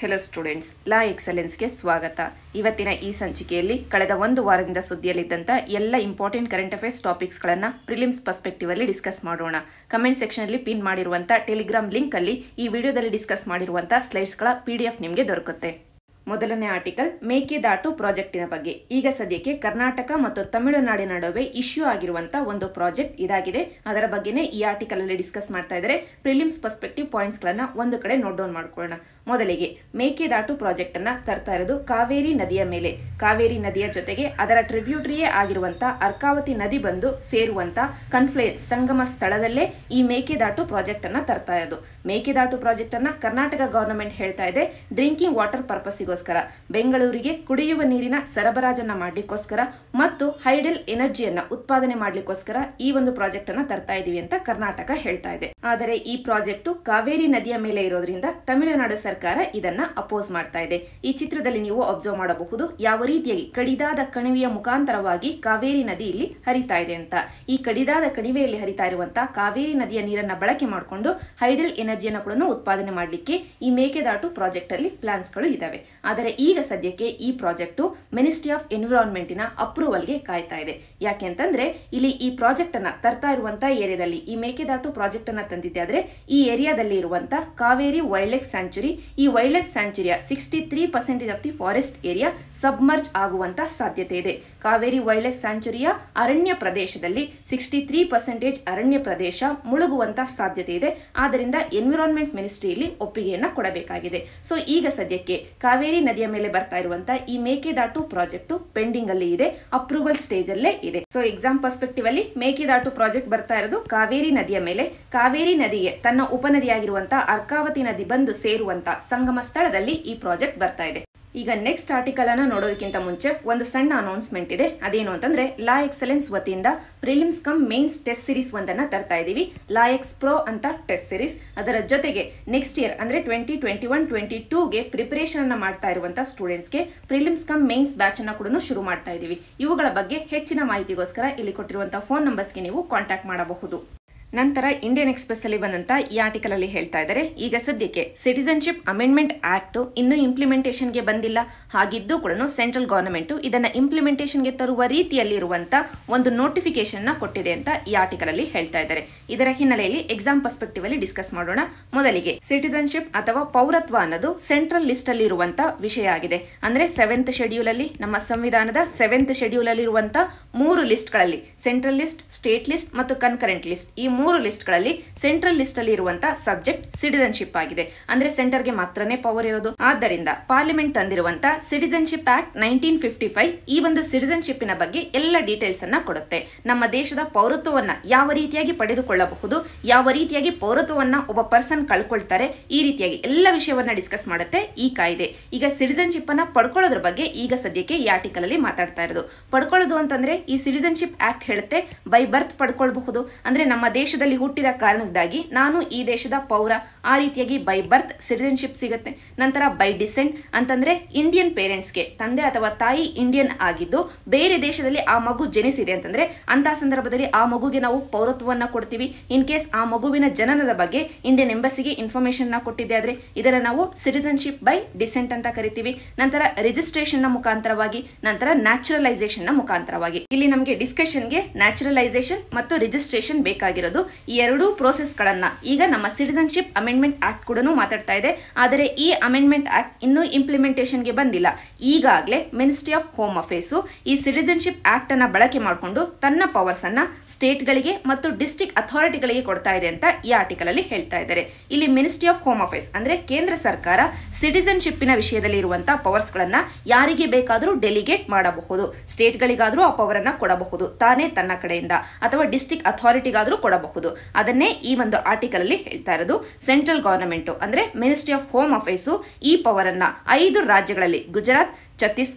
hello students ಲಾ ಎಕ್ಸಲೆನ್ಸ್ಗೆ ಸ್ವಾಗತ ಇವತ್ತಿನ ಈ ಸಂಚಿಕೆಯಲ್ಲಿ ಕಳೆದ ಒಂದು ವಾರದಿಂದ ಸುದ್ದಿಯಲ್ಲಿದ್ದಂಥ ಎಲ್ಲ ಇಂಪಾರ್ಟೆಂಟ್ ಕರೆಂಟ್ ಅಫೇರ್ಸ್ ಟಾಪಿಕ್ಸ್ಗಳನ್ನು ಪ್ರಿಲಿಮ್ಸ್ ಪರ್ಸ್ಪೆಕ್ಟಿವ್ ಅಲ್ಲಿ ಡಿಸ್ಕಸ್ ಮಾಡೋಣ ಕಮೆಂಟ್ ಸೆಕ್ಷನಲ್ಲಿ ಪಿನ್ ಮಾಡಿರುವಂಥ ಟೆಲಿಗ್ರಾಮ್ ಲಿಂಕ್ ಅಲ್ಲಿ ಈ ವಿಡಿಯೋದಲ್ಲಿ ಡಿಸ್ಕಸ್ ಮಾಡಿರುವಂಥ ಸ್ಲೈಡ್ಸ್ಗಳ ಪಿ ಡಿ ಎಫ್ ನಿಮಗೆ ದೊರಕುತ್ತೆ ಮೊದಲನೇ ಆರ್ಟಿಕಲ್ ಮೇಕೆದಾಟು ಪ್ರಾಜೆಕ್ಟಿನ ಬಗ್ಗೆ ಈಗ ಸದ್ಯಕ್ಕೆ ಕರ್ನಾಟಕ ಮತ್ತು ತಮಿಳುನಾಡಿನ ನಡುವೆ ಇಶ್ಯೂ ಆಗಿರುವಂತ ಒಂದು ಪ್ರಾಜೆಕ್ಟ್ ಇದಾಗಿದೆ ಅದರ ಬಗ್ಗೆನೇ ಈ ಆರ್ಟಿಕಲ್ ಅಲ್ಲಿ ಡಿಸ್ಕಸ್ ಮಾಡ್ತಾ ಇದ್ದಾರೆ ಪ್ರಿಲಿಮ್ಸ್ ಪರ್ಸ್ಪೆಕ್ಟಿವ್ ಪಾಯಿಂಟ್ಸ್ ಗಳನ್ನ ಒಂದು ಕಡೆ ನೋಟ್ ಡೌನ್ ಮಾಡ್ಕೊಳ್ಳೋಣ ಮೊದಲಿಗೆ ಮೇಕೆದಾಟು ಪ್ರಾಜೆಕ್ಟ್ ಅನ್ನ ತರ್ತಾ ಇರೋದು ಕಾವೇರಿ ನದಿಯ ಮೇಲೆ ಕಾವೇರಿ ನದಿಯ ಜೊತೆಗೆ ಅದರ ಟ್ರಿಬ್ಯೂಟರಿಯೇ ಆಗಿರುವಂತ ಅರ್ಕಾವತಿ ನದಿ ಬಂದು ಸೇರುವಂತ ಕನ್ಫ್ಲೇನ್ಸ್ ಸಂಗಮ ಸ್ಥಳದಲ್ಲೇ ಈ ಮೇಕೆದಾಟು ಪ್ರಾಜೆಕ್ಟ್ ಅನ್ನ ತರ್ತಾ ಇರೋದು ಮೇಕೆದಾಟು ಪ್ರಾಜೆಕ್ಟ್ ಅನ್ನ ಕರ್ನಾಟಕ ಗವರ್ನಮೆಂಟ್ ಹೇಳ್ತಾ ಇದೆ ಡ್ರಿಂಕಿಂಗ್ ವಾಟರ್ ಪರ್ಪಸ್ಗೋಸ್ಕರ ಬೆಂಗಳೂರಿಗೆ ಕುಡಿಯುವ ನೀರಿನ ಸರಬರಾಜನ್ನ ಮಾಡ್ಲಿಕ್ಕೋಸ್ಕರ ಮತ್ತು ಹೈಡಲ್ ಎನರ್ಜಿಯನ್ನ ಉತ್ಪಾದನೆ ಮಾಡ್ಲಿಕ್ಕೋಸ್ಕರ ಈ ಒಂದು ಪ್ರಾಜೆಕ್ಟ್ ಅನ್ನ ತರ್ತಾ ಇದೀವಿ ಅಂತ ಕರ್ನಾಟಕ ಹೇಳ್ತಾ ಇದೆ ಆದರೆ ಈ ಪ್ರಾಜೆಕ್ಟ್ ಕಾವೇರಿ ನದಿಯ ಮೇಲೆ ಇರೋದ್ರಿಂದ ತಮಿಳುನಾಡು ಸರ್ಕಾರ ಇದನ್ನ ಅಪೋಸ್ ಮಾಡ್ತಾ ಇದೆ ಈ ಚಿತ್ರದಲ್ಲಿ ನೀವು ಅಬ್ಸರ್ವ್ ಮಾಡಬಹುದು ಯಾವ ರೀತಿಯಾಗಿ ಕಡಿದಾದ ಕಣಿವೆಯ ಮುಖಾಂತರವಾಗಿ ಕಾವೇರಿ ನದಿ ಇಲ್ಲಿ ಹರಿತಾ ಇದೆ ಅಂತ ಈ ಕಡಿದಾದ ಕಣಿವೆಯಲ್ಲಿ ಹರಿತಾ ಇರುವಂತಹ ಕಾವೇರಿ ನದಿಯ ನೀರನ್ನ ಬಳಕೆ ಮಾಡಿಕೊಂಡು ಹೈಡಲ್ ಎನರ್ಜಿಯನ್ನು ಕೂಡ ಉತ್ಪಾದನೆ ಮಾಡಲಿಕ್ಕೆ ಈ ಮೇಕೆದಾಟು ಪ್ರಾಜೆಕ್ಟ್ ಅಲ್ಲಿ ಪ್ಲಾನ್ಸ್ ಗಳು ಇದಾವೆ ಆದರೆ ಈಗ ಸದ್ಯಕ್ಕೆ ಈ ಪ್ರಾಜೆಕ್ಟ್ ಮಿನಿಸ್ಟ್ರಿ ಆಫ್ ಎನ್ವಿರಾನ್ಮೆಂಟಿನ ಅಪ್ರೂವಲ್ಗೆ ಕಾಯ್ತಾ ಇದೆ ಯಾಕೆ ಅಂತಂದ್ರೆ ಇಲ್ಲಿ ಈ ಪ್ರಾಜೆಕ್ಟ್ ಅನ್ನ ತರ್ತಾ ಇರುವಂತಹ ಏರಿಯಾದಲ್ಲಿ ಈ ಮೇಕೆದಾಟು ಪ್ರಾಜೆಕ್ಟ್ ಅನ್ನ ತಂದಿದ್ದೆ ಆದ್ರೆ ಈ ಏರಿಯಾದಲ್ಲಿ ಇರುವಂತ ಕಾವೇರಿ ವೈಲ್ಡ್ ಲೈಫ್ ಸ್ಯಾಂಚುರಿ ಈ ವೈಲ್ಡ್ ಲೈಫ್ ಸ್ಯಾಂಚುರಿಯ sixty three percentage of the forest area submerge ಆಗುವಂತ ಸಾಧ್ಯತೆ ಇದೆ ಕಾವೇರಿ ವೈಲ್ಡ್ ಲೈಫ್ ಸ್ಯಾಂಚುರಿಯ ಅರಣ್ಯ ಪ್ರದೇಶದಲ್ಲಿ ಸಿಕ್ಸ್ಟಿ ತ್ರೀ ಪರ್ಸೆಂಟೇಜ್ ಅರಣ್ಯ ಪ್ರದೇಶ ಮುಳುಗುವಂತ ಸಾಧ್ಯತೆ ಇದೆ ಆದ್ದರಿಂದ ಎನ್ವಿರಾನ್ಮೆಂಟ್ ಮಿನಿಸ್ಟ್ರಿಯಲ್ಲಿ ಒಪ್ಪಿಗೆಯನ್ನ ಕೊಡಬೇಕಾಗಿದೆ ಸೊ ಈಗ ಸದ್ಯಕ್ಕೆ ಕಾವೇರಿ ನದಿಯ ಮೇಲೆ ಬರ್ತಾ ಇರುವಂತ ಈ ಮೇಕೆದಾಟು ಪ್ರಾಜೆಕ್ಟ್ ಪೆಂಡಿಂಗ್ ಅಲ್ಲಿ ಇದೆ ಅಪ್ರೂವಲ್ ಸ್ಟೇಜ್ ಅಲ್ಲೇ ಇದೆ ಸೊ ಎಕ್ಸಾಮ್ ಪರ್ಸ್ಪೆಕ್ಟಿವ್ ಅಲ್ಲಿ ಮೇಕೆದಾಟು ಪ್ರಾಜೆಕ್ಟ್ ಬರ್ತಾ ಇರೋದು ಕಾವೇರಿ ನದಿಯ ಮೇಲೆ ಕಾವೇರಿ ನದಿಗೆ ತನ್ನ ಉಪನದಿಯಾಗಿರುವಂತಹ ಅರ್ಕಾವತಿ ನದಿ ಬಂದು ಸೇರುವಂತ ಸಂಗಮ ಸ್ಥಳದಲ್ಲಿ ಈ ಪ್ರಾಜೆಕ್ಟ್ ಬರ್ತಾ ಇದೆ ಈಗ ನೆಕ್ಸ್ಟ್ ಆರ್ಟಿಕಲ್ ಅನ್ನ ನೋಡೋದಕ್ಕಿಂತ ಮುಂಚೆ ಒಂದು ಸಣ್ಣ ಅನೌನ್ಸ್ಮೆಂಟ್ ಇದೆ ಅದೇನು ಅಂತಂದ್ರೆ ಲಾ ಎಕ್ಸಲೆನ್ಸ್ ವತಿಯಿಂದ prelims cum mains test series ಒಂದನ್ನ ತರ್ತಾ ಇದೀವಿ ಲಾ ಎಕ್ಸ್ ಪ್ರೋ ಅಂತ ಟೆಸ್ಟ್ ಸಿರೀಸ್ ಅದರ ಜೊತೆಗೆ ನೆಕ್ಸ್ಟ್ ಇಯರ್ ಅಂದ್ರೆ ಟ್ವೆಂಟಿ ಟ್ವೆಂಟಿ ಒನ್ ಟ್ವೆಂಟಿ ಟೂಗೆ ಪ್ರಿಪರೇಷನ್ ಅನ್ನ ಮಾಡ್ತಾ ಇರುವಂತಹ ಸ್ಟೂಡೆಂಟ್ಸ್ಗೆ ಪ್ರಿಲಿಮ್ಸ್ ಕಮ್ ಮೇನ್ಸ್ ಬ್ಯಾಚ್ ಅನ್ನ ಕೂಡ ಶುರು ಮಾಡ್ತಾ ಇದೀವಿ ಇವುಗಳ ಬಗ್ಗೆ ಹೆಚ್ಚಿನ ಮಾಹಿತಿಗೋಸ್ಕರ ಇಲ್ಲಿ ಕೊಟ್ಟಿರುವಂತಹ ಫೋನ್ ನಂಬರ್ಸ್ಗೆ ನೀವು ಕಾಂಟ್ಯಾಕ್ಟ್ ಮಾಡಬಹುದು ನಂತರ ಇಂಡಿಯನ್ ಎಕ್ಸ್ಪ್ರೆಸ್ ಅಲ್ಲಿ ಬಂದಂತ ಈ ಆರ್ಟಿಕಲ್ ಅಲ್ಲಿ ಹೇಳ್ತಾ ಇದ್ದಾರೆ ಈಗ ಸದ್ಯಕ್ಕೆ ಸಿಟಿಸನ್ಶಿಪ್ ಅಮೆಂಡ್ಮೆಂಟ್ ಆಕ್ಟ್ ಇನ್ನೂ ಇಂಪ್ಲಿಮೆಂಟೇಷನ್ಗೆ ಬಂದಿಲ್ಲ ಹಾಗಿದ್ದು ಕೂಡ ಸೆಂಟ್ರಲ್ ಗವರ್ನಮೆಂಟ್ ಇದನ್ನ ಇಂಪ್ಲಿಮೆಂಟೇಷನ್ಗೆ ತರುವ ರೀತಿಯಲ್ಲಿ ಇರುವಂತ ಒಂದು ನೋಟಿಫಿಕೇಶನ್ ನ ಕೊಟ್ಟಿದೆ ಅಂತ ಈ ಆರ್ಟಿಕಲ್ ಅಲ್ಲಿ ಹೇಳ್ತಾ ಇದ್ದಾರೆ ಇದರ ಹಿನ್ನೆಲೆಯಲ್ಲಿ ಎಕ್ಸಾಮ್ ಪರ್ಸ್ಪೆಕ್ಟಿವ್ ಅಲ್ಲಿ ಡಿಸ್ಕಸ್ ಮಾಡೋಣ ಮೊದಲಿಗೆ ಸಿಟಿಸನ್ಶಿಪ್ ಅಥವಾ ಪೌರತ್ವ ಅನ್ನೋದು ಸೆಂಟ್ರಲ್ ಲಿಸ್ಟ್ ಅಲ್ಲಿ ಇರುವಂತ ವಿಷಯ ಆಗಿದೆ ಅಂದ್ರೆ ಸೆವೆಂತ್ ಶೆಡ್ಯೂಲ್ ಅಲ್ಲಿ ನಮ್ಮ ಸಂವಿಧಾನದ ಸೆವೆಂತ್ ಶೆಡ್ಯೂಲ್ ಅಲ್ಲಿ ಇರುವಂತ ಮೂರು ಲಿಸ್ಟ್ ಗಳಲ್ಲಿ ಸೆಂಟ್ರಲ್ ಲಿಸ್ಟ್ ಸ್ಟೇಟ್ ಲಿಸ್ಟ್ ಮತ್ತು ಕನ್ಕರೆಂಟ್ ಲಿಸ್ಟ್ ಈ ಮೂರು ಲಿಸ್ಟ್ ಗಳಲ್ಲಿ ಸೆಂಟ್ರಲ್ ಲಿಸ್ಟ್ ಅಲ್ಲಿ ಇರುವಂತಹ ಸಬ್ಜೆಕ್ಟ್ ಸಿಟಿಸನ್ಶಿಪ್ ಆಗಿದೆ ಅಂದ್ರೆ ಸೆಂಟರ್ಗೆ ಮಾತ್ರನೇ ಪವರ್ ಇರೋದು ಆದ್ದರಿಂದ ಪಾರ್ಲಿಮೆಂಟ್ ತಂದಿರುವಂತ citizenship act nineteen fifty five ಈ ಒಂದು ಸಿಟಿಸನ್ಶಿಪ್ನ ಬಗ್ಗೆ ಎಲ್ಲ ಡೀಟೇಲ್ಸ್ ಅನ್ನ ಕೊಡುತ್ತೆ ನಮ್ಮ ದೇಶದ ಪೌರತ್ವವನ್ನ ಯಾವ ರೀತಿಯಾಗಿ ಪಡೆದುಕೊಳ್ಳಬಹುದು ಯಾವ ರೀತಿಯಾಗಿ ಪೌರತ್ವವನ್ನ ಒಬ್ಬ ಪರ್ಸನ್ ಕಳ್ಕೊಳ್ತಾರೆ ಈ ರೀತಿಯಾಗಿ ಎಲ್ಲ ವಿಷಯವನ್ನ ಡಿಸ್ಕಸ್ ಮಾಡುತ್ತೆ ಈ ಕಾಯ್ದೆ ಈಗ ಸಿಟಿಸನ್ಶಿಪ್ ಅನ್ನ ಪಡ್ಕೊಳ್ಳೋದ್ರ ಬಗ್ಗೆ ಈಗ ಸದ್ಯಕ್ಕೆ ಈ ಆರ್ಟಿಕಲ್ ಅಲ್ಲಿ ಮಾತಾಡ್ತಾ ಇರೋದು ಪಡ್ಕೊಳ್ಳೋದು ಅಂತಂದ್ರೆ ಈ ಸಿಟಿಸನ್ಶಿಪ್ ಆಕ್ಟ್ ಹೇಳುತ್ತೆ ಬೈ ಬರ್ತ್ ಪಡ್ಕೊಳ್ಬಹುದು ಅಂದ್ರೆ ನಮ್ಮ ದೇಶದಲ್ಲಿ ಹುಟ್ಟಿದ ಕಾರಣದಿಂದಾಗಿ ನಾನು ಈ ದೇಶದ ಪೌರ ಆ ರೀತಿಯಾಗಿ ಬೈ ಬರ್ತ್ ಸಿಟಿಸನ್ಶಿಪ್ ಸಿಗುತ್ತೆ ನಂತರ ಬೈ ಡಿಸೆಂಟ್ ಅಂತಂದ್ರೆ ಇಂಡಿಯನ್ ಪೇರೆಂಟ್ಸ್ಗೆ ತಂದೆ ಅಥವಾ ತಾಯಿ ಇಂಡಿಯನ್ ಆಗಿದ್ದು ಬೇರೆ ದೇಶದಲ್ಲಿ ಆ ಮಗು ಜನಿಸಿದೆ ಅಂತಂದ್ರೆ ಅಂತಹ ಸಂದರ್ಭದಲ್ಲಿ ಆ ಮಗುಗೆ ನಾವು ಪೌರತ್ವವನ್ನ ಕೊಡ್ತೀವಿ ಇನ್ ಕೇಸ್ ಆ ಮಗುವಿನ ಜನನದ ಬಗ್ಗೆ ಇಂಡಿಯನ್ ಎಂಬಸಿಗೆ ಇನ್ಫಾರ್ಮೇಶನ್ ನ ಕೊಟ್ಟಿದ್ದೆ ಆದ್ರೆ ಇದನ್ನ ನಾವು ಸಿಟಿಸನ್ಶಿಪ್ ಬೈ ಡಿಸೆಂಟ್ ಅಂತ ಕರಿತೀವಿ ನಂತರ ರಿಜಿಸ್ಟ್ರೇಷನ್ ನ ಮುಖಾಂತರವಾಗಿ ನಂತರ ನ್ಯಾಚುರಲೈಸೇಷನ್ ನ ಮುಖಾಂತರವಾಗಿ ಇಲ್ಲಿ ನಮಗೆ ಡಿಸ್ಕಷನ್ಗೆ ನ್ಯಾಚುರಲೈಸೇಷನ್ ಮತ್ತು ರಿಜಿಸ್ಟ್ರೇಷನ್ ಬೇಕಾಗಿರೋದು ಈ ಎರಡೂ ಪ್ರೋಸೆಸ್ ಗಳನ್ನ ಈಗ ನಮ್ಮ ಸಿಟಿಸನ್ಶಿಪ್ ಅಮೆಂಡ್ಮೆಂಟ್ ಆಕ್ಟ್ ಕೂಡ ಮಾತಾಡ್ತಾ ಇದೆ ಆದರೆ ಈ ಅಮೆಂಡ್ಮೆಂಟ್ ಆಕ್ಟ್ ಇನ್ನೂ ಇಂಪ್ಲಿಮೆಂಟೇಷನ್ಗೆ ಬಂದಿಲ್ಲ ಈಗಾಗಲೇ ಮಿನಿಸ್ಟ್ರಿ ಆಫ್ ಹೋಮ್ ಅಫೇರ್ಸ್ ಈ ಸಿಟಿಸನ್ಶಿಪ್ ಆಕ್ಟ್ ಅನ್ನ ಬಳಕೆ ಮಾಡಿಕೊಂಡು ತನ್ನ ಪವರ್ಸ್ ಅನ್ನ ಸ್ಟೇಟ್ಗಳಿಗೆ ಮತ್ತು ಡಿಸ್ಟಿಕ್ ಅಥಾರಿಟಿಗಳಿಗೆ ಕೊಡ್ತಾ ಇದೆ ಅಂತ ಈ ಆರ್ಟಿಕಲ್ ಅಲ್ಲಿ ಹೇಳ್ತಾ ಇದ್ದಾರೆ ಇಲ್ಲಿ ಮಿನಿಸ್ಟ್ರಿ ಆಫ್ ಹೋಮ್ ಅಫೇರ್ಸ್ ಅಂದ್ರೆ ಕೇಂದ್ರ ಸರ್ಕಾರ ಸಿಟಿಸನ್ಶಿಪ್ನ ವಿಷಯದಲ್ಲಿ ಇರುವಂತಹ ಪವರ್ಸ್ ಗಳನ್ನ ಯಾರಿಗೆ ಬೇಕಾದರೂ ಡೆಲಿಗೇಟ್ ಮಾಡಬಹುದು ಸ್ಟೇಟ್ಗಳಿಗಾದರೂ ಆ ಪವರ್ ಅನ್ನ ಕೊಡಬಹುದು ತಾನೇ ತನ್ನ ಕಡೆಯಿಂದ ಅಥವಾ ಡಿಸ್ಟಿಕ್ ಅಥಾರಿಟಿಗಾದರೂ ಕೊಡಬಹುದು ಅದನ್ನೇ ಈ ಒಂದು ಆರ್ಟಿಕಲ್ ಅಲ್ಲಿ ಹೇಳ್ತಾ ಇರೋದು ಸೆಂಟ್ರಲ್ ಗವರ್ನಮೆಂಟ್ ಅಂದ್ರೆ ಮಿನಿಸ್ಟ್ರಿ ಆಫ್ ಹೋಮ್ ಅಫೇರ್ಸ್ ಈ ಪವರ್ ಅನ್ನ ಐದು ರಾಜ್ಯಗಳಲ್ಲಿ ಗುಜರಾತ್ ಛತ್ತೀಸ್ಗಢ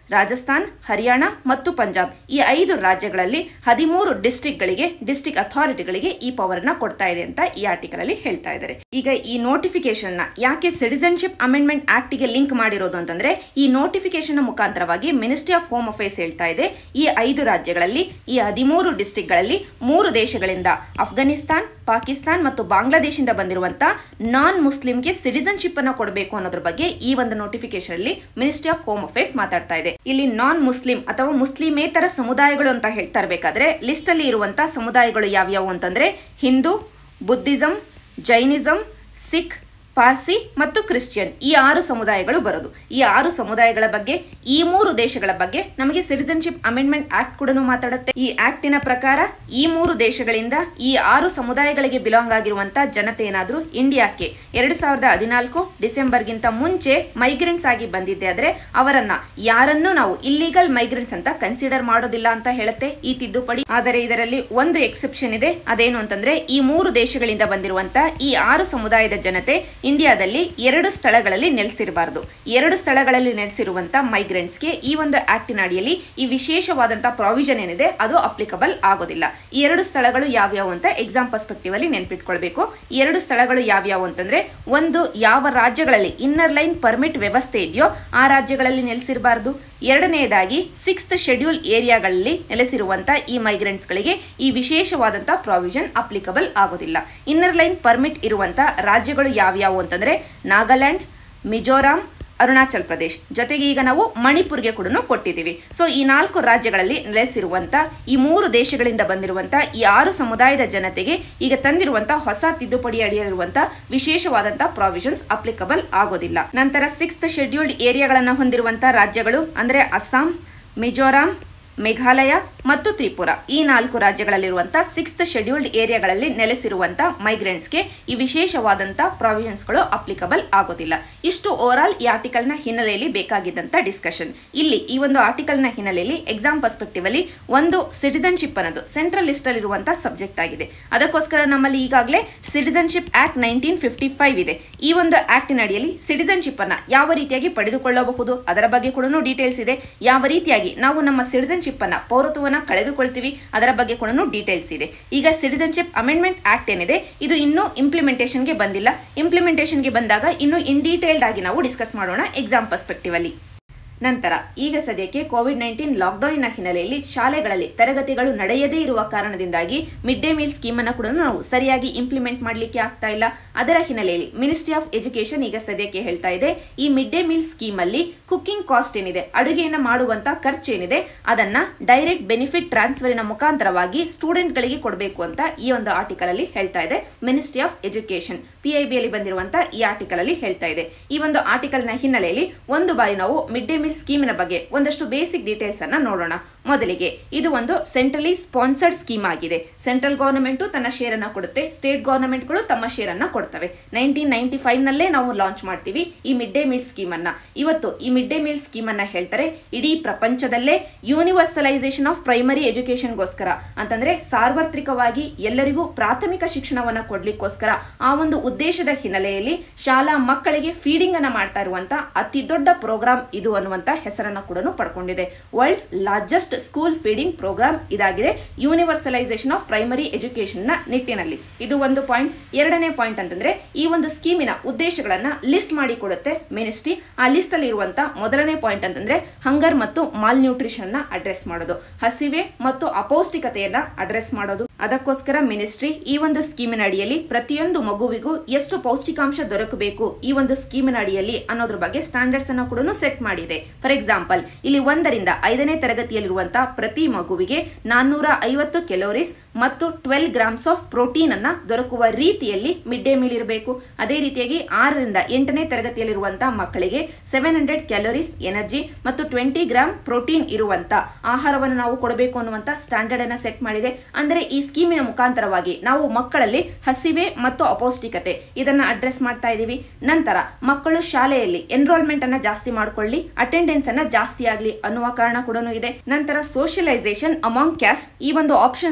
ರಾಜಸ್ಥಾನ್ ಹರಿಯಾಣ ಮತ್ತು ಪಂಜಾಬ್ ಈ ಐದು ರಾಜ್ಯಗಳಲ್ಲಿ ಹದಿಮೂರು ಡಿಸ್ಟ್ರಿಕ್ಟ್ಗಳಿಗೆ ಡಿಸ್ಟ್ರಿಕ್ಟ್ ಅಥಾರಿಟಿಗಳಿಗೆ ಈ ಪವರ್ ನ ಕೊಡ್ತಾ ಇದೆ ಅಂತ ಈ ಆರ್ಟಿಕಲ್ ಅಲ್ಲಿ ಹೇಳ್ತಾ ಇದ್ದಾರೆ ಈಗ ಈ ನೋಟಿಫಿಕೇಶನ್ ನ ಯಾಕೆ ಸಿಟಿಸನ್ಶಿಪ್ ಅಮೆಂಡ್ಮೆಂಟ್ ಆಕ್ಟ್ ಗೆ ಲಿಂಕ್ ಮಾಡಿರೋದು ಅಂತಂದ್ರೆ ಈ ನೋಟಿಫಿಕೇಶನ್ ಮುಖಾಂತರವಾಗಿ ಮಿನಿಸ್ಟ್ರಿ ಆಫ್ ಹೋಮ್ ಅಫೇರ್ಸ್ ಹೇಳ್ತಾ ಇದೆ ಈ ಐದು ರಾಜ್ಯಗಳಲ್ಲಿ ಈ ಹದಿಮೂರು ಡಿಸ್ಟ್ರಿಕ್ಟ್ಗಳಲ್ಲಿ ಮೂರು ದೇಶಗಳಿಂದ ಅಫ್ಘಾನಿಸ್ತಾನ್ ಪಾಕಿಸ್ತಾನ್ ಮತ್ತು ಬಾಂಗ್ಲಾದೇಶಿಂದ ಬಂದಿರುವಂತ ನಾನ್ ಮುಸ್ಲಿಂಗೆ ಸಿಟಿಸನ್ಶಿಪ್ ಅನ್ನು ಕೊಡಬೇಕು ಅನ್ನೋದ್ರ ಬಗ್ಗೆ ಈ ಒಂದು ನೋಟಿಫಿಕೇಶನ್ ಅಲ್ಲಿ ಮಿನಿಸ್ಟ್ರಿ ಆಫ್ ಹೋಮ್ ಅಫೇರ್ಸ್ ಮಾತಾಡ್ತಾ ಇದೆ ಇಲ್ಲಿ ನಾನ್ ಮುಸ್ಲಿಂ ಅಥವಾ ಮುಸ್ಲಿಮೇತರ ಸಮುದಾಯಗಳು ಅಂತ ಹೇಳ್ತಾ ಇರಬೇಕಾದ್ರೆ ಲಿಸ್ಟ್ ಅಲ್ಲಿ ಇರುವಂತ ಸಮುದಾಯಗಳು ಯಾವ್ಯಾವು ಅಂತಂದ್ರೆ ಹಿಂದೂ ಬುದ್ಧಿಸಂ ಜೈನಿಸಂ ಸಿಖ್ ಪಾರ್ಸಿ ಮತ್ತು ಕ್ರಿಶ್ಚಿಯನ್ ಈ ಆರು ಸಮುದಾಯಗಳು ಬರೋದು ಈ ಆರು ಸಮುದಾಯಗಳ ಬಗ್ಗೆ ಈ ಮೂರು ದೇಶಗಳ ಬಗ್ಗೆ ನಮಗೆ ಸಿಟಿಸನ್ಶಿಪ್ ಅಮೆಂಡ್ಮೆಂಟ್ ಆಕ್ಟ್ ಕೂಡ ಮಾತಾಡುತ್ತೆ ಈ ಆಕ್ಟಿನ ಪ್ರಕಾರ ಈ ಮೂರು ದೇಶಗಳಿಂದ ಈ ಆರು ಸಮುದಾಯಗಳಿಗೆ ಬಿಲಾಂಗ್ ಆಗಿರುವಂತ ಜನತೆ ಏನಾದ್ರೂ ಇಂಡಿಯಾಕ್ಕೆ ಎರಡು ಸಾವಿರದ ಹದಿನಾಲ್ಕು ಡಿಸೆಂಬರ್ಗಿಂತ ಮುಂಚೆ ಮೈಗ್ರೆಂಟ್ಸ್ ಆಗಿ ಬಂದಿದ್ದೆ ಆದ್ರೆ ಅವರನ್ನ ಯಾರನ್ನೂ ನಾವು ಇಲ್ಲಿಗಲ್ ಮೈಗ್ರೆಂಟ್ಸ್ ಅಂತ ಕನ್ಸಿಡರ್ ಮಾಡೋದಿಲ್ಲ ಅಂತ ಹೇಳುತ್ತೆ ಈ ತಿದ್ದುಪಡಿ ಆದರೆ ಇದರಲ್ಲಿ ಒಂದು ಎಕ್ಸೆಪ್ಷನ್ ಇದೆ ಅದೇನು ಅಂತಂದ್ರೆ ಈ ಮೂರು ದೇಶಗಳಿಂದ ಬಂದಿರುವಂತ ಈ ಆರು ಸಮುದಾಯದ ಜನತೆ ಇಂಡಿಯಾದಲ್ಲಿ ಎರಡು ಸ್ಥಳಗಳಲ್ಲಿ ನೆಲೆಸಿರಬಾರದು ಎರಡು ಸ್ಥಳಗಳಲ್ಲಿ ನೆಲೆಸಿರುವಂತ ಮೈಗ್ರೆಂಟ್ಸ್ಗೆ ಈ ಒಂದು ಆಕ್ಟಿನ ಅಡಿಯಲ್ಲಿ ಈ ವಿಶೇಷವಾದಂತಹ ಪ್ರಾವಿಷನ್ ಏನಿದೆ ಅದು ಅಪ್ಲಿಕಬಲ್ ಆಗೋದಿಲ್ಲ ಈ ಎರಡು ಸ್ಥಳಗಳು ಯಾವ್ಯಾವು ಅಂತ ಎಕ್ಸಾಮ್ ಪರ್ಸ್ಪೆಕ್ಟಿವ್ ಅಲ್ಲಿ ನೆನ್ಪಿಟ್ಕೊಳ್ಬೇಕು ಈ ಎರಡು ಸ್ಥಳಗಳು ಯಾವ್ಯಾವು ಅಂತಂದ್ರೆ ಒಂದು ಯಾವ ರಾಜ್ಯಗಳಲ್ಲಿ ಇನ್ನರ್ ಲೈನ್ ಪರ್ಮಿಟ್ ವ್ಯವಸ್ಥೆ ಇದೆಯೋ ಆ ರಾಜ್ಯಗಳಲ್ಲಿ ನೆಲೆಸಿರಬಾರದು ಎರಡನೆಯದಾಗಿ ಸಿಕ್ಸ್ತ್ ಶೆಡ್ಯೂಲ್ ಏರಿಯಾಗಳಲ್ಲಿ ನೆಲೆಸಿರುವಂತ ಈ ಮೈಗ್ರೆಂಟ್ಸ್ಗಳಿಗೆ ಈ ವಿಶೇಷವಾದಂತಹ ಪ್ರಾವಿಷನ್ ಅಪ್ಲಿಕಬಲ್ ಆಗೋದಿಲ್ಲ ಇನ್ನರ್ ಲೈನ್ ಪರ್ಮಿಟ್ ಇರುವಂತ ರಾಜ್ಯಗಳು ಯಾವ್ಯಾವು ಅಂತಂದ್ರೆ ನಾಗಾಲ್ಯಾಂಡ್ ಮಿಜೋರಾಂ ಅರುಣಾಚಲ್ ಪ್ರದೇಶ್ ಜೊತೆಗೆ ಈಗ ನಾವು ಮಣಿಪುರ್ಗೆ ಕೂಡ ಕೊಟ್ಟಿದ್ದೀವಿ ಸೊ ಈ ನಾಲ್ಕು ರಾಜ್ಯಗಳಲ್ಲಿ ನೆಲೆಸಿರುವಂತ ಈ ಮೂರು ದೇಶಗಳಿಂದ ಬಂದಿರುವಂತ ಈ ಆರು ಸಮುದಾಯದ ಜನತೆಗೆ ಈಗ ತಂದಿರುವಂತ ಹೊಸ ತಿದ್ದುಪಡಿ ಅಡಿಯಲ್ಲಿರುವಂತ ವಿಶೇಷವಾದಂತಹ ಪ್ರಾವಿಷನ್ಸ್ ಅಪ್ಲಿಕಬಲ್ ಆಗೋದಿಲ್ಲ ನಂತರ ಸಿಕ್ಸ್ತ್ ಶೆಡ್ಯೂಲ್ಡ್ ಏರಿಯಾಗಳನ್ನು ಹೊಂದಿರುವಂತ ರಾಜ್ಯಗಳು ಅಂದ್ರೆ ಅಸ್ಸಾಂ ಮಿಜೋರಾಂ ಮೇಘಾಲಯ ಮತ್ತು ತ್ರಿಪುರ ಈ ನಾಲ್ಕು ರಾಜ್ಯಗಳಲ್ಲಿರುವಂತಹ ಸಿಕ್ಸ್ತ್ ಶೆಡ್ಯೂಲ್ಡ್ ಏರಿಯಾಗಳಲ್ಲಿ ನೆಲೆಸಿರುವಂತ ಮೈಗ್ರೆಂಟ್ಸ್ಗೆ ಈ ವಿಶೇಷವಾದಂತಹ ಪ್ರಾವಿಷನ್ಸ್ಗಳು ಅಪ್ಲಿಕಬಲ್ ಆಗೋದಿಲ್ಲ ಇಷ್ಟು ಓವರ್ ಆಲ್ ಈ ಆರ್ಟಿಕಲ್ನ ಹಿನ್ನೆಲೆಯಲ್ಲಿ ಬೇಕಾಗಿದ್ದಂತ ಡಿಸ್ಕಷನ್ ಇಲ್ಲಿ ಈ ಒಂದು ಆರ್ಟಿಕಲ್ನ ಹಿನ್ನೆಲೆಯಲ್ಲಿ ಎಕ್ಸಾಮ್ ಪರ್ಸ್ಪೆಕ್ಟಿವ್ ಅಲ್ಲಿ ಒಂದು ಸಿಟಿಸನ್ಶಿಪ್ ಅನ್ನೋದು ಸೆಂಟ್ರಲ್ ಲಿಸ್ಟ್ ಅಲ್ಲಿರುವಂತಹ ಸಬ್ಜೆಕ್ಟ್ ಆಗಿದೆ ಅದಕ್ಕೋಸ್ಕರ ನಮ್ಮಲ್ಲಿ ಈಗಾಗಲೇ citizenship act nineteen fifty five ಇದೆ ಈ ಒಂದು ಆಕ್ಟಿನ ಅಡಿಯಲ್ಲಿ ಸಿಟಿಸನ್ಶಿಪ್ ಅನ್ನ ಯಾವ ರೀತಿಯಾಗಿ ಪಡೆದುಕೊಳ್ಳಬಹುದು ಅದರ ಬಗ್ಗೆ ಕೂಡ ಡೀಟೇಲ್ಸ್ ಇದೆ ಯಾವ ರೀತಿಯಾಗಿ ನಾವು ನಮ್ಮ ಸಿಟಿಸನ್ಶಿಪ್ ಅನ್ನ ಪೌರತ್ವವನ್ನ ಕಳೆದುಕೊಳ್ತೀವಿ ಅದರ ಬಗ್ಗೆ ಕೂಡ ಡೀಟೇಲ್ಸ್ ಇದೆ ಈಗ ಸಿಟಿಸನ್ಶಿಪ್ ಅಮೆಂಡ್ಮೆಂಟ್ ಆಕ್ಟ್ ಏನಿದೆ ಇದು ಇನ್ನೂ ಇಂಪ್ಲಿಮೆಂಟೇಷನ್ಗೆ ಬಂದಿಲ್ಲ ಇಂಪ್ಲಿಮೆಂಟೇಷನ್ಗೆ ಬಂದಾಗ ಇನ್ನು ಇನ್ ಡೀಟೇಲ್ಡ್ ಆಗಿ ನಾವು ಡಿಸ್ಕಸ್ ಮಾಡೋಣ ಎಕ್ಸಾಮ್ ಪರ್ಸ್ಪೆಕ್ಟಿವ್ ಅಲ್ಲಿ ನಂತರ ಈಗ ಸದ್ಯಕ್ಕೆ ಕೋವಿಡ್ ನೈನ್ಟೀನ್ ಲಾಕ್ಡೌನ್ನ ಹಿನ್ನೆಲೆಯಲ್ಲಿ ಶಾಲೆಗಳಲ್ಲಿ ತರಗತಿಗಳು ನಡೆಯದೇ ಇರುವ ಕಾರಣದಿಂದಾಗಿ ಮಿಡ್ ಡೇ ಮೀಲ್ ಸ್ಕೀಮ್ ಅನ್ನು ಕೂಡ ನಾವು ಸರಿಯಾಗಿ ಇಂಪ್ಲಿಮೆಂಟ್ ಮಾಡಲಿಕ್ಕೆ ಆಗ್ತಾ ಇಲ್ಲ ಅದರ ಹಿನ್ನೆಲೆಯಲ್ಲಿ ಮಿನಿಸ್ಟ್ರಿ ಆಫ್ ಎಜುಕೇಶನ್ ಈಗ ಸದ್ಯಕ್ಕೆ ಹೇಳ್ತಾ ಇದೆ ಈ ಮಿಡ್ ಡೇ ಮೀಲ್ ಸ್ಕೀಮ್ ಅಲ್ಲಿ ಕುಕಿಂಗ್ ಕಾಸ್ಟ್ ಏನಿದೆ ಅಡುಗೆಯನ್ನು ಮಾಡುವಂತ ಖರ್ಚು ಏನಿದೆ ಅದನ್ನ ಡೈರೆಕ್ಟ್ ಬೆನಿಫಿಟ್ ಟ್ರಾನ್ಸ್ಫರಿನ ಮುಖಾಂತರವಾಗಿ ಸ್ಟೂಡೆಂಟ್ಗಳಿಗೆ ಕೊಡಬೇಕು ಅಂತ ಈ ಒಂದು ಆರ್ಟಿಕಲ್ ಅಲ್ಲಿ ಹೇಳ್ತಾ ಇದೆ ministry of education P I B ಅಲ್ಲಿ ಬಂದಿರುವಂತ ಈ ಆರ್ಟಿಕಲ್ ಅಲ್ಲಿ ಹೇಳ್ತಾ ಇದೆ ಈ ಒಂದು ಆರ್ಟಿಕಲ್ ನ ಹಿನ್ನೆಲೆಯಲ್ಲಿ ಒಂದು ಬಾರಿ ನಾವು ಮಿಡ್ ಡೇ ಮೀಲ್ ಸ್ಕೀಮಿನ ಬಗ್ಗೆ ಒಂದಷ್ಟು ಬೇಸಿಕ್ ಡೀಟೇಲ್ಸ್ ಅನ್ನ ನೋಡೋಣ ಮೊದಲಿಗೆ ಇದು ಒಂದು ಸೆಂಟ್ರಲಿ ಸ್ಪಾನ್ಸರ್ಡ್ ಸ್ಕೀಮ್ ಆಗಿದೆ ಸೆಂಟ್ರಲ್ ಗವರ್ನಮೆಂಟ್ ತನ್ನ ಶೇರ್ ಅನ್ನ ಕೊಡುತ್ತೆ ಸ್ಟೇಟ್ ಗವರ್ನಮೆಂಟ್ಗಳು ತಮ್ಮ ಶೇರ್ ಅನ್ನ ಕೊಡ್ತವೆ ನೈನ್ಟೀನ್ ನೈನ್ಟಿ ಫೈವ್ ನಲ್ಲೇ ನಾವು ಲಾಂಚ್ ಮಾಡ್ತೀವಿ ಈ ಮಿಡ್ ಡೇ ಮೀಲ್ ಸ್ಕೀಮ್ ಅನ್ನ ಇವತ್ತು ಈ ಮಿಡ್ ಡೇ ಮೀಲ್ ಸ್ಕೀಮ್ ಅನ್ನ ಹೇಳ್ತಾರೆ ಇಡೀ ಪ್ರಪಂಚದಲ್ಲೇ ಯೂನಿವರ್ಸಲೈಸೇಷನ್ ಆಫ್ ಪ್ರೈಮರಿ ಎಜುಕೇಶನ್ಗೋಸ್ಕರ ಅಂತಂದ್ರೆ ಸಾರ್ವತ್ರಿಕವಾಗಿ ಎಲ್ಲರಿಗೂ ಪ್ರಾಥಮಿಕ ಶಿಕ್ಷಣವನ್ನ ಕೊಡ್ಲಿಕ್ಕೋಸ್ಕರ ಆ ಒಂದು ಉದ್ದೇಶದ ಹಿನ್ನೆಲೆಯಲ್ಲಿ ಶಾಲಾ ಮಕ್ಕಳಿಗೆ ಫೀಡಿಂಗ್ ಅನ್ನ ಮಾಡ್ತಾ ಇರುವಂತ ಅತಿ ದೊಡ್ಡ ಪ್ರೋಗ್ರಾಮ್ ಇದು ಅನ್ನುವಂತ ಹೆಸರನ್ನ ಕೂಡ ಪಡ್ಕೊಂಡಿದೆ world's largest school feeding programme ಇದಾಗಿದೆ ಯೂನಿವರ್ಸಲೈಸೇಷನ್ ಆಫ್ ಪ್ರೈಮರಿ ಎಜುಕೇಶನ್ ನ ನಿಟ್ಟಿನಲ್ಲಿ ಇದು ಒಂದು ಪಾಯಿಂಟ್ ಎರಡನೇ ಪಾಯಿಂಟ್ ಅಂತಂದ್ರೆ ಈ ಒಂದು ಸ್ಕೀಮಿನ ಉದ್ದೇಶಗಳನ್ನ ಲಿಸ್ಟ್ ಮಾಡಿ ಕೊಡುತ್ತೆ ಮಿನಿಸ್ಟ್ರಿ ಆ ಲಿಸ್ಟ್ ಅಲ್ಲಿ ಇರುವಂತ ಮೊದಲನೇ ಪಾಯಿಂಟ್ ಅಂತಂದ್ರೆ ಹಂಗರ್ ಮತ್ತು ಮಾಲ್ ನ್ಯೂಟ್ರಿಷನ್ ನ ಅಡ್ರೆಸ್ ಮಾಡೋದು ಹಸಿವೆ ಮತ್ತು ಅಪೌಷ್ಟಿಕತೆಯನ್ನ ಅಡ್ರೆಸ್ ಮಾಡೋದು ಅದಕ್ಕೋಸ್ಕರ ಮಿನಿಸ್ಟ್ರಿ ಈ ಒಂದು ಸ್ಕೀಮಿನ ಅಡಿಯಲ್ಲಿ ಪ್ರತಿಯೊಂದು ಮಗುವಿಗೂ ಎಷ್ಟು ಪೌಷ್ಟಿಕಾಂಶ ದೊರಕಬೇಕು ಈ ಒಂದು ಸ್ಕೀಮಿನ ಅಡಿಯಲ್ಲಿ ಅನ್ನೋದ್ರ ಬಗ್ಗೆ ಸ್ಟ್ಯಾಂಡರ್ಡ್ಸ್ ಅನ್ನು ಕೂಡ ಸೆಟ್ ಮಾಡಿದೆ ಫಾರ್ ಎಕ್ಸಾಂಪಲ್ ಇಲ್ಲಿ ಒಂದರಿಂದ ಐದನೇ ತರಗತಿಯಲ್ಲಿರುವಂತಹ ಪ್ರತಿ ಮಗುವಿಗೆ ನಾನ್ನೂರ ಐವತ್ತು ಕೆಲೋರೀಸ್ ಮತ್ತು ಟ್ವೆಲ್ ಗ್ರಾಮ್ಸ್ ಆಫ್ ಪ್ರೋಟೀನ್ ಅನ್ನ ದೊರಕುವ ರೀತಿಯಲ್ಲಿ ಮಿಡ್ ಡೇ ಮೀಲ್ ಇರಬೇಕು ಅದೇ ರೀತಿಯಾಗಿ ಆರರಿಂದ ಎಂಟನೇ ತರಗತಿಯಲ್ಲಿರುವಂತಹ ಮಕ್ಕಳಿಗೆ ಸೆವೆನ್ ಹಂಡ್ರೆಡ್ ಕ್ಯಾಲೋರೀಸ್ ಎನರ್ಜಿ ಮತ್ತು ಟ್ವೆಂಟಿ ಗ್ರಾಮ್ ಪ್ರೋಟೀನ್ ಇರುವಂತ ಆಹಾರವನ್ನು ನಾವು ಕೊಡಬೇಕು ಅನ್ನುವಂತ ಸ್ಟ್ಯಾಂಡರ್ಡ್ ಅನ್ನ ಸೆಟ್ ಮಾಡಿದೆ ಅಂದ್ರೆ ಈ ಸ್ಕೀಮಿನ ಮುಖಾಂತರವಾಗಿ ನಾವು ಮಕ್ಕಳಲ್ಲಿ ಹಸಿವೆ ಮತ್ತು ಅಪೌಷ್ಟಿಕತೆ ಇದನ್ನ ಅಡ್ರೆಸ್ ಮಾಡ್ತಾ ಇದೀವಿ ನಂತರ ಮಕ್ಕಳು ಶಾಲೆಯಲ್ಲಿ ಎನ್ರೋಲ್ಮೆಂಟ್ ಅನ್ನ ಜಾಸ್ತಿ ಮಾಡ್ಕೊಳ್ಳಿ ಅಟೆಂಡೆನ್ಸ್ ಅನ್ನ ಜಾಸ್ತಿ ಆಗ್ಲಿ ಅನ್ನುವ ಕಾರಣ ಕೂಡ ಇದೆ ನಂತರ ಸೋಷಿಯಲೈಸೇಷನ್ ಅಮಾಂಗ್ ಕ್ಯಾಸ್ಟ್ ಈ ಒಂದು ಆಪ್ಷನ್ ಅನ್ನ ಕ್ವೆಶನ್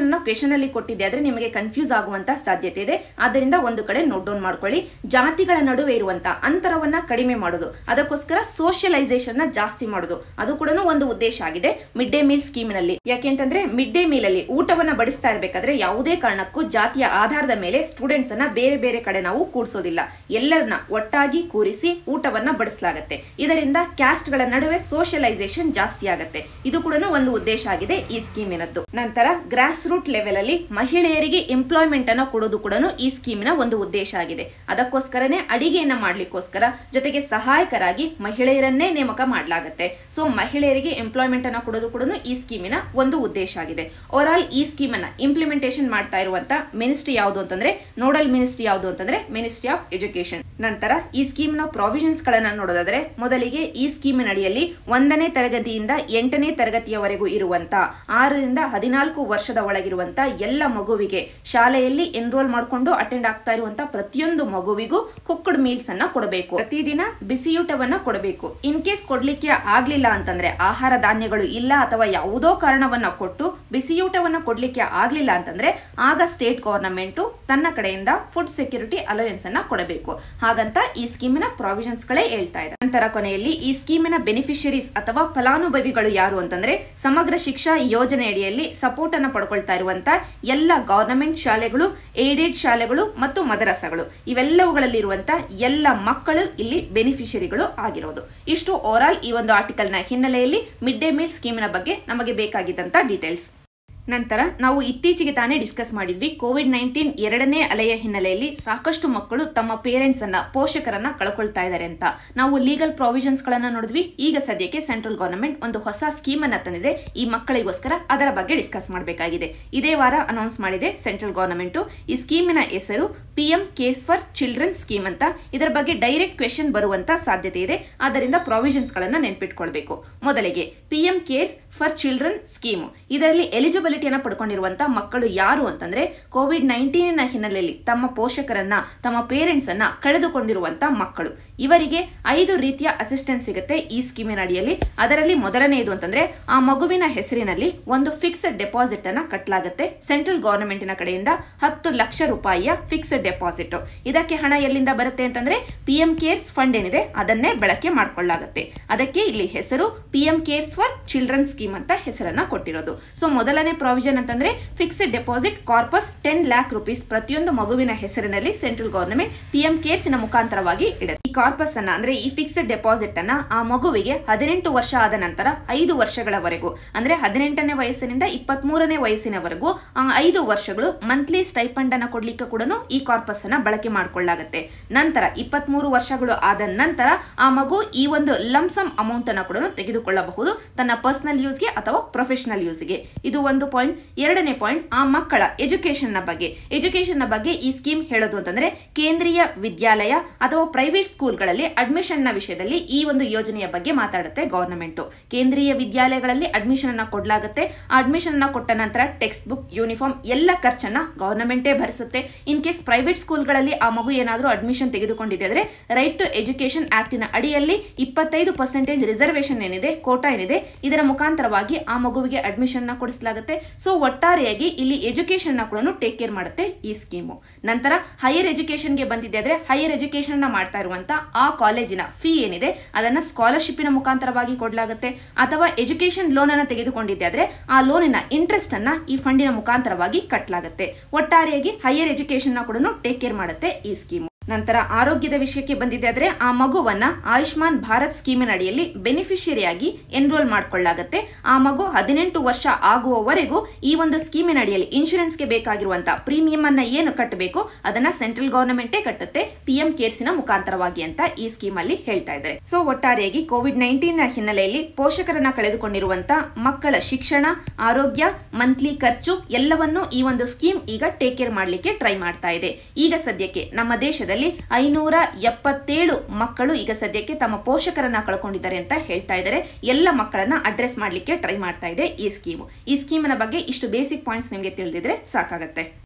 ಸೆಕ್ಷನ್ ಅಲ್ಲಿ ಕೊಟ್ಟಿದೆ ಆದ್ರೆ ನಿಮಗೆ ಕನ್ಫ್ಯೂಸ್ ಆಗುವಂತ ಸಾಧ್ಯತೆ ಇದೆ ಆದ್ದರಿಂದ ಒಂದು ಕಡೆ ನೋಟ್ ಡೌನ್ ಮಾಡ್ಕೊಳ್ಳಿ ಜಾತಿಗಳ ನಡುವೆ ಇರುವಂತ ಅಂತರವನ್ನ ಕಡಿಮೆ ಮಾಡೋದು ಅದಕ್ಕೋಸ್ಕರ ಸೋಷಿಯಲೈಸೇಷನ್ ನ ಜಾಸ್ತಿ ಮಾಡೋದು ಅದು ಕೂಡ ಒಂದು ಉದ್ದೇಶ ಆಗಿದೆ ಮಿಡ್ ಡೇ ಮೀಲ್ ಸ್ಕೀಮಿನಲ್ಲಿ ಯಾಕೆಂತಂದ್ರೆ ಮಿಡ್ ಡೇ ಮೀಲ್ ಅಲ್ಲಿ ಊಟವನ್ನ ಬಡಿಸ್ತಾ ಇರಬೇಕಾದ್ರೆ ಯಾವುದೇ ಕಾರಣಕ್ಕೂ ಜಾತಿಯ ಆಧಾರದ ಮೇಲೆ ಸ್ಟೂಡೆಂಟ್ಸ್ ಅನ್ನ ಬೇರೆ ಬೇರೆ ಕಡೆ ನಾವು ಕೂಡಿಸೋದಿಲ್ಲ ಎಲ್ಲರನ್ನ ಒಟ್ಟಾಗಿ ಕೂರಿಸಿ ಊಟವನ್ನ ಬಡಿಸಲಾಗತ್ತೆ ಇದರಿಂದ ಕ್ಯಾಸ್ಟ್ ಗಳ ನಡುವೆ ಸೋಷಿಯಲೈಸೇಷನ್ ಜಾಸ್ತಿ ಆಗತ್ತೆ ಇದು ಕೂಡ ಒಂದು ಉದ್ದೇಶ ಆಗಿದೆ ಈ ಸ್ಕೀಮಿನದ್ದು ನಂತರ ಗ್ರಾಸ್ ರೂಟ್ ಲೆವೆಲ್ ಅಲ್ಲಿ ಮಹಿಳೆಯರಿಗೆ ಎಂಪ್ಲಾಯ್ಮೆಂಟ್ ಅನ್ನ ಕೊಡೋದು ಕೂಡ ಈ ಸ್ಕೀಮಿನ ಒಂದು ಉದ್ದೇಶ ಆಗಿದೆ ಅದಕ್ಕೋಸ್ಕರನೇ ಅಡಿಗೆಯನ್ನ ಮಾಡ್ಲಿಕ್ಕೋಸ್ಕರ ಜೊತೆಗೆ ಸಹಾಯಕರಾಗಿ ಮಹಿಳೆಯರನ್ನೇ ನೇಮಕ ಮಾಡಲಾಗುತ್ತೆ ಸೊ ಮಹಿಳೆಯರಿಗೆ ಎಂಪ್ಲಾಯ್ಮೆಂಟ್ ಅನ್ನ ಕೊಡೋದು ಕೂಡ ಈ ಸ್ಕೀಮಿನ ಒಂದು ಉದ್ದೇಶ ಆಗಿದೆ ಓವರ್ ಆಲ್ ಈ ಸ್ಕೀಮ್ ಅನ್ನ ಇಂಪ್ಲಿಮೆಂಟೇಷನ್ ಮಾಡ್ತಾ ಇರುವಂತ ಮಿನಿಸ್ಟ್ರಿ ಯಾವುದು ಅಂತಂದ್ರೆ ನೋಡಲ್ ಮಿನಿಸ್ಟ್ರಿ ಯಾವುದು ಅಂತಂದ್ರೆ ಮಿನಿಸ್ಟ್ರಿ ಆಫ್ ಎಜುಕೇಶನ್ ನಂತರ ಈ ಸ್ಕೀಮ್ ನ ಪ್ರಾವಿಷನ್ಸ್ ಗಳನ್ನ ನೋಡೋದಾದ್ರೆ ಮೊದಲಿಗೆ ಈ ಸ್ಕೀಮಿನ ಅಡಿಯಲ್ಲಿ ಒಂದನೇ ತರಗತಿಯಿಂದ ಎಂಟನೇ ತರಗತಿಯವರೆಗೂ ಇರುವಂತ ಆರರಿಂದ ಹದಿನಾಲ್ಕು ವರ್ಷದ ಒಳಗಿರುವಂತ ಎಲ್ಲ ಮಗುವಿಗೆ ಶಾಲೆಯಲ್ಲಿ ಎನ್ರೋಲ್ ಮಾಡಿಕೊಂಡು ಅಟೆಂಡ್ ಆಗ್ತಾ ಇರುವಂತ ಪ್ರತಿಯೊಂದು ಮಗುವಿಗೂ ಕುಕ್ಕಡ್ ಮೀಲ್ಸ್ ಅನ್ನ ಕೊಡಬೇಕು ಪ್ರತಿದಿನ ಬಿಸಿಯೂಟವನ್ನ ಕೊಡಬೇಕು ಇನ್ ಕೇಸ್ ಕೊಡ್ಲಿಕ್ಕೆ ಆಗ್ಲಿಲ್ಲ ಅಂತಂದ್ರೆ ಆಹಾರ ಧಾನ್ಯಗಳು ಇಲ್ಲ ಅಥವಾ ಯಾವುದೋ ಕಾರಣವನ್ನ ಕೊಟ್ಟು ಬಿಸಿಯೂಟವನ್ನ ಕೊಡ್ಲಿಕ್ಕೆ ಆಗ್ಲಿಲ್ಲ ಅಂತಂದ್ರೆ ಆಗ ಸ್ಟೇಟ್ ಗವರ್ನಮೆಂಟ್ ತನ್ನ ಕಡೆಯಿಂದ ಫುಡ್ ಸೆಕ್ಯೂರಿಟಿ ಅಲೋಯನ್ಸ್ ಅನ್ನ ಕೊಡಬೇಕು ಹಾಗಂತ ಈ ಸ್ಕೀಮಿನ ಪ್ರಾವಿಷನ್ಸ್ ಗಳೇ ಹೇಳ್ತಾ ಇದೆ ನಂತರ ಕೊನೆಯಲ್ಲಿ ಈ ಸ್ಕೀಮಿನ ಬೆನಿಫಿಷರೀಸ್ ಅಥವಾ ಫಲಾನುಭವಿಗಳು ಯಾರು ಅಂತಂದ್ರೆ ಸಮಗ್ರ ಶಿಕ್ಷಾ ಯೋಜನೆ ಅಡಿಯಲ್ಲಿ ಸಪೋರ್ಟ್ ಅನ್ನ ಪಡ್ಕೊಳ್ತಾ ಇರುವಂತ ಎಲ್ಲ ಗವರ್ನಮೆಂಟ್ ಶಾಲೆಗಳು ಏಡೆಡ್ ಶಾಲೆಗಳು ಮತ್ತು ಮದರಸಗಳು ಇವೆಲ್ಲವುಗಳಲ್ಲಿರುವಂತ ಎಲ್ಲ ಮಕ್ಕಳು ಇಲ್ಲಿ ಬೆನಿಫಿಷರಿಗಳು ಆಗಿರೋದು ಇಷ್ಟು ಓವರ್ ಆಲ್ ಈ ಒಂದು ಆರ್ಟಿಕಲ್ ನ ಹಿನ್ನೆಲೆಯಲ್ಲಿ ಮಿಡ್ ಡೇ ಮೀಲ್ ಸ್ಕೀಮಿನ ಬಗ್ಗೆ ನಮಗೆ ಬೇಕಾಗಿದ್ದಂತ ಡೀಟೇಲ್ಸ್ ನಂತರ ನಾವು ಇತ್ತೀಚೆಗೆ ತಾನೇ ಡಿಸ್ಕಸ್ ಮಾಡಿದ್ವಿ ಕೋವಿಡ್ ನೈನ್ಟೀನ್ ಎರಡನೇ ಅಲೆಯ ಹಿನ್ನೆಲೆಯಲ್ಲಿ ಸಾಕಷ್ಟು ಮಕ್ಕಳು ತಮ್ಮ ಪೇರೆಂಟ್ಸ್ ಅನ್ನ ಪೋಷಕರನ್ನ ಕಳ್ಕೊಳ್ತಾ ಇದ್ದಾರೆ ಅಂತ ನಾವು ಲೀಗಲ್ ಪ್ರಾವಿಷನ್ಸ್ ಗಳನ್ನ ನೋಡಿದ್ವಿ ಈಗ ಸದ್ಯಕ್ಕೆ ಸೆಂಟ್ರಲ್ ಗವರ್ನಮೆಂಟ್ ಒಂದು ಹೊಸ ಸ್ಕೀಮ್ ಅನ್ನ ತಂದಿದೆ ಈ ಮಕ್ಕಳಿಗೋಸ್ಕರ ಅದರ ಬಗ್ಗೆ ಡಿಸ್ಕಸ್ ಮಾಡಬೇಕಾಗಿದೆ ಇದೇ ವಾರ ಅನೌನ್ಸ್ ಮಾಡಿದೆ ಸೆಂಟ್ರಲ್ ಗವರ್ನಮೆಂಟ್ ಈ ಸ್ಕೀಮಿನ ಹೆಸರು P M cares for children scheme ಅಂತ ಇದರ ಬಗ್ಗೆ ಡೈರೆಕ್ಟ್ ಕ್ವೆಶನ್ ಬರುವಂತ ಸಾಧ್ಯತೆ ಇದೆ ಆದ್ದರಿಂದ ಪ್ರಾವಿಷನ್ಸ್ ಗಳನ್ನ ನೆನ್ಪಿಟ್ಕೊಳ್ಬೇಕು ಮೊದಲಿಗೆ P M cares for children scheme ಇದರಲ್ಲಿ ಎಲಿಜಿಬಿಲಿಟಿಯನ್ನು ಪಡ್ಕೊಂಡಿರುವಂತ ಮಕ್ಕಳು ಯಾರು ಅಂತಂದ್ರೆ ಕೋವಿಡ್ ನೈನ್ಟೀನ್ ಹಿನ್ನೆಲೆಯಲ್ಲಿ ತಮ್ಮ ಪೋಷಕರನ್ನ ತಮ್ಮ ಪೇರೆಂಟ್ಸ್ ಅನ್ನ ಕಳೆದುಕೊಂಡಿರುವಂತ ಮಕ್ಕಳು ಇವರಿಗೆ ಐದು ರೀತಿಯ ಅಸಿಸ್ಟೆನ್ಸ್ ಸಿಗುತ್ತೆ ಈ ಸ್ಕೀಮಿನ ಅಡಿಯಲ್ಲಿ ಅದರಲ್ಲಿ ಮೊದಲನೆಯದು ಅಂತಂದ್ರೆ ಆ ಮಗುವಿನ ಹೆಸರಿನಲ್ಲಿ ಒಂದು ಫಿಕ್ಸ್ಡ್ ಡೆಪಾಸಿಟ್ ಅನ್ನ ಕಟ್ಟಲಾಗುತ್ತೆ ಸೆಂಟ್ರಲ್ ಗವರ್ನಮೆಂಟಿನ ಕಡೆಯಿಂದ ಹತ್ತು ಲಕ್ಷ ರೂಪಾಯಿಯ ಫಿಕ್ಸ್ಡ್ ಡೆಪಾಸಿಟ್ ಇದಕ್ಕೆ ಹಣ ಎಲ್ಲಿಂದ ಬರುತ್ತೆ ಅಂತಂದ್ರೆ ಪಿ ಎಂ ಕೇರ್ಸ್ ಫಂಡ್ ಏನಿದೆ ಅದನ್ನೇ ಬಳಕೆ ಮಾಡ್ಕೊಳ್ಳಾಗುತ್ತೆ ಅದಕ್ಕೆ ಇಲ್ಲಿ ಹೆಸರು P M cares for children scheme ಅಂತ ಹೆಸರನ್ನ ಕೊಟ್ಟಿರೋದು ಸೊ ಮೊದಲನೇ ಪ್ರಾವಿಷನ್ ಅಂತಂದ್ರೆ fixed deposit corpus ten lakh rupees ಪ್ರತಿಯೊಂದು ಮಗುವಿನ ಹೆಸರಿನಲ್ಲಿ ಸೆಂಟ್ರಲ್ ಗವರ್ನಮೆಂಟ್ ಪಿ ಎಂ ಕೇರ್ಸಿನ ಮುಖಾಂತರವಾಗಿ ಇಡುತ್ತೆ ಈ ಕಾರ್ಪಸ್ ಅನ್ನ ಅಂದ್ರೆ ಈ ಫಿಕ್ಸ್ಡ್ ಡೆಪಾಸಿಟ್ ಅನ್ನ ಆ ಮಗುವಿಗೆ ಹದಿನೆಂಟು ವರ್ಷ ಆದ ನಂತರ ಐದು ವರ್ಷಗಳವರೆಗೂ ಅಂದ್ರೆ ಹದಿನೆಂಟನೇ ವಯಸ್ಸಿನಿಂದ ಇಪ್ಪತ್ತ್ ಮೂರನೇ ವಯಸ್ಸಿನವರೆಗೂ ಆ ಐದು ವರ್ಷಗಳು ಮಂತ್ಲಿ ಸ್ಟೈಪಂಡ್ ಅನ್ನ ಕೊಡ್ಲಿಕ್ಕೆ ಕೂಡ ಈ ಕಾರ್ಪಸ್ ಅನ್ನ ಬಳಕೆ ಮಾಡಿಕೊಳ್ಳಾಗುತ್ತೆ ನಂತರ ಇಪ್ಪತ್ತ್ ಮೂರು ವರ್ಷಗಳು ಆದ ನಂತರ ಆ ಮಗು ಈ ಒಂದು ಲಂಸಮ್ ಅಮೌಂಟ್ ಅನ್ನ ಕೂಡ ತೆಗೆದುಕೊಳ್ಳಬಹುದು ತನ್ನ ಪರ್ಸನಲ್ ಯೂಸ್ಗೆ ಅಥವಾ ಪ್ರೊಫೆಷನಲ್ ಯೂಸ್ಗೆ ಇದು ಒಂದು ಪಾಯಿಂಟ್ ಎರಡನೇ ಪಾಯಿಂಟ್ ಆ ಮಕ್ಕಳ ಎಜುಕೇಶನ್ ನ ಬಗ್ಗೆ ಎಜುಕೇಶನ್ ನ ಬಗ್ಗೆ ಈ ಸ್ಕೀಮ್ ಹೇಳೋದು ಅಂತಂದ್ರೆ ಕೇಂದ್ರೀಯ ವಿದ್ಯಾಲಯ ಅಥವಾ ಪ್ರೈವೇಟ್ ಸ್ಕೂಲ್ಗಳಲ್ಲಿ ಅಡ್ಮಿಷನ್ ನ ವಿಷಯದಲ್ಲಿ ಈ ಒಂದು ಯೋಜನೆಯ ಬಗ್ಗೆ ಮಾತಾಡುತ್ತೆ ಗವರ್ನಮೆಂಟ್ ಕೇಂದ್ರೀಯ ವಿದ್ಯಾಲಯಗಳಲ್ಲಿ ಅಡ್ಮಿಷನ್ ಅನ್ನ ಕೊಡಲಾಗುತ್ತೆ ಆ ಅಡ್ಮಿಷನ್ ಅನ್ನ ಕೊಟ್ಟ ನಂತರ ಟೆಕ್ಸ್ಟ್ ಬುಕ್ ಯೂನಿಫಾರ್ಮ್ ಎಲ್ಲ ಖರ್ಚನ್ನ ಗವರ್ನಮೆಂಟೇ ಭರಿಸುತ್ತೆ ಇನ್ ಕೇಸ್ ಪ್ರೈವೇಟ್ ಸ್ಕೂಲ್ಗಳಲ್ಲಿ ಆ ಮಗು ಏನಾದರೂ ಅಡ್ಮಿಷನ್ ತೆಗೆದುಕೊಂಡಿದೆ ಅಂದ್ರೆ ರೈಟ್ ಟು ಎಜುಕೇಶನ್ ಆಕ್ಟಿನ ಅಡಿಯಲ್ಲಿ ಇಪ್ಪತ್ತೈದು ಪರ್ಸೆಂಟೇಜ್ ರಿಸರ್ವೇಶನ್ ಏನಿದೆ ಕೋಟಾ ಏನಿದೆ ಇದರ ಮುಖಾಂತರವಾಗಿ ಆ ಮಗುವಿಗೆ ಅಡ್ಮಿಷನ್ ನ ಕೊಡಿಸಲಾಗುತ್ತೆ ಸೊ ಒಟ್ಟಾರೆಯಾಗಿ ಇಲ್ಲಿ ಎಜುಕೇಶನ್ ನ ಕೂಡ ಟೇಕ್ ಕೇರ್ ಮಾಡುತ್ತೆ ಈ ಸ್ಕೀಮು ನಂತರ ಹೈಯರ್ ಎಜುಕೇಶನ್ಗೆ ಬಂದಿದೆ ಆದ್ರೆ ಹೈಯರ್ ಎಜುಕೇಶನ್ ನ ಮಾಡ್ತಾ ಇರುವಂತ ಆ ಕಾಲೇಜಿನ ಫೀ ಏನಿದೆ ಅದನ್ನ ಸ್ಕಾಲರ್ಶಿಪ್ನ ಮುಖಾಂತರವಾಗಿ ಕೊಡಲಾಗುತ್ತೆ ಅಥವಾ ಎಜುಕೇಶನ್ ಲೋನ್ ಅನ್ನ ತೆಗೆದುಕೊಂಡಿದ್ದೆ ಆದ್ರೆ ಆ ಲೋನಿನ ಇಂಟ್ರೆಸ್ಟ್ ಅನ್ನ ಈ ಫಂಡಿನ ಮುಖಾಂತರವಾಗಿ ಕಟ್ಟಲಾಗುತ್ತೆ ಒಟ್ಟಾರೆಯಾಗಿ ಹೈಯರ್ ಎಜುಕೇಶನ್ ನ ಕೂಡ ಟೇಕ್ ಕೇರ್ ಮಾಡುತ್ತೆ ಈ ಸ್ಕೀಮು ನಂತರ ಆರೋಗ್ಯದ ವಿಷಯಕ್ಕೆ ಬಂದಿದೆ ಆದ್ರೆ ಆ ಮಗುವನ್ನ ಆಯುಷ್ಮಾನ್ ಭಾರತ್ ಸ್ಕೀಮಿನ ಅಡಿಯಲ್ಲಿ ಬೆನಿಫಿಷಿಯರಿಯಾಗಿ ಎನ್ರೋಲ್ ಮಾಡ್ಕೊಳ್ಳಾಗತ್ತೆ ಆ ಮಗು ಹದಿನೆಂಟು ವರ್ಷ ಆಗುವವರೆಗೂ ಈ ಒಂದು ಸ್ಕೀಮಿನ ಅಡಿಯಲ್ಲಿ ಇನ್ಶೂರೆನ್ಸ್ಗೆ ಬೇಕಾಗಿರುವಂತ ಪ್ರೀಮಿಯಂ ಅನ್ನ ಏನು ಕಟ್ಟಬೇಕು ಅದನ್ನ ಸೆಂಟ್ರಲ್ ಗವರ್ನಮೆಂಟೇ ಕಟ್ಟುತ್ತೆ ಪಿ ಎಂ ಕೇರ್ಸಿನ ಮುಖಾಂತರವಾಗಿ ಅಂತ ಈ ಸ್ಕೀಮ್ ಅಲ್ಲಿ ಹೇಳ್ತಾ ಇದ್ದಾರೆ ಸೊ ಒಟ್ಟಾರೆಯಾಗಿ ಕೋವಿಡ್ ನೈನ್ಟೀನ್ ಹಿನ್ನೆಲೆಯಲ್ಲಿ ಪೋಷಕರನ್ನ ಕಳೆದುಕೊಂಡಿರುವಂತ ಮಕ್ಕಳ ಶಿಕ್ಷಣ ಆರೋಗ್ಯ ಮಂತ್ಲಿ ಖರ್ಚು ಎಲ್ಲವನ್ನೂ ಈ ಒಂದು ಸ್ಕೀಮ್ ಈಗ ಟೇಕ್ ಕೇರ್ ಮಾಡಲಿಕ್ಕೆ ಟ್ರೈ ಮಾಡ್ತಾ ಇದೆ ಈಗ ಸದ್ಯಕ್ಕೆ ನಮ್ಮ ದೇಶದಲ್ಲಿ ಐನೂರ ಎಪ್ಪತ್ತೇಳು ಮಕ್ಕಳು ಈಗ ಸದ್ಯಕ್ಕೆ ತಮ್ಮ ಪೋಷಕರನ್ನ ಕಳ್ಕೊಂಡಿದ್ದಾರೆ ಅಂತ ಹೇಳ್ತಾ ಇದ್ದಾರೆ ಎಲ್ಲ ಮಕ್ಕಳನ್ನ ಅಡ್ರೆಸ್ ಮಾಡಲಿಕ್ಕೆ ಟ್ರೈ ಮಾಡ್ತಾ ಇದೆ ಈ ಸ್ಕೀಮು ಈ ಸ್ಕೀಮಿನ ಬಗ್ಗೆ ಇಷ್ಟು ಬೇಸಿಕ್ ಪಾಯಿಂಟ್ಸ್ ನಿಮಗೆ ತಿಳಿದಿದ್ರೆ ಸಾಕಾಗತ್ತೆ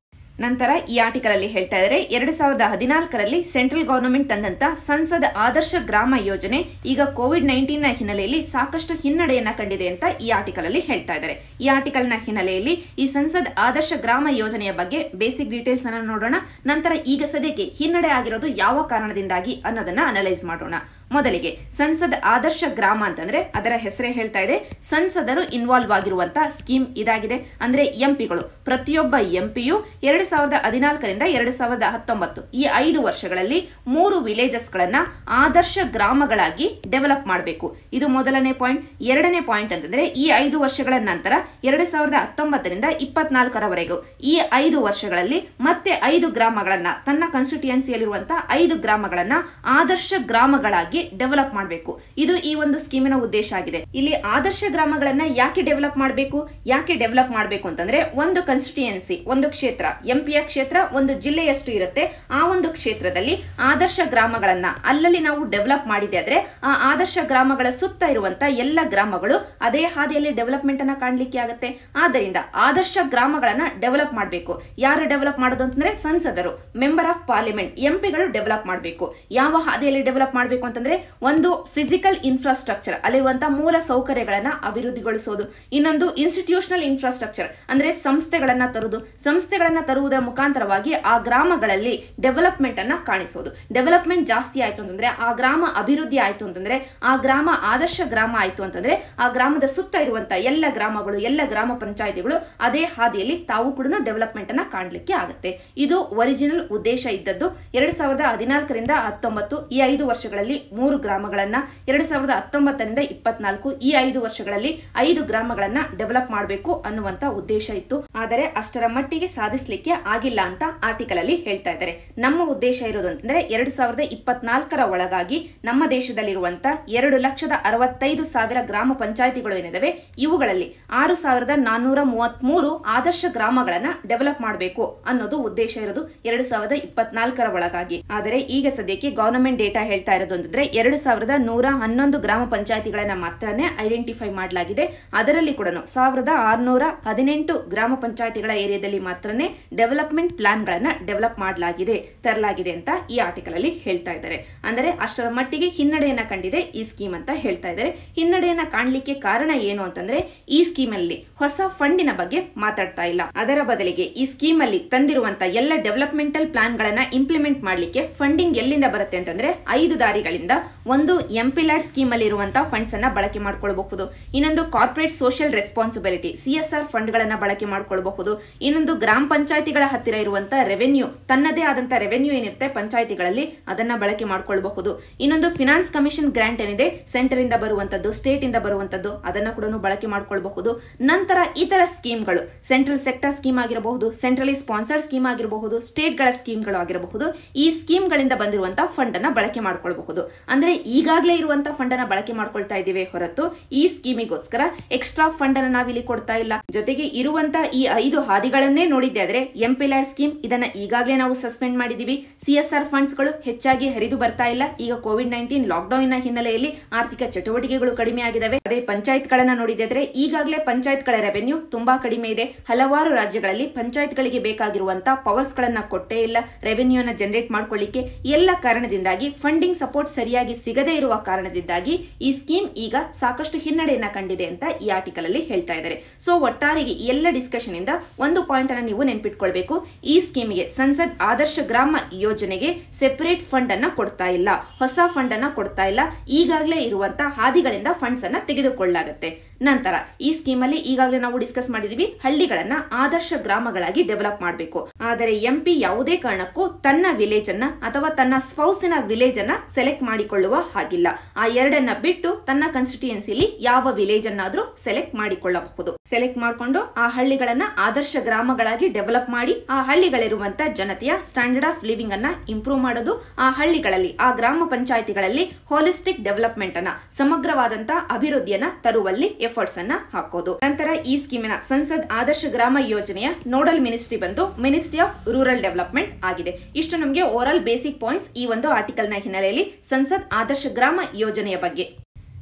ನಂತರ ಈ ಆರ್ಟಿಕಲ್ ಅಲ್ಲಿ ಹೇಳ್ತಾ ಇದ್ದಾರೆ ಎರಡು ಸಾವಿರದ ಹದಿನಾಲ್ಕರಲ್ಲಿ ಸೆಂಟ್ರಲ್ ಗವರ್ನಮೆಂಟ್ ತಂದಂತ ಸಂಸದ ಆದರ್ಶ ಗ್ರಾಮ ಯೋಜನೆ ಈಗ ಕೋವಿಡ್ ನೈನ್ಟೀನ್ ನ ಹಿನ್ನೆಲೆಯಲ್ಲಿ ಸಾಕಷ್ಟು ಹಿನ್ನಡೆಯನ್ನ ಕಂಡಿದೆ ಅಂತ ಈ ಆರ್ಟಿಕಲ್ ಅಲ್ಲಿ ಹೇಳ್ತಾ ಇದ್ದಾರೆ ಈ ಆರ್ಟಿಕಲ್ ನ ಹಿನ್ನೆಲೆಯಲ್ಲಿ ಈ ಸಂಸದ್ ಆದರ್ಶ ಗ್ರಾಮ ಯೋಜನೆಯ ಬಗ್ಗೆ ಬೇಸಿಕ್ ಡೀಟೇಲ್ಸ್ ಅನ್ನ ನೋಡೋಣ ನಂತರ ಈಗ ಸದ್ಯಕ್ಕೆ ಹಿನ್ನಡೆ ಆಗಿರೋದು ಯಾವ ಕಾರಣದಿಂದಾಗಿ ಅನ್ನೋದನ್ನ ಅನಲೈಸ್ ಮಾಡೋಣ ಮೊದಲಿಗೆ ಸಂಸದ್ ಆದರ್ಶ ಗ್ರಾಮ ಅಂತಂದ್ರೆ ಅದರ ಹೆಸರೇ ಹೇಳ್ತಾ ಇದೆ ಸಂಸದರು ಇನ್ವಾಲ್ವ್ ಆಗಿರುವಂತ ಸ್ಕೀಮ್ ಇದಾಗಿದೆ ಅಂದ್ರೆ ಎಂಪಿಗಳು ಪ್ರತಿಯೊಬ್ಬ ಎಂಪಿಯು ಎರಡು ಸಾವಿರದ ಹದಿನಾಲ್ಕರಿಂದ ಎರಡು ಸಾವಿರದ ಹತ್ತೊಂಬತ್ತು ಈ ಐದು ವರ್ಷಗಳಲ್ಲಿ ಮೂರು ವಿಲೇಜಸ್ ಗಳನ್ನ ಆದರ್ಶ ಗ್ರಾಮಗಳಾಗಿ ಡೆವಲಪ್ ಮಾಡಬೇಕು ಇದು ಮೊದಲನೇ ಪಾಯಿಂಟ್ ಎರಡನೇ ಪಾಯಿಂಟ್ ಅಂತಂದ್ರೆ ಈ ಐದು ವರ್ಷಗಳ ನಂತರ ಎರಡು ಸಾವಿರದ ಹತ್ತೊಂಬತ್ತರಿಂದ ಇಪ್ಪತ್ನಾಲ್ಕರವರೆಗೂ ಈ ಐದು ವರ್ಷಗಳಲ್ಲಿ ಮತ್ತೆ ಐದು ಗ್ರಾಮಗಳನ್ನ ತನ್ನ ಕಾನ್ಸ್ಟಿಟ್ಯೂಯನ್ಸಿಯಲ್ಲಿರುವಂತಹ ಐದು ಗ್ರಾಮಗಳನ್ನ ಆದರ್ಶ ಗ್ರಾಮಗಳಾಗಿ ಡೆವಲಪ್ ಮಾಡಬೇಕು ಇದು ಈ ಒಂದು ಸ್ಕೀಮಿನ ಉದ್ದೇಶ ಆಗಿದೆ ಇಲ್ಲಿ ಆದರ್ಶ ಗ್ರಾಮಗಳನ್ನ ಯಾಕೆ ಡೆವಲಪ್ ಮಾಡಬೇಕು ಯಾಕೆ ಡೆವಲಪ್ ಮಾಡಬೇಕು ಅಂತಂದ್ರೆ ಒಂದು ಕಾನ್ಸ್ಟಿಟ್ಯೂಯನ್ಸಿ ಒಂದು ಕ್ಷೇತ್ರ ಎಂಪಿಯ ಕ್ಷೇತ್ರ ಒಂದು ಜಿಲ್ಲೆಯಷ್ಟು ಇರುತ್ತೆ ಆ ಒಂದು ಕ್ಷೇತ್ರದಲ್ಲಿ ಆದರ್ಶ ಗ್ರಾಮಗಳನ್ನ ಅಲ್ಲಲ್ಲಿ ನಾವು ಡೆವಲಪ್ ಮಾಡಿದೆ ಆದ್ರೆ ಆ ಆದರ್ಶ ಗ್ರಾಮಗಳ ಸುತ್ತ ಇರುವಂತ ಎಲ್ಲ ಗ್ರಾಮಗಳು ಅದೇ ಹಾದಿಯಲ್ಲಿ ಡೆವಲಪ್ಮೆಂಟ್ ಅನ್ನ ಕಾಣ್ಲಿಕ್ಕೆ ಆಗುತ್ತೆ ಆದ್ದರಿಂದ ಆದರ್ಶ ಗ್ರಾಮಗಳನ್ನ ಡೆವಲಪ್ ಮಾಡಬೇಕು ಯಾರು ಡೆವಲಪ್ ಮಾಡೋದು ಅಂತಂದ್ರೆ ಸಂಸದರು ಮೆಂಬರ್ ಆಫ್ ಪಾರ್ಲಿಮೆಂಟ್ ಎಂಪಿಗಳು ಡೆವಲಪ್ ಮಾಡಬೇಕು ಯಾವ ಹಾದಿಯಲ್ಲಿ ಡೆವಲಪ್ ಮಾಡಬೇಕು ಅಂತಂದ್ರೆ ಒಂದು ಫಿಸಿಕಲ್ ಇನ್ಫ್ರಾಸ್ಟ್ರಕ್ಚರ್ ಅಲ್ಲಿರುವಂತಹ ಮೂಲ ಸೌಕರ್ಯಗಳನ್ನ ಅಭಿವೃದ್ಧಿಗೊಳಿಸೋದು ಇನ್ನೊಂದು ಇನ್ಸ್ಟಿಟ್ಯೂಷನಲ್ ಇನ್ಫ್ರಾಸ್ಟ್ರಕ್ಚರ್ ಅಂದ್ರೆ ಸಂಸ್ಥೆಗಳನ್ನ ತರುವುದು ಸಂಸ್ಥೆಗಳನ್ನ ತರುವುದರ ಮುಖಾಂತರವಾಗಿ ಆ ಗ್ರಾಮಗಳಲ್ಲಿ ಡೆವಲಪ್ಮೆಂಟ್ ಅನ್ನ ಕಾಣಿಸೋದು ಡೆವಲಪ್ಮೆಂಟ್ ಜಾಸ್ತಿ ಆಯ್ತು ಅಂತಂದ್ರೆ ಆ ಗ್ರಾಮ ಅಭಿವೃದ್ಧಿ ಆಯ್ತು ಅಂತಂದ್ರೆ ಆ ಗ್ರಾಮ ಆದರ್ಶ ಗ್ರಾಮ ಆಯ್ತು ಅಂತಂದ್ರೆ ಆ ಗ್ರಾಮದ ಸುತ್ತ ಇರುವಂತ ಎಲ್ಲ ಗ್ರಾಮಗಳು ಎಲ್ಲ ಗ್ರಾಮ ಪಂಚಾಯತಿಗಳು ಅದೇ ಹಾದಿಯಲ್ಲಿ ತಾವು ಕೂಡ ಡೆವಲಪ್ಮೆಂಟ್ ಅನ್ನ ಕಾಣಲಿಕ್ಕೆ ಆಗುತ್ತೆ ಇದು ಒರಿಜಿನಲ್ ಉದ್ದೇಶ ಇದ್ದದ್ದು ಎರಡ್ ಸಾವಿರದ ಹದಿನಾಲ್ಕರಿಂದ ಹತ್ತೊಂಬತ್ತು ಈ ಐದು ವರ್ಷಗಳಲ್ಲಿ ಮೂರು ಗ್ರಾಮಗಳನ್ನ ಎರಡ್ ಸಾವಿರದ ಹತ್ತೊಂಬತ್ತರಿಂದ ಇಪ್ಪತ್ನಾಲ್ಕು ಈ ಐದು ವರ್ಷಗಳಲ್ಲಿ ಐದು ಗ್ರಾಮಗಳನ್ನ ಡೆವಲಪ್ ಮಾಡಬೇಕು ಅನ್ನುವಂತ ಉದ್ದೇಶ ಇತ್ತು ಆದರೆ ಅಷ್ಟರ ಮಟ್ಟಿಗೆ ಸಾಧಿಸಲಿಕ್ಕೆ ಆಗಿಲ್ಲ ಅಂತ ಆರ್ಟಿಕಲ್ ಅಲ್ಲಿ ಹೇಳ್ತಾ ಇದ್ದಾರೆ ನಮ್ಮ ಉದ್ದೇಶ ಇರೋದು ಅಂತಂದ್ರೆ ಎರಡ್ ಸಾವಿರದ ಇಪ್ಪತ್ನಾಲ್ಕರ ಒಳಗಾಗಿ ನಮ್ಮ ದೇಶದಲ್ಲಿರುವಂತ ಎರಡು ಲಕ್ಷದ ಅರವತ್ತೈದು ಸಾವಿರ ಗ್ರಾಮ ಪಂಚಾಯತಿಗಳು ಏನಿದಾವೆ ಇವುಗಳಲ್ಲಿ ಆರು ಸಾವಿರದ ನಾನ್ನೂರ ಮೂವತ್ಮೂರು ಆದರ್ಶ ಗ್ರಾಮಗಳನ್ನ ಡೆವಲಪ್ ಮಾಡಬೇಕು ಅನ್ನೋದು ಉದ್ದೇಶ ಇರೋದು ಎರಡು ಸಾವಿರದ ಇಪ್ಪತ್ನಾಲ್ಕರ ಒಳಗಾಗಿ ಆದರೆ ಈಗ ಸದ್ಯಕ್ಕೆ ಗವರ್ನಮೆಂಟ್ ಡೇಟಾ ಹೇಳ್ತಾ ಇರೋದು ಅಂತಂದ್ರೆ ಎರಡು ಸಾವಿರದ ನೂರ ಹನ್ನೊಂದು ಗ್ರಾಮ ಪಂಚಾಯತಿಗಳನ್ನ ಮಾತ್ರನೇ ಐಡೆಂಟಿಫೈ ಮಾಡಲಾಗಿದೆ ಅದರಲ್ಲಿ ಕೂಡ ಸಾವಿರದ ಆರ್ನೂರ ಹದಿನೆಂಟು ಗ್ರಾಮ ಪಂಚಾಯತಿಗಳ ಏರಿಯಾದಲ್ಲಿ ಮಾತ್ರನೇ ಡೆವಲಪ್ಮೆಂಟ್ ಪ್ಲಾನ್ ಗಳನ್ನ ಡೆವಲಪ್ ಮಾಡಲಾಗಿದೆ ತರಲಾಗಿದೆ ಅಂತ ಈ ಆರ್ಟಿಕಲ್ ಅಲ್ಲಿ ಹೇಳ್ತಾ ಇದ್ದಾರೆ ಅಂದರೆ ಅಷ್ಟರ ಮಟ್ಟಿಗೆ ಹಿನ್ನಡೆಯನ್ನ ಕಂಡಿದೆ ಈ ಸ್ಕೀಮ್ ಅಂತ ಹೇಳ್ತಾ ಇದ್ದಾರೆ ಹಿನ್ನಡೆಯನ್ನ ಕಾಣಲಿಕ್ಕೆ ಕಾರಣ ಏನು ಅಂತಂದ್ರೆ ಈ ಸ್ಕೀಮ್ ಅಲ್ಲಿ ಹೊಸ ಫಂಡಿನ ಬಗ್ಗೆ ಮಾತಾಡ್ತಾ ಇಲ್ಲ ಅದರ ಬದಲಿಗೆ ಈ ಸ್ಕೀಮ್ ಅಲ್ಲಿ ತಂದಿರುವಂತ ಎಲ್ಲ ಡೆವಲಪ್ಮೆಂಟಲ್ ಪ್ಲಾನ್ ಗಳನ್ನ ಇಂಪ್ಲಿಮೆಂಟ್ ಮಾಡಲಿಕ್ಕೆ ಫಂಡಿಂಗ್ ಎಲ್ಲಿಂದ ಬರುತ್ತೆ ಅಂತಂದ್ರೆ ಐದು ದಾರಿಗಳಿಂದ ಒಂದು ಎಂಪಿಲ್ಯಾಡ್ ಸ್ಕೀಮ್ ಅಲ್ಲಿ ಇರುವಂತಹ ಫಂಡ್ಸ್ ಅನ್ನ ಬಳಕೆ ಮಾಡ್ಕೊಳ್ಬಹುದು ಇನ್ನೊಂದು corporate social responsibility CSR fund ಗಳನ್ನ ಬಳಕೆ ಮಾಡ್ಕೊಳ್ಬಹುದು ಇನ್ನೊಂದು ಗ್ರಾಮ ಪಂಚಾಯತಿಗಳ ಹತ್ತಿರ ಇರುವಂತಹ ರೆವೆನ್ಯೂ ತನ್ನದೇ ಆದಂತಹ ರೆವೆನ್ಯೂ ಏನಿರುತ್ತೆ ಪಂಚಾಯತಿಗಳಲ್ಲಿ ಅದನ್ನ ಬಳಕೆ ಮಾಡ್ಕೊಳ್ಬಹುದು ಇನ್ನೊಂದು ಫಿನಾನ್ಸ್ ಕಮಿಷನ್ ಗ್ರಾಂಟ್ ಏನಿದೆ ಸೆಂಟರ್ ಇಂದ ಬರುವಂತದ್ದು ಸ್ಟೇಟ್ ಇಂದ ಬರುವಂತದ್ದು ಅದನ್ನ ಕೂಡ ಬಳಕೆ ಮಾಡ್ಕೊಳ್ಬಹುದು ನಂತರ ಇತರ ಸ್ಕೀಮ್ಗಳು ಸೆಂಟ್ರಲ್ ಸೆಕ್ಟರ್ ಸ್ಕೀಮ್ ಆಗಿರಬಹುದು ಸೆಂಟ್ರಲಿ ಸ್ಪಾನ್ಸರ್ಡ್ ಸ್ಕೀಮ್ ಆಗಿರಬಹುದು ಸ್ಟೇಟ್ ಗಳ ಸ್ಕೀಮ್ಗಳು ಆಗಿರಬಹುದು ಈ ಸ್ಕೀಮ್ ಗಳಿಂದ ಬಂದಿರುವಂತಹ ಫಂಡ್ ಅನ್ನ ಬಳಕೆ ಮಾಡ್ಕೊಳ್ಬಹುದು ಅಂದ್ರೆ ಈಗಾಗಲೇ ಇರುವಂತಹ ಫಂಡ್ ಅನ್ನ ಬಳಕೆ ಮಾಡ್ಕೊಳ್ತಾ ಇದ್ದೀವಿ ಹೊರತು ಈ ಸ್ಕೀಮಿಗೋಸ್ಕರ ಎಕ್ಸ್ಟ್ರಾ ಫಂಡ್ ಅನ್ನ ನಾವಿಲ್ಲಿ ಕೊಡ್ತಾ ಇಲ್ಲ ಜೊತೆಗೆ ಇರುವಂತ ಈ ಐದು ಹಾದಿಗಳನ್ನೇ ನೋಡಿದ್ದೆ ಆದ್ರೆ ಎಂಪಿಲ್ಯಾಡ್ ಸ್ಕೀಮ್ ಇದನ್ನ ಈಗಾಗಲೇ ನಾವು ಸಸ್ಪೆಂಡ್ ಮಾಡಿದೀವಿ ಸಿಎಸ್ಆರ್ ಫಂಡ್ಸ್ ಗಳು ಹೆಚ್ಚಾಗಿ ಹರಿದು ಬರ್ತಾ ಇಲ್ಲ ಈಗ ಕೋವಿಡ್ ನೈನ್ಟೀನ್ ಲಾಕ್ಡೌನ್ ನ ಹಿನ್ನೆಲೆಯಲ್ಲಿ ಆರ್ಥಿಕ ಚಟುವಟಿಕೆಗಳು ಕಡಿಮೆ ಆಗಿದಾವೆ ಅದೇ ಪಂಚಾಯತ್ ಗಳನ್ನ ನೋಡಿದ್ರೆ ಈಗಾಗಲೇ ಪಂಚಾಯತ್ ಗಳ ರೆವೆನ್ಯೂ ತುಂಬಾ ಕಡಿಮೆ ಇದೆ ಹಲವಾರು ರಾಜ್ಯಗಳಲ್ಲಿ ಪಂಚಾಯತ್ ಗಳಿಗೆ ಬೇಕಾಗಿರುವಂತಹ ಪವರ್ಸ್ ಗಳನ್ನ ಕೊಟ್ಟೇ ಇಲ್ಲ ರೆವೆನ್ಯೂ ಅನ್ನ ಜನರೇಟ್ ಮಾಡ್ಕೊಳ್ಳಿಕ್ಕೆ ಎಲ್ಲ ಕಾರಣದಿಂದಾಗಿ ಫಂಡಿಂಗ್ ಸಪೋರ್ಟ್ ಸರಿಯಾಗಿ ಸಿಗದೇ ಇರುವ ಕಾರಣದಿಂದಾಗಿ ಈ ಸ್ಕೀಮ್ ಈಗ ಸಾಕಷ್ಟು ಹಿನ್ನಡೆಯನ್ನ ಕಂಡಿದೆ ಅಂತ ಈ ಆರ್ಟಿಕಲ್ ಅಲ್ಲಿ ಹೇಳ್ತಾ ಇದ್ದಾರೆ ಸೊ ಒಟ್ಟಾರೆಗೆ ಈ ಎಲ್ಲ ಡಿಸ್ಕಷನ್ ಇಂದ ಒಂದು ಪಾಯಿಂಟ್ ಅನ್ನ ನೀವು ನೆನ್ಪಿಟ್ಕೊಳ್ಬೇಕು ಈ ಸ್ಕೀಮ್ಗೆ ಸಂಸದ್ ಆದರ್ಶ ಗ್ರಾಮ ಯೋಜನೆಗೆ ಸೆಪರೇಟ್ ಫಂಡ್ ಅನ್ನ ಕೊಡ್ತಾ ಇಲ್ಲ ಹೊಸ ಫಂಡ್ ಅನ್ನ ಕೊಡ್ತಾ ಇಲ್ಲ ಈಗಾಗಲೇ ಇರುವಂತಹ ಹಾದಿಗಳಿಂದ ಫಂಡ್ಸ್ ಅನ್ನ ತೆಗೆದುಕೊಳ್ಳಲಾಗುತ್ತೆ ನಂತರ ಈ ಸ್ಕೀಮ್ ಅಲ್ಲಿ ಈಗಾಗಲೇ ನಾವು ಡಿಸ್ಕಸ್ ಮಾಡಿದೀವಿ ಹಳ್ಳಿಗಳನ್ನ ಆದರ್ಶ ಗ್ರಾಮಗಳಾಗಿ ಡೆವಲಪ್ ಮಾಡಬೇಕು ಆದರೆ ಎಂಪಿ ಯಾವುದೇ ಕಾರಣಕ್ಕೂ ತನ್ನ ವಿಲೇಜ್ ಅನ್ನ ಅಥವಾ ತನ್ನ ಸ್ಪೌಸಿನ ವಿಲೇಜ್ ಅನ್ನ ಸೆಲೆಕ್ಟ್ ಮಾಡಿಕೊಳ್ಳುವ ಹಾಗಿಲ್ಲ ಆ ಎರಡನ್ನ ಬಿಟ್ಟು ತನ್ನ ಕಾನ್ಸ್ಟಿಟ್ಯೂಯನ್ಸಿಲಿ ಯಾವ ವಿಲೇಜ್ ಅನ್ನಾದ್ರೂ ಸೆಲೆಕ್ಟ್ ಮಾಡಿಕೊಳ್ಳಬಹುದು ಸೆಲೆಕ್ಟ್ ಮಾಡಿಕೊಂಡು ಆ ಹಳ್ಳಿಗಳನ್ನ ಆದರ್ಶ ಗ್ರಾಮಗಳಾಗಿ ಡೆವಲಪ್ ಮಾಡಿ ಆ ಹಳ್ಳಿಗಳಿರುವಂತ ಜನತೆಯ ಸ್ಟ್ಯಾಂಡರ್ಡ್ ಆಫ್ ಲಿವಿಂಗ್ ಅನ್ನ ಇಂಪ್ರೂವ್ ಮಾಡೋದು ಆ ಹಳ್ಳಿಗಳಲ್ಲಿ ಆ ಗ್ರಾಮ ಪಂಚಾಯತಿಗಳಲ್ಲಿ ಹೋಲಿಸ್ಟಿಕ್ ಡೆವಲಪ್ಮೆಂಟ್ ಅನ್ನ ಸಮಗ್ರವಾದಂತಹ ಅಭಿವೃದ್ಧಿಯನ್ನ ತರುವಲ್ಲಿ ಎಫರ್ಟ್ಸ್ ಅನ್ನ ಹಾಕೋದು ನಂತರ ಈ ಸ್ಕೀಮಿನ ಸಂಸದ್ ಆದರ್ಶ ಗ್ರಾಮ ಯೋಜನೆಯ ನೋಡಲ್ ಮಿನಿಸ್ಟ್ರಿ ಬಂದು ಮಿನಿಸ್ಟ್ರಿ ಆಫ್ ರೂರಲ್ ಡೆವಲಪ್ಮೆಂಟ್ ಆಗಿದೆ ಇಷ್ಟು ನಮಗೆ ಓವರ್ ಆಲ್ ಬೇಸಿಕ್ ಪಾಯಿಂಟ್ಸ್ ಈ ಒಂದು ಆರ್ಟಿಕಲ್ ನ ಹಿನ್ನೆಲೆಯಲ್ಲಿ ಸಂಸದ್ ಆದರ್ಶ ಗ್ರಾಮ ಯೋಜನೆಯ ಬಗ್ಗೆ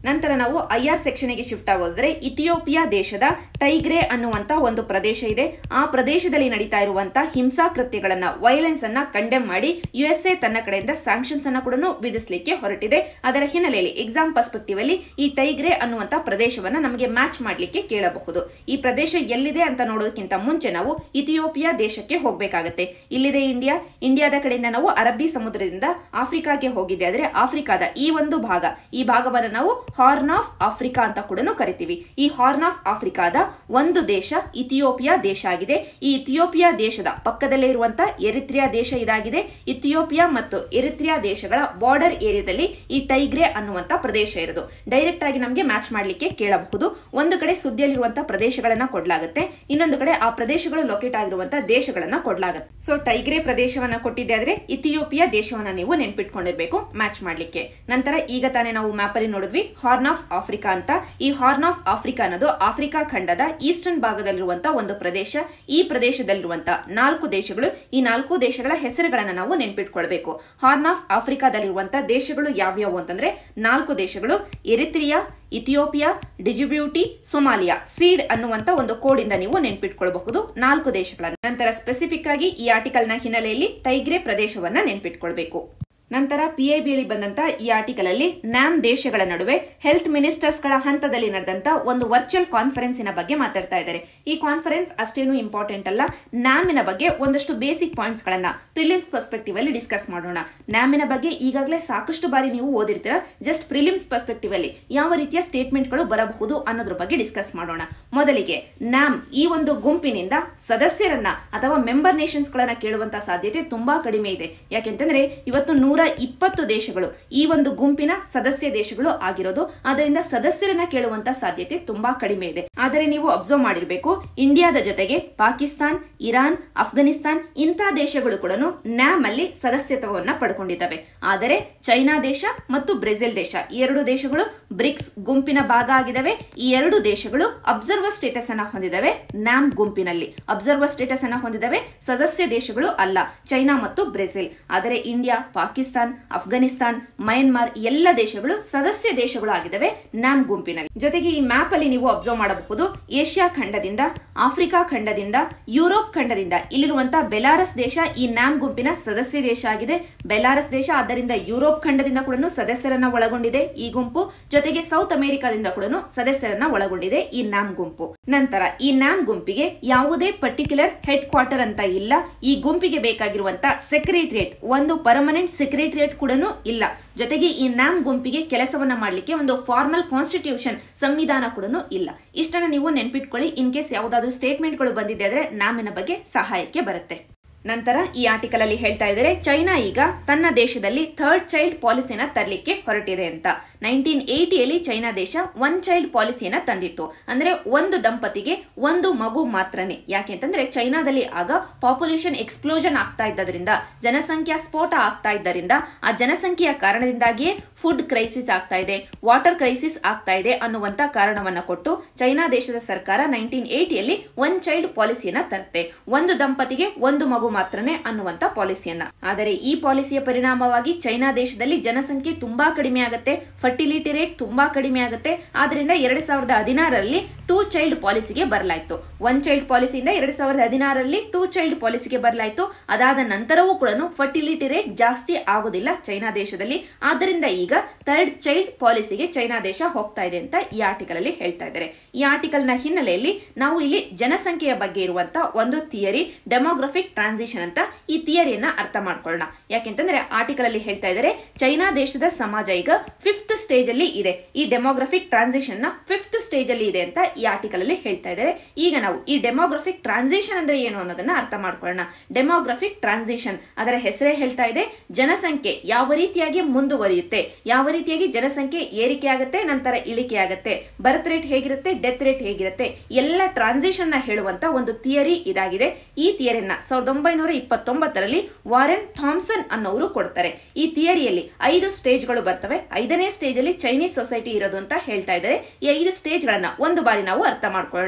ನಂತರ ನಾವು ಐ ಆರ್ ಸೆಕ್ಷನ್ಗೆ ಶಿಫ್ಟ್ ಆಗೋದ್ರೆ ಇಥಿಯೋಪಿಯಾ ದೇಶದ ಟೈಗ್ರೆ ಅನ್ನುವಂತ ಒಂದು ಪ್ರದೇಶ ಇದೆ ಆ ಪ್ರದೇಶದಲ್ಲಿ ನಡೀತಾ ಇರುವಂತ ಹಿಂಸಾ ಕೃತ್ಯಗಳನ್ನ ವೈಲೆನ್ಸ್ ಅನ್ನ ಕಂಡೆಮ್ ಮಾಡಿ ಯು ಎಸ್ ಎ ತನ್ನ ಕಡೆಯಿಂದ ಸ್ಯಾಂಕ್ಷನ್ಸ್ ಅನ್ನ ಕೂಡ ವಿಧಿಸಲಿಕ್ಕೆ ಹೊರಟಿದೆ ಅದರ ಹಿನ್ನೆಲೆಯಲ್ಲಿ ಎಕ್ಸಾಮ್ ಪರ್ಸ್ಪೆಕ್ಟಿವ್ ಅಲ್ಲಿ ಈ ಟೈಗ್ರೆ ಅನ್ನುವಂತ ಪ್ರದೇಶವನ್ನ ನಮಗೆ ಮ್ಯಾಚ್ ಮಾಡ್ಲಿಕ್ಕೆ ಕೇಳಬಹುದು ಈ ಪ್ರದೇಶ ಎಲ್ಲಿದೆ ಅಂತ ನೋಡೋದಕ್ಕಿಂತ ಮುಂಚೆ ನಾವು ಇಥಿಯೋಪಿಯಾ ದೇಶಕ್ಕೆ ಹೋಗ್ಬೇಕಾಗತ್ತೆ ಇಲ್ಲಿದೆ ಇಂಡಿಯಾ ಇಂಡಿಯಾದ ಕಡೆಯಿಂದ ನಾವು ಅರಬ್ಬಿ ಸಮುದ್ರದಿಂದ ಆಫ್ರಿಕಾಗೆ ಹೋಗಿದ್ದೆ ಆದ್ರೆ ಆಫ್ರಿಕಾದ ಈ ಒಂದು ಭಾಗ ಈ ಭಾಗವನ್ನು ನಾವು ಹಾರ್ನ್ ಆಫ್ ಆಫ್ರಿಕಾ ಅಂತ ಕೂಡ ಕರಿತೀವಿ ಈ ಹಾರ್ನ್ ಆಫ್ ಆಫ್ರಿಕಾದ ಒಂದು ದೇಶ ಇಥಿಯೋಪಿಯಾ ದೇಶ ಆಗಿದೆ ಈ ಇಥಿಯೋಪಿಯಾ ದೇಶದ ಪಕ್ಕದಲ್ಲೇ ಇರುವಂತ ಎರಿತ್ರಿಯಾ ದೇಶ ಇದಾಗಿದೆ ಇಥಿಯೋಪಿಯಾ ಮತ್ತು ಎರಿತ್ರಿಯಾ ದೇಶಗಳ ಬಾರ್ಡರ್ ಏರಿಯಾದಲ್ಲಿ ಈ ಟೈಗ್ರೆ ಅನ್ನುವಂತ ಪ್ರದೇಶ ಇರೋದು ಡೈರೆಕ್ಟ್ ಆಗಿ ನಮಗೆ ಮ್ಯಾಚ್ ಮಾಡ್ಲಿಕ್ಕೆ ಕೇಳಬಹುದು ಒಂದು ಕಡೆ ಸುದ್ದಿಯಲ್ಲಿರುವಂತಹ ಪ್ರದೇಶಗಳನ್ನ ಕೊಡ್ಲಾಗುತ್ತೆ ಇನ್ನೊಂದು ಕಡೆ ಆ ಪ್ರದೇಶಗಳು ಲೊಕೇಟ್ ಆಗಿರುವಂತಹ ದೇಶಗಳನ್ನ ಕೊಡ್ಲಾಗುತ್ತೆ ಸೊ ಟೈಗ್ರೆ ಪ್ರದೇಶವನ್ನ ಕೊಟ್ಟಿದ್ದೆ ಆದ್ರೆ ಇಥಿಯೋಪಿಯಾ ದೇಶವನ್ನ ನೀವು ನೆನ್ಪಿಟ್ಕೊಂಡಿರ್ಬೇಕು ಮ್ಯಾಚ್ ಮಾಡ್ಲಿಕ್ಕೆ ನಂತರ ಈಗ ತಾನೇ ನಾವು ಮ್ಯಾಪ್ ಅಲ್ಲಿ ನೋಡಿದ್ವಿ ಹಾರ್ನ್ ಆಫ್ ಆಫ್ರಿಕಾ ಅಂತ ಈ ಹಾರ್ನ್ ಆಫ್ ಆಫ್ರಿಕಾ ಅನ್ನೋದು ಆಫ್ರಿಕಾ ಖಂಡದ ಈಸ್ಟರ್ನ್ ಭಾಗದಲ್ಲಿರುವಂತಹ ಒಂದು ಪ್ರದೇಶ ಈ ಪ್ರದೇಶದಲ್ಲಿರುವಂತಹ ನಾಲ್ಕು ದೇಶಗಳು ಈ ನಾಲ್ಕು ದೇಶಗಳ ಹೆಸರುಗಳನ್ನ ನಾವು ನೆನ್ಪಿಟ್ಕೊಳ್ಬೇಕು ಹಾರ್ನ್ ಆಫ್ ಆಫ್ರಿಕಾದಲ್ಲಿರುವಂತಹ ದೇಶಗಳು ಯಾವ್ಯಾವು ಅಂತಂದ್ರೆ ನಾಲ್ಕು ದೇಶಗಳು ಎರಿತ್ರಿಯಾ ಇಥಿಯೋಪಿಯಾ ಡಿಜಿಬ್ಯೂಟಿ ಸೊಮಾಲಿಯಾ ಸೀಡ್ ಅನ್ನುವಂತ ಒಂದು ಕೋಡಿಂದ ನೀವು ನೆನ್ಪಿಟ್ಕೊಳ್ಬಹುದು ನಾಲ್ಕು ದೇಶಗಳನ್ನ ನಂತರ ಸ್ಪೆಸಿಫಿಕ್ ಆಗಿ ಈ ಆರ್ಟಿಕಲ್ ನ ಹಿನ್ನೆಲೆಯಲ್ಲಿ ಟೈಗ್ರೆ ಪ್ರದೇಶವನ್ನ ನೆನ್ಪಿಟ್ಕೊಳ್ಬೇಕು ನಂತರ ಪಿಐಬಿಯಲ್ಲಿ ಬಂದಂತ ಈ ಆರ್ಟಿಕಲ್ ಅಲ್ಲಿ ನ್ಯಾಮ್ ದೇಶಗಳ ನಡುವೆ ಹೆಲ್ತ್ ಮಿನಿಸ್ಟರ್ಸ್ ಗಳ ಹಂತದಲ್ಲಿ ನಡೆದಂತ ಒಂದು ವರ್ಚುವಲ್ ಕಾನ್ಫರೆನ್ಸಿನ ಬಗ್ಗೆ ಮಾತಾಡ್ತಾ ಇದ್ದಾರೆ ಈ ಕಾನ್ಫರೆನ್ಸ್ ಅಷ್ಟೇನು ಇಂಪಾರ್ಟೆಂಟ್ ಅಲ್ಲ ನ್ಯಾಮಿನ ಬಗ್ಗೆ ಒಂದಷ್ಟು ಬೇಸಿಕ್ ಪಾಯಿಂಟ್ಸ್ ಗಳನ್ನ ಪ್ರಿಲಿಮ್ಸ್ ಪರ್ಸ್ಪೆಕ್ಟಿವ್ ಅಲ್ಲಿ ಡಿಸ್ಕಸ್ ಮಾಡೋಣ ನ್ಯಾಮಿನ ಬಗ್ಗೆ ಈಗಾಗಲೇ ಸಾಕಷ್ಟು ಬಾರಿ ನೀವು ಓದಿರ್ತೀರ ಜಸ್ಟ್ ಪ್ರಿಲಿಮ್ಸ್ ಪರ್ಸ್ಪೆಕ್ಟಿವ್ ಅಲ್ಲಿ ಯಾವ ರೀತಿಯ ಸ್ಟೇಟ್ಮೆಂಟ್ಗಳು ಬರಬಹುದು ಅನ್ನೋದ್ರ ಬಗ್ಗೆ ಡಿಸ್ಕಸ್ ಮಾಡೋಣ ಮೊದಲಿಗೆ ನ್ಯಾಮ್ ಈ ಒಂದು ಗುಂಪಿನಿಂದ ಸದಸ್ಯರನ್ನ ಅಥವಾ ಮೆಂಬರ್ ನೇಷನ್ಸ್ ಗಳನ್ನ ಕೇಳುವಂತ ಸಾಧ್ಯತೆ ತುಂಬಾ ಕಡಿಮೆ ಇದೆ ಯಾಕೆಂತಂದ್ರೆ ಇವತ್ತು ನೂರ ಇಪ್ಪತ್ತು ದೇಶಗಳು ಈ ಒಂದು ಗುಂಪಿನ ಸದಸ್ಯ ದೇಶಗಳು ಆಗಿರೋದು ಅದರಿಂದ ಸದಸ್ಯರನ್ನ ಕೇಳುವಂತ ಸಾಧ್ಯತೆ ತುಂಬಾ ಕಡಿಮೆ ಇದೆ ಆದರೆ ನೀವು ಅಬ್ಸರ್ವ್ ಮಾಡಿರ್ಬೇಕು ಇಂಡಿಯಾದ ಜೊತೆಗೆ ಪಾಕಿಸ್ತಾನ್ ಇರಾನ್ ಅಫ್ಘಾನಿಸ್ತಾನ್ ಇಂಥ ದೇಶಗಳು ಕೂಡ ನ್ಯಾಮ್ ಅಲ್ಲಿ ಸದಸ್ಯತ್ವವನ್ನ ಪಡ್ಕೊಂಡಿದ್ದಾವೆ ಆದರೆ ಚೈನಾ ದೇಶ ಮತ್ತು ಬ್ರೆಜಿಲ್ ದೇಶ ಈ ಎರಡು ದೇಶಗಳು ಬ್ರಿಕ್ಸ್ ಗುಂಪಿನ ಭಾಗ ಆಗಿದ್ದಾವೆ ಈ ಎರಡು ದೇಶಗಳು ಅಬ್ಸರ್ವರ್ ಸ್ಟೇಟಸ್ ಅನ್ನ ಹೊಂದಿದ್ದಾವೆ ನ್ಯಾಮ್ ಗುಂಪಿನಲ್ಲಿ ಅಬ್ಸರ್ವರ್ ಸ್ಟೇಟಸ್ ಅನ್ನ ಹೊಂದಿದ್ದಾವೆ ಸದಸ್ಯ ದೇಶಗಳು ಅಲ್ಲ ಚೈನಾ ಮತ್ತು ಬ್ರೆಜಿಲ್ ಆದರೆ ಇಂಡಿಯಾ ಪಾಕಿಸ್ತಾನ್ ಅಫ್ಘಾನಿಸ್ತಾನ್ ಮಯನ್ಮಾರ್ ಎಲ್ಲ ದೇಶಗಳು ಸದಸ್ಯ ದೇಶಗಳು ಆಗಿದ್ದಾವೆ ನ್ಯಾಮ್ ಗುಂಪಿನಲ್ಲಿ ಜೊತೆಗೆ ಈ ಮ್ಯಾಪ್ ಅಲ್ಲಿ ನೀವು ಅಬ್ಸರ್ವ್ ಮಾಡಬಹುದು ಏಷ್ಯಾ ಖಂಡದಿಂದ ಆಫ್ರಿಕಾ ಖಂಡದಿಂದ ಯುರೋಪ್ ಖಂಡದಿಂದ ಇಲ್ಲಿರುವಂತಹ ಬೆಲಾರಸ್ ದೇಶ ಈ ನ್ಯಾಮ್ ಗುಂಪಿನ ಸದಸ್ಯ ದೇಶ ಆಗಿದೆ ಬೆಲಾರಸ್ ದೇಶ ಆದ್ದರಿಂದ ಯುರೋಪ್ ಖಂಡದಿಂದ ಕೂಡ ಸದಸ್ಯರನ್ನ ಒಳಗೊಂಡಿದೆ ಈ ಗುಂಪು ಜೊತೆಗೆ ಸೌತ್ ಅಮೆರಿಕಾದಿಂದ ಕೂಡ ಸದಸ್ಯರನ್ನ ಒಳಗೊಂಡಿದೆ ಈ ನ್ಯಾಮ್ ಗುಂಪು ನಂತರ ಈ ನ್ಯಾಮ್ ಗುಂಪಿಗೆ ಯಾವುದೇ ಪರ್ಟಿಕ್ಯುಲರ್ ಹೆಡ್ ಕ್ವಾರ್ಟರ್ ಅಂತ ಇಲ್ಲ ಈ ಗುಂಪಿಗೆ ಬೇಕಾಗಿರುವಂತ ಸೆಕ್ರೆಟರಿಯೇಟ್ ಒಂದು ಪರ್ಮನೆಂಟ್ ಸೆಕ್ರೆಟರಿಯೇಟ್ ಕೂಡ ಇಲ್ಲ ಜೊತೆಗೆ ಈ ನ್ಯಾಮ್ ಗುಂಪಿಗೆ ಕೆಲಸವನ್ನ ಮಾಡಲಿಕ್ಕೆ ಒಂದು ಫಾರ್ಮಲ್ ಕಾನ್ಸ್ಟಿಟ್ಯೂಷನ್ ಸಂವಿಧಾನ ಕೂಡ ಇಲ್ಲ ಇಷ್ಟನ್ನ ನೀವು ನೆನ್ಪಿಟ್ಕೊಳ್ಳಿ ಇನ್ ಕೇಸ್ ಯಾವುದಾದ್ರೂ ಸ್ಟೇಟ್ಮೆಂಟ್ಗಳು ಬಂದಿದೆ ಆದ್ರೆ ನ್ಯಾಮಿನ ಬಗ್ಗೆ ಸಹಾಯಕ್ಕೆ ಬರುತ್ತೆ ನಂತರ ಈ ಆರ್ಟಿಕಲ್ ಅಲ್ಲಿ ಹೇಳ್ತಾ ಇದ್ದಾರೆ ಚೈನಾ ಈಗ ತನ್ನ ದೇಶದಲ್ಲಿ ಥರ್ಡ್ ಚೈಲ್ಡ್ ಪಾಲಿಸಿನ ತರಲಿಕ್ಕೆ ಹೊರಟಿದೆ ಅಂತ ನೈನ್ಟೀನ್ ಏಯ್ಟಿಯಲ್ಲಿ ಚೈನಾ ದೇಶ ಒನ್ ಚೈಲ್ಡ್ ಪಾಲಿಸಿಯನ್ನ ತಂದಿತ್ತು ಅಂದ್ರೆ ಒಂದು ದಂಪತಿಗೆ ಒಂದು ಮಗು ಮಾತ್ರನೇ ಯಾಕೆ ಅಂತಂದ್ರೆ ಚೈನಾದಲ್ಲಿ ಆಗ ಪಾಪ್ಯುಲೇಷನ್ ಎಕ್ಸ್ಪ್ಲೋಷನ್ ಆಗ್ತಾ ಇದ್ದರಿಂದ ಜನಸಂಖ್ಯಾ ಸ್ಫೋಟ ಆಗ್ತಾ ಇದ್ದರಿಂದ ಆ ಜನಸಂಖ್ಯೆಯ ಕಾರಣದಿಂದಾಗಿಯೇ ಫುಡ್ ಕ್ರೈಸಿಸ್ ಆಗ್ತಾ ಇದೆ ವಾಟರ್ ಕ್ರೈಸಿಸ್ ಆಗ್ತಾ ಇದೆ ಅನ್ನುವಂತ ಕಾರಣವನ್ನ ಕೊಟ್ಟು ಚೈನಾ ದೇಶದ ಸರ್ಕಾರ ನೈನ್ಟೀನ್ ಏಯ್ಟಿಯಲ್ಲಿ ಒನ್ ಚೈಲ್ಡ್ ಪಾಲಿಸಿಯನ್ನ ತರುತ್ತೆ ಒಂದು ದಂಪತಿಗೆ ಒಂದು ಮಗು ಮಾತ್ರನೇ ಅನ್ನುವಂತ ಪಾಲಿಸಿಯನ್ನ ಆದರೆ ಈ ಪಾಲಿಸಿಯ ಪರಿಣಾಮವಾಗಿ ಚೈನಾ ದೇಶದಲ್ಲಿ ಜನಸಂಖ್ಯೆ ತುಂಬಾ ಕಡಿಮೆ ಆಗುತ್ತೆ ಫರ್ಟಿಲಿಟಿ ರೇಟ್ ತುಂಬಾ ಕಡಿಮೆ ಆಗುತ್ತೆ ಆದ್ರಿಂದ ಎರಡ್ ಸಾವಿರದ ಹದಿನಾರರಲ್ಲಿ ಟೂ ಚೈಲ್ಡ್ ಪಾಲಿಸಿಗೆ ಬರಲಾಯಿತು ಒನ್ ಚೈಲ್ಡ್ ಪಾಲಿಸಿಯಿಂದ ಎರಡ್ ಸಾವಿರದ ಹದಿನಾರರಲ್ಲಿ ಟೂ ಚೈಲ್ಡ್ ಪಾಲಿಸಿಗೆ ಬರಲಾಯಿತು ಅದಾದ ನಂತರವೂ ಕೂಡ ಫರ್ಟಿಲಿಟಿ ರೇಟ್ ಜಾಸ್ತಿ ಆಗೋದಿಲ್ಲ ಚೈನಾ ದೇಶದಲ್ಲಿ ಆದ್ದರಿಂದ ಈಗ ಥರ್ಡ್ ಚೈಲ್ಡ್ ಪಾಲಿಸಿಗೆ ಚೈನಾ ದೇಶ ಹೋಗ್ತಾ ಇದೆ ಅಂತ ಈ ಆರ್ಟಿಕಲ್ ಅಲ್ಲಿ ಹೇಳ್ತಾ ಇದ್ದಾರೆ ಈ ಆರ್ಟಿಕಲ್ ನ ಹಿನ್ನೆಲೆಯಲ್ಲಿ ನಾವು ಇಲ್ಲಿ ಜನಸಂಖ್ಯೆಯ ಬಗ್ಗೆ ಇರುವಂತ ಒಂದು ಥಿಯರಿ ಡೆಮೋಗ್ರಫಿಕ್ ಟ್ರಾನ್ಸಿಷನ್ ಅಂತ ಈ ಥಿಯರಿಯನ್ನ ಅರ್ಥ ಮಾಡ್ಕೊಳ್ಳೋಣ ಯಾಕೆಂತಂದ್ರೆ ಆರ್ಟಿಕಲ್ ಅಲ್ಲಿ ಹೇಳ್ತಾ ಇದ್ದಾರೆ ಚೈನಾ ದೇಶದ ಸಮಾಜ ಈಗ ಫಿಫ್ತ್ ಸ್ಟೇಜ್ ಅಲ್ಲಿ ಇದೆ ಈ ಡೆಮೋಗ್ರಫಿಕ್ ಟ್ರಾನ್ಸಿಷನ್ ನ ಫಿಫ್ತ್ ಸ್ಟೇಜ್ ಅಲ್ಲಿ ಇದೆ ಅಂತ ಈ ಆರ್ಟಿಕಲ್ ಅಲ್ಲಿ ಹೇಳ್ತಾ ಇದ್ದಾರೆ ಈಗ ನಾವು ಈ ಡೆಮೋಗ್ರಫಿಕ್ ಟ್ರಾನ್ಸಿಷನ್ ಅಂದ್ರೆ ಏನು ಅನ್ನೋದನ್ನ ಅರ್ಥ ಮಾಡ್ಕೊಳ್ಳೋಣ ಡೆಮೋಗ್ರಫಿಕ್ ಟ್ರಾನ್ಸಿಷನ್ ಅದರ ಹೆಸರೇ ಹೇಳ್ತಾ ಇದೆ ಜನಸಂಖ್ಯೆ ಯಾವ ರೀತಿಯಾಗಿ ಮುಂದುವರಿಯುತ್ತೆ ಯಾವ ರೀತಿಯಾಗಿ ಜನಸಂಖ್ಯೆ ಏರಿಕೆ ಆಗುತ್ತೆ ನಂತರ ಇಳಿಕೆ ಆಗುತ್ತೆ ಬರ್ತ್ ರೇಟ್ ಹೇಗಿರುತ್ತೆ ಡೆತ್ ರೇಟ್ ಹೇಗಿರುತ್ತೆ ಎಲ್ಲ ಟ್ರಾನ್ಸಿಷನ್ ನ ಹೇಳುವಂತ ಒಂದು ಥಿಯರಿ ಇದಾಗಿದೆ ಈ ಥಿಯರಿಯನ್ನ ಸಾವಿರದ ಒಂಬೈನೂರ ಇಪ್ಪತ್ತೊಂಬತ್ತರಲ್ಲಿ ವಾರೆನ್ ಥಾಮ್ಸನ್ ಅನ್ನೋರು ಕೊಡ್ತಾರೆ ಈ ಥಿಯರಿಯಲ್ಲಿ ಐದು ಸ್ಟೇಜ್ಗಳು ಬರ್ತವೆ ಐದನೇ ಸ್ಟೇಜ್ ಅಲ್ಲಿ ಚೈನೀಸ್ ಸೊಸೈಟಿ ಇರೋದು ಅಂತ ಹೇಳ್ತಾ ಇದ್ದಾರೆ ಈ ಐದು ಸ್ಟೇಜ್ಗಳನ್ನ ಒಂದು ಬಾರಿ ನಾವು ಅರ್ಥ ಮಾಡ್ಕೊಳ್ಳೋಣ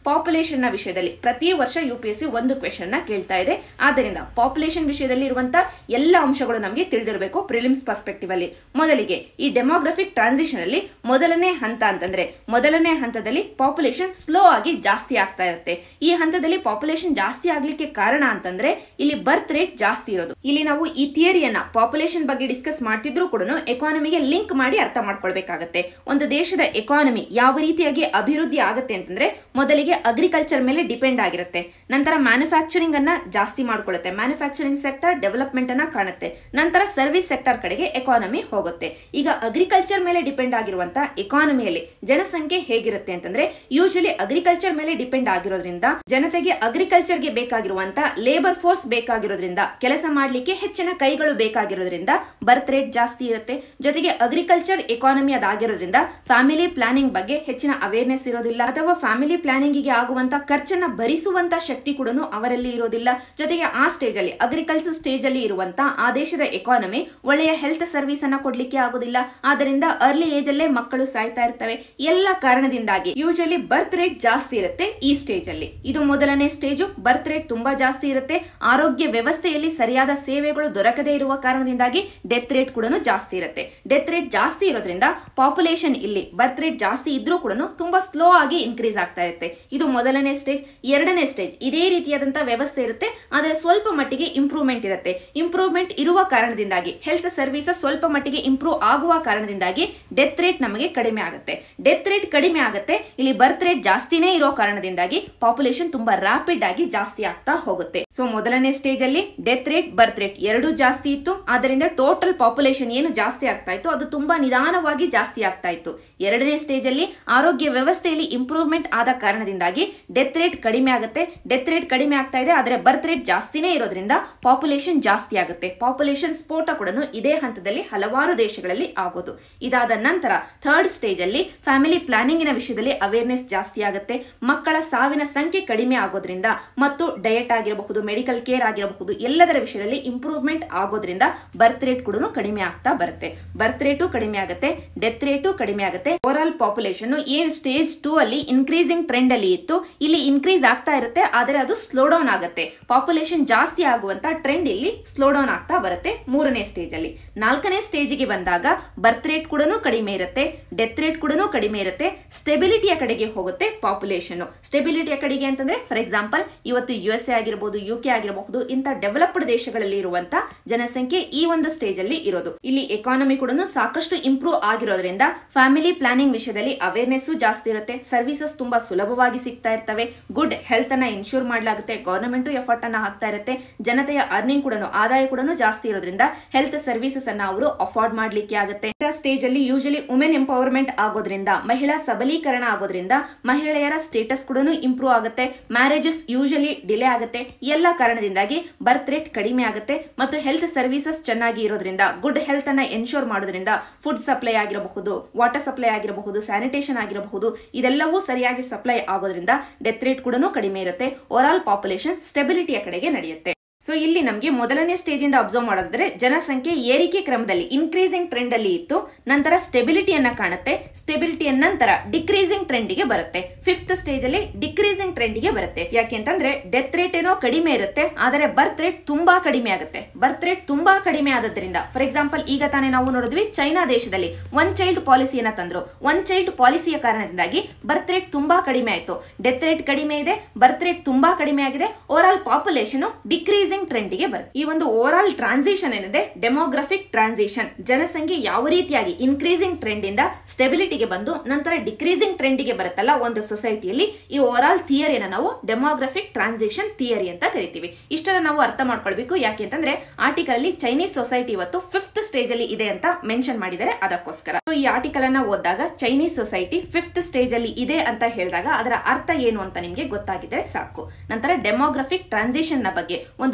ಪಾಪ್ಯುಲೇಷನ್ ನ ವಿಷಯದಲ್ಲಿ ಪ್ರತಿ ವರ್ಷ ಯು ಪಿ ಎಸ್ ಸಿ ಒಂದು ಕ್ವೆಶನ್ ನ ಕೇಳ್ತಾ ಇದೆ ಆದ್ದರಿಂದ ಪಾಪ್ಯುಲೇಷನ್ ವಿಷಯದಲ್ಲಿ ಇರುವಂತ ಎಲ್ಲ ಅಂಶಗಳು ನಮಗೆ ತಿಳಿದಿರಬೇಕು ಪ್ರಿಲಿಮ್ಸ್ ಪರ್ಸ್ಪೆಕ್ಟಿವ್ ಅಲ್ಲಿ ಮೊದಲಿಗೆ ಈ ಡೆಮೋಗ್ರಫಿಕ್ ಟ್ರಾನ್ಸಿಷನ್ ಅಲ್ಲಿ ಮೊದಲನೇ ಹಂತ ಅಂತಂದ್ರೆ ಮೊದಲನೇ ಹಂತದಲ್ಲಿ ಪಾಪ್ಯುಲೇಷನ್ ಸ್ಲೋ ಆಗಿ ಜಾಸ್ತಿ ಆಗ್ತಾ ಇರುತ್ತೆ ಈ ಹಂತದಲ್ಲಿ ಪಾಪ್ಯುಲೇಷನ್ ಜಾಸ್ತಿ ಆಗ್ಲಿಕ್ಕೆ ಕಾರಣ ಅಂತಂದ್ರೆ ಇಲ್ಲಿ ಬರ್ತ್ ರೇಟ್ ಜಾಸ್ತಿ ಇರೋದು ಇಲ್ಲಿ ನಾವು ಈ ಥಿಯರಿಯನ್ನ ಪಾಪ್ಯುಲೇಷನ್ ಬಗ್ಗೆ ಡಿಸ್ಕಸ್ ಮಾಡ್ತಿದ್ರು ಕೂಡ ಎಕಾನಮಿಗೆ ಲಿಂಕ್ ಮಾಡಿ ಅರ್ಥ ಮಾಡ್ಕೊಳ್ಬೇಕಾಗತ್ತೆ ಒಂದು ದೇಶದ ಎಕಾನಮಿ ಯಾವ ರೀತಿಯಾಗಿ ಅಭಿವೃದ್ಧಿ ಆಗುತ್ತೆ ಅಂತಂದ್ರೆ ಮೊದಲಿಗೆ ಅಗ್ರಿಕಲ್ಚರ್ ಮೇಲೆ ಡಿಪೆಂಡ್ ಆಗಿರುತ್ತೆ ನಂತರ ಮ್ಯಾನುಫ್ಯಾಕ್ಚರಿಂಗ್ ಅನ್ನ ಜಾಸ್ತಿ ಮಾಡ್ಕೊಳ್ಳುತ್ತೆ ಮ್ಯಾನುಫ್ಯಾಕ್ಚರಿಂಗ್ ಸೆಕ್ಟರ್ ಡೆವಲಪ್ಮೆಂಟ್ ಅನ್ನ ಕಾಣುತ್ತೆ ನಂತರ ಸರ್ವಿಸ್ ಸೆಕ್ಟರ್ ಕಡೆಗೆ ಎಕಾನಮಿ ಹೋಗುತ್ತೆ ಈಗ ಅಗ್ರಿಕಲ್ಚರ್ ಮೇಲೆ ಡಿಪೆಂಡ್ ಆಗಿರುವಂತ ಎಕಾನಮಿಯಲ್ಲಿ ಜನಸಂಖ್ಯೆ ಹೇಗಿರುತ್ತೆ ಅಂತಂದ್ರೆ ಯೂಶಲಿ ಅಗ್ರಿಕಲ್ಚರ್ ಮೇಲೆ ಡಿಪೆಂಡ್ ಆಗಿರೋದ್ರಿಂದ ಜನತೆಗೆ ಅಗ್ರಿಕಲ್ಚರ್ಗೆ ಬೇಕಾಗಿರುವಂತ ಲೇಬರ್ ಫೋರ್ಸ್ ಬೇಕಾಗಿರೋದ್ರಿಂದ ಕೆಲಸ ಮಾಡ್ಲಿಕ್ಕೆ ಹೆಚ್ಚಿನ ಕೈಗಳು ಬೇಕಾಗಿರೋದ್ರಿಂದ ಬರ್ತ್ ರೇಟ್ ಜಾಸ್ತಿ ಇರುತ್ತೆ ಜೊತೆಗೆ ಅಗ್ರಿಕಲ್ಚರ್ ಎಕಾನಮಿ ಅದಾಗಿರೋದ್ರಿಂದ ಫ್ಯಾಮಿಲಿ ಪ್ಲಾನಿಂಗ್ ಬಗ್ಗೆ ಹೆಚ್ಚಿನ ಅವೇರ್ನೆಸ್ ಇರೋದಿಲ್ಲ ಅಥವಾ ಫ್ಯಾಮಿಲಿ ಪ್ಲಾನಿಂಗ್ ಗೆ ಆಗುವಂತ ಖರ್ಚನ್ನ ಭರಿಸುವಂತ ಶಕ್ತಿ ಕೂಡ ಅವರಲ್ಲಿ ಇರೋದಿಲ್ಲ ಜೊತೆಗೆ ಆ ಸ್ಟೇಜ್ ಅಲ್ಲಿ ಅಗ್ರಿಕಲ್ಚರ್ ಸ್ಟೇಜ್ ಅಲ್ಲಿ ಇರುವಂತ ಆ ದೇಶದ ಎಕಾನಮಿ ಒಳ್ಳೆಯ ಹೆಲ್ತ್ ಸರ್ವಿಸ್ ಅನ್ನ ಕೊಡ್ಲಿಕ್ಕೆ ಆಗೋದಿಲ್ಲ ಆದ್ದರಿಂದ ಅರ್ಲಿ ಏಜ್ ಅಲ್ಲೇ ಮಕ್ಕಳು ಸಾಯ್ತಾ ಇರ್ತವೆ ಎಲ್ಲ ಕಾರಣದಿಂದಾಗಿ ಯೂಶಲಿ ಬರ್ತ್ ರೇಟ್ ಜಾಸ್ತಿ ಇರುತ್ತೆ ಈ ಸ್ಟೇಜ್ ಅಲ್ಲಿ ಇದು ಮೊದಲನೇ ಸ್ಟೇಜು ಬರ್ತ್ ರೇಟ್ ತುಂಬಾ ಜಾಸ್ತಿ ಇರುತ್ತೆ ಆರೋಗ್ಯ ವ್ಯವಸ್ಥೆಯಲ್ಲಿ ಸರಿಯಾದ ಸೇವೆಗಳು ದೊರಕದೇ ಇರುವ ಕಾರಣದಿಂದಾಗಿ ಡೆತ್ ರೇಟ್ ಕೂಡ ಜಾಸ್ತಿ ಇರುತ್ತೆ ಡೆತ್ ರೇಟ್ ಜಾಸ್ತಿ ಇರೋದ್ರಿಂದ ಪಾಪ್ಯುಲೇಷನ್ ಇಲ್ಲಿ ಬರ್ತ್ ರೇಟ್ ಜಾಸ್ತಿ ಇದ್ರೂ ಕೂಡ ತುಂಬಾ ಸ್ಲೋ ಆಗಿ ಇನ್ಕ್ರೀಸ್ ಆಗ್ತಾ ಇರುತ್ತೆ ಇದು ಮೊದಲನೇ ಸ್ಟೇಜ್ ಎರಡನೇ ಸ್ಟೇಜ್ ಇದೇ ರೀತಿಯಾದಂತಹ ವ್ಯವಸ್ಥೆ ಇರುತ್ತೆ ಆದರೆ ಸ್ವಲ್ಪ ಮಟ್ಟಿಗೆ ಇಂಪ್ರೂವ್ಮೆಂಟ್ ಇರುತ್ತೆ ಇಂಪ್ರೂವ್ಮೆಂಟ್ ಇರುವ ಕಾರಣದಿಂದಾಗಿ ಹೆಲ್ತ್ ಸರ್ವಿಸಸ್ ಸ್ವಲ್ಪ ಮಟ್ಟಿಗೆ ಇಂಪ್ರೂವ್ ಆಗುವ ಕಾರಣದಿಂದಾಗಿ ಡೆತ್ ರೇಟ್ ನಮಗೆ ಕಡಿಮೆ ಆಗುತ್ತೆ ಡೆತ್ ರೇಟ್ ಕಡಿಮೆ ಆಗುತ್ತೆ ಇಲ್ಲಿ ಬರ್ತ್ ರೇಟ್ ಜಾಸ್ತಿನೇ ಇರೋ ಕಾರಣದಿಂದಾಗಿ ಪಾಪ್ಯುಲೇಷನ್ ತುಂಬಾ ರಾಪಿಡ್ ಆಗಿ ಜಾಸ್ತಿ ಆಗ್ತಾ ಹೋಗುತ್ತೆ ಸೊ ಮೊದಲನೇ ಸ್ಟೇಜ್ ಅಲ್ಲಿ ಡೆತ್ ರೇಟ್ ಬರ್ತ್ ರೇಟ್ ಎರಡೂ ಜಾಸ್ತಿ ಇತ್ತು ಆದ್ದರಿಂದ ಟೋಟಲ್ ಪಾಪ್ಯುಲೇಷನ್ ಏನು ಜಾಸ್ತಿ ಆಗ್ತಾ ಇತ್ತು ಅದು ತುಂಬಾ ನಿಧಾನವಾಗಿ ಜಾಸ್ತಿ ಆಗ್ತಾ ಇತ್ತು ಎರಡನೇ ಸ್ಟೇಜ್ ಅಲ್ಲಿ ಆರೋಗ್ಯ ವ್ಯವಸ್ಥೆಯಲ್ಲಿ ಇಂಪ್ರೂವ್ಮೆಂಟ್ ಆದ ಕಾರಣದಿಂದಾಗಿ ಡೆತ್ ರೇಟ್ ಕಡಿಮೆ ಆಗುತ್ತೆ ಡೆತ್ ರೇಟ್ ಕಡಿಮೆ ಆಗ್ತಾ ಇದೆ ಆದರೆ ಬರ್ತ್ ರೇಟ್ ಜಾಸ್ತಿನೇ ಇರೋದ್ರಿಂದ ಪಾಪ್ಯುಲೇಷನ್ ಜಾಸ್ತಿ ಆಗುತ್ತೆ ಪಾಪ್ಯುಲೇಷನ್ ಸ್ಫೋಟ ಕೂಡ ಇದೇ ಹಂತದಲ್ಲಿ ಹಲವಾರು ದೇಶಗಳಲ್ಲಿ ಆಗೋದು ಇದಾದ ನಂತರ ಥರ್ಡ್ ಸ್ಟೇಜ್ ಅಲ್ಲಿ ಫ್ಯಾಮಿಲಿ ಪ್ಲಾನಿಂಗಿನ ವಿಷಯದಲ್ಲಿ ಅವೇರ್ನೆಸ್ ಜಾಸ್ತಿ ಆಗುತ್ತೆ ಮಕ್ಕಳ ಸಾವಿನ ಸಂಖ್ಯೆ ಕಡಿಮೆ ಆಗೋದ್ರಿಂದ ಮತ್ತು ಡಯಟ್ ಆಗಿರಬಹುದು ಮೆಡಿಕಲ್ ಕೇರ್ ಆಗಿರಬಹುದು ಎಲ್ಲದರ ವಿಷಯದಲ್ಲಿ ಇಂಪ್ರೂವ್ಮೆಂಟ್ ಆಗೋದ್ರಿಂದ ಬರ್ತ್ ರೇಟ್ ಕೂಡ ಕಡಿಮೆ ಆಗ್ತಾ ಬರುತ್ತೆ ಬರ್ತ್ ರೇಟು ಕಡಿಮೆ ಆಗುತ್ತೆ ಡೆತ್ ರೇಟು ಕಡಿಮೆ ಆಗುತ್ತೆ ಓವರ್ ಆಲ್ ಪಾಪ್ಯುಲೇಷನ್ ಏನ್ ಸ್ಟೇಜ್ ಟೂ ಅಲ್ಲಿ ಇನ್ಕ್ರೀಸಿಂಗ್ ಟ್ರೆಂಡ್ ಅಲ್ಲಿ ಇತ್ತು ಇಲ್ಲಿ ಇನ್ಕ್ರೀಸ್ ಆಗ್ತಾ ಇರುತ್ತೆ ಆದರೆ ಅದು ಸ್ಲೋ ಡೌನ್ ಆಗುತ್ತೆ ಪಾಪ್ಯುಲೇಷನ್ ಜಾಸ್ತಿ ಆಗುವಂತ ಟ್ರೆಂಡ್ ಇಲ್ಲಿ ಸ್ಲೋ ಡೌನ್ ಆಗ್ತಾ ಬರುತ್ತೆ ಮೂರನೇ ಸ್ಟೇಜ್ ಅಲ್ಲಿ ನಾಲ್ಕನೇ ಸ್ಟೇಜಿಗೆ ಬಂದಾಗ ಬರ್ತ್ ರೇಟ್ ಕೂಡ ಕಡಿಮೆ ಇರುತ್ತೆ ಡೆತ್ ರೇಟ್ ಕೂಡ ಕಡಿಮೆ ಇರುತ್ತೆ ಸ್ಟೆಬಿಲಿಟಿಯ ಕಡೆಗೆ ಹೋಗುತ್ತೆ ಪಾಪ್ಯುಲೇಷನ್ ಸ್ಟೆಬಿಲಿಟಿಯ ಕಡೆಗೆ ಅಂತಂದ್ರೆ ಫಾರ್ ಎಕ್ಸಾಂಪಲ್ ಇವತ್ತು ಯು ಎಸ್ ಎ ಆಗಿರಬಹುದು ಯು ಕೆ ಆಗಿರಬಹುದು ಇಂಥ ಡೆವಲಪ್ಡ್ ದೇಶಗಳಲ್ಲಿ ಇರುವಂತ ಜನಸಂಖ್ಯೆ ಈ ಒಂದು ಸ್ಟೇಜ್ ಅಲ್ಲಿ ಇರೋದು ಇಲ್ಲಿ ಎಕಾನಮಿ ಕೂಡ ಸಾಕಷ್ಟು ಇಂಪ್ರೂವ್ ಆಗಿರೋದ್ರಿಂದ ಫ್ಯಾಮಿಲಿ ಪ್ಲಾನಿಂಗ್ ವಿಷಯದಲ್ಲಿ ಅವೇರ್ನೆಸ್ ಜಾಸ್ತಿ ಇರುತ್ತೆ ಸರ್ವಿಸಸ್ ತುಂಬಾ ಸುಲಭವಾಗಿ ಸಿಗ್ತಾ ಇರ್ತವೆ ಗುಡ್ ಹೆಲ್ತ್ ಅನ್ನ ಇನ್ಶೂರ್ ಮಾಡಲಾಗುತ್ತೆ ಗವರ್ನಮೆಂಟ್ ಎಫರ್ಟ್ ಅನ್ನ ಹಾಕ್ತಾ ಇರುತ್ತೆ ಜನತೆಯ ಅರ್ನಿಂಗ್ ಕೂಡ ಆದಾಯ ಕೂಡ ಜಾಸ್ತಿ ಇರೋದ್ರಿಂದ ಹೆಲ್ತ್ ಸರ್ವಿಸಸ್ ಅನ್ನ ಅವರು ಅಫೋರ್ಡ್ ಮಾಡ್ಲಿಕ್ಕೆ ಆಗುತ್ತೆ ಸ್ಟೇಜ್ ಅಲ್ಲಿ ಯೂಶಲಿ ವುಮೆನ್ ಎಂಪವರ್ಮೆಂಟ್ ಆಗೋದ್ರಿಂದ ಮಹಿಳಾ ಸಬಲೀಕರಣ ಆಗೋದ್ರಿಂದ ಮಹಿಳೆಯರ ಸ್ಟೇಟಸ್ ಕೂಡ ಇಂಪ್ರೂವ್ ಆಗುತ್ತೆ ಮ್ಯಾರೇಜಸ್ ಯೂಶಲಿ ಡಿಲೇ ಆಗುತ್ತೆ ಎಲ್ಲ ಕಾರಣದಿಂದಾಗಿ ಬರ್ತ್ ರೇಟ್ ಕಡಿಮೆ ಆಗುತ್ತೆ ಮತ್ತು ಹೆಲ್ತ್ ಸರ್ವಿಸಸ್ ಚೆನ್ನಾಗಿ ಇರೋದ್ರಿಂದ ಗುಡ್ ಹೆಲ್ತ್ ಅನ್ನ ಎನ್ಶೋರ್ ಮಾಡೋದ್ರಿಂದ ಫುಡ್ ಸಪ್ಲೈ ಆಗಿರಬಹುದು ವಾಟರ್ ಸಪ್ಲೈ ಆಗಿರಬಹುದು ಸ್ಯಾನಿಟೇಷನ್ ಆಗಿರಬಹುದು ಇದೆಲ್ಲವೂ ಸರಿಯಾಗಿ ಸಪ್ಲೈ ಆಗೋದ್ರಿಂದ ಡೆತ್ ರೇಟ್ ಕೂಡ ಕಡಿಮೆ ಇರುತ್ತೆ ಓವರ್ ಆಲ್ ಪಾಪ್ಯುಲೇಷನ್ ಸ್ಟೆಬಿಲಿಟಿಯ ಕಡೆಗೆ ನಡೆಯುತ್ತೆ ಸೊ ಇಲ್ಲಿ ನಮಗೆ ಮೊದಲನೇ ಸ್ಟೇಜ್ ಇಂದ ಅಬ್ಸರ್ವ್ ಮಾಡೋದಾದ್ರೆ ಜನಸಂಖ್ಯೆ ಏರಿಕೆ ಕ್ರಮದಲ್ಲಿ ಇನ್ಕ್ರೀಸಿಂಗ್ ಟ್ರೆಂಡ್ ಅಲ್ಲಿ ಇತ್ತು ನಂತರ ಸ್ಟೆಬಿಲಿಟಿಯನ್ನ ಕಾಣುತ್ತೆ ಸ್ಟೆಬಿಲಿಟಿಯ ನಂತರ ಡಿಕ್ರೀಸಿಂಗ್ ಟ್ರೆಂಡಿಗೆ ಬರುತ್ತೆ ಫಿಫ್ತ್ ಸ್ಟೇಜ್ ಅಲ್ಲಿ ಡಿಕ್ರೀಸಿಂಗ್ ಟ್ರೆಂಡಿಗೆ ಬರುತ್ತೆ ಯಾಕೆ ಅಂತಂದ್ರೆ ಡೆತ್ ರೇಟ್ ಏನೋ ಕಡಿಮೆ ಇರುತ್ತೆ ಆದರೆ ಬರ್ತ್ ರೇಟ್ ತುಂಬಾ ಕಡಿಮೆ ಆಗುತ್ತೆ ಬರ್ತ್ ರೇಟ್ ತುಂಬಾ ಕಡಿಮೆ ಆದ್ರಿಂದ ಫಾರ್ ಎಕ್ಸಾಂಪಲ್ ಈಗ ತಾನೇ ನಾವು ನೋಡಿದ್ವಿ ಚೈನಾ ದೇಶದಲ್ಲಿ ಒನ್ ಚೈಲ್ಡ್ ಪಾಲಿಸಿಯನ್ನ ತಂದ್ರು ಒನ್ ಚೈಲ್ಡ್ ಪಾಲಿಸಿಯ ಕಾರಣದಿಂದಾಗಿ ಬರ್ತ್ ರೇಟ್ ತುಂಬಾ ಕಡಿಮೆ ಆಯ್ತು ಡೆತ್ ರೇಟ್ ಕಡಿಮೆ ಇದೆ ಬರ್ತ್ ರೇಟ್ ತುಂಬಾ ಕಡಿಮೆ ಆಗಿದೆ overall population decrease decreasing ಟ್ರೆಂಡ್ಗೆ ಬರುತ್ತೆ ಈ ಒಂದು ಓವರ್ ಆಲ್ ಟ್ರಾನ್ಸಿಷನ್ ಏನಿದೆ ಡೆಮೋಗ್ರಫಿಕ್ ಟ್ರಾನ್ಸಿಷನ್ ಜನಸಂಖ್ಯೆ ಯಾವ ರೀತಿಯಾಗಿ ಇನ್ಕ್ರೀಸಿಂಗ್ ಟ್ರೆಂಡ್ ಇಂದ ಸ್ಟೆಬಿಲಿಟಿಗೆ ಬಂದು ನಂತರ ಡಿಕ್ರೀಸಿಂಗ್ ಟ್ರೆಂಡ್ಗೆ ಬರುತ್ತಲ್ಲ ಒಂದು ಸೊಸೈಟಿಯಲ್ಲಿ ಈ ಓವರ್ ಆಲ್ ಥಿಯರಿನ ನಾವು ಡೆಮೋಗ್ರಫಿಕ್ ಟ್ರಾನ್ಸಿಷನ್ ಥಿಯರಿ ಅಂತ ಕರಿತೀವಿ ಇಷ್ಟನ್ನ ನಾವು ಅರ್ಥ ಮಾಡ್ಕೊಳ್ಬೇಕು ಯಾಕೆ ಅಂತಂದ್ರೆ ಆರ್ಟಿಕಲ್ ಅಲ್ಲಿ ಚೈನೀಸ್ ಸೊಸೈಟಿ ಇವತ್ತು ಫಿಫ್ತ್ ಸ್ಟೇಜ್ ಅಲ್ಲಿ ಇದೆ ಅಂತ ಮೆನ್ಷನ್ ಮಾಡಿದ್ದಾರೆ ಅದಕ್ಕೋಸ್ಕರ So, ಈ ಆರ್ಟಿಕಲ್ ಅನ್ನ ಓದಿದಾಗ ಚೈನೀಸ್ ಸೊಸೈಟಿ ಫಿಫ್ತ್ ಸ್ಟೇಜ್ ಅಲ್ಲಿ ಇದೆ ಅಂತ ಹೇಳಿದಾಗ ಅದರ ಅರ್ಥ ಏನು ಅಂತ ನಿಮ್ಗೆ ಗೊತ್ತಾಗಿದ್ರೆ ಸಾಕು ನಂತರ ಡೆಮೋಗ್ರಫಿಕ್ ಟ್ರಾನ್ಸಿಷನ್ ನ ಬಗ್ಗೆ ಒಂದು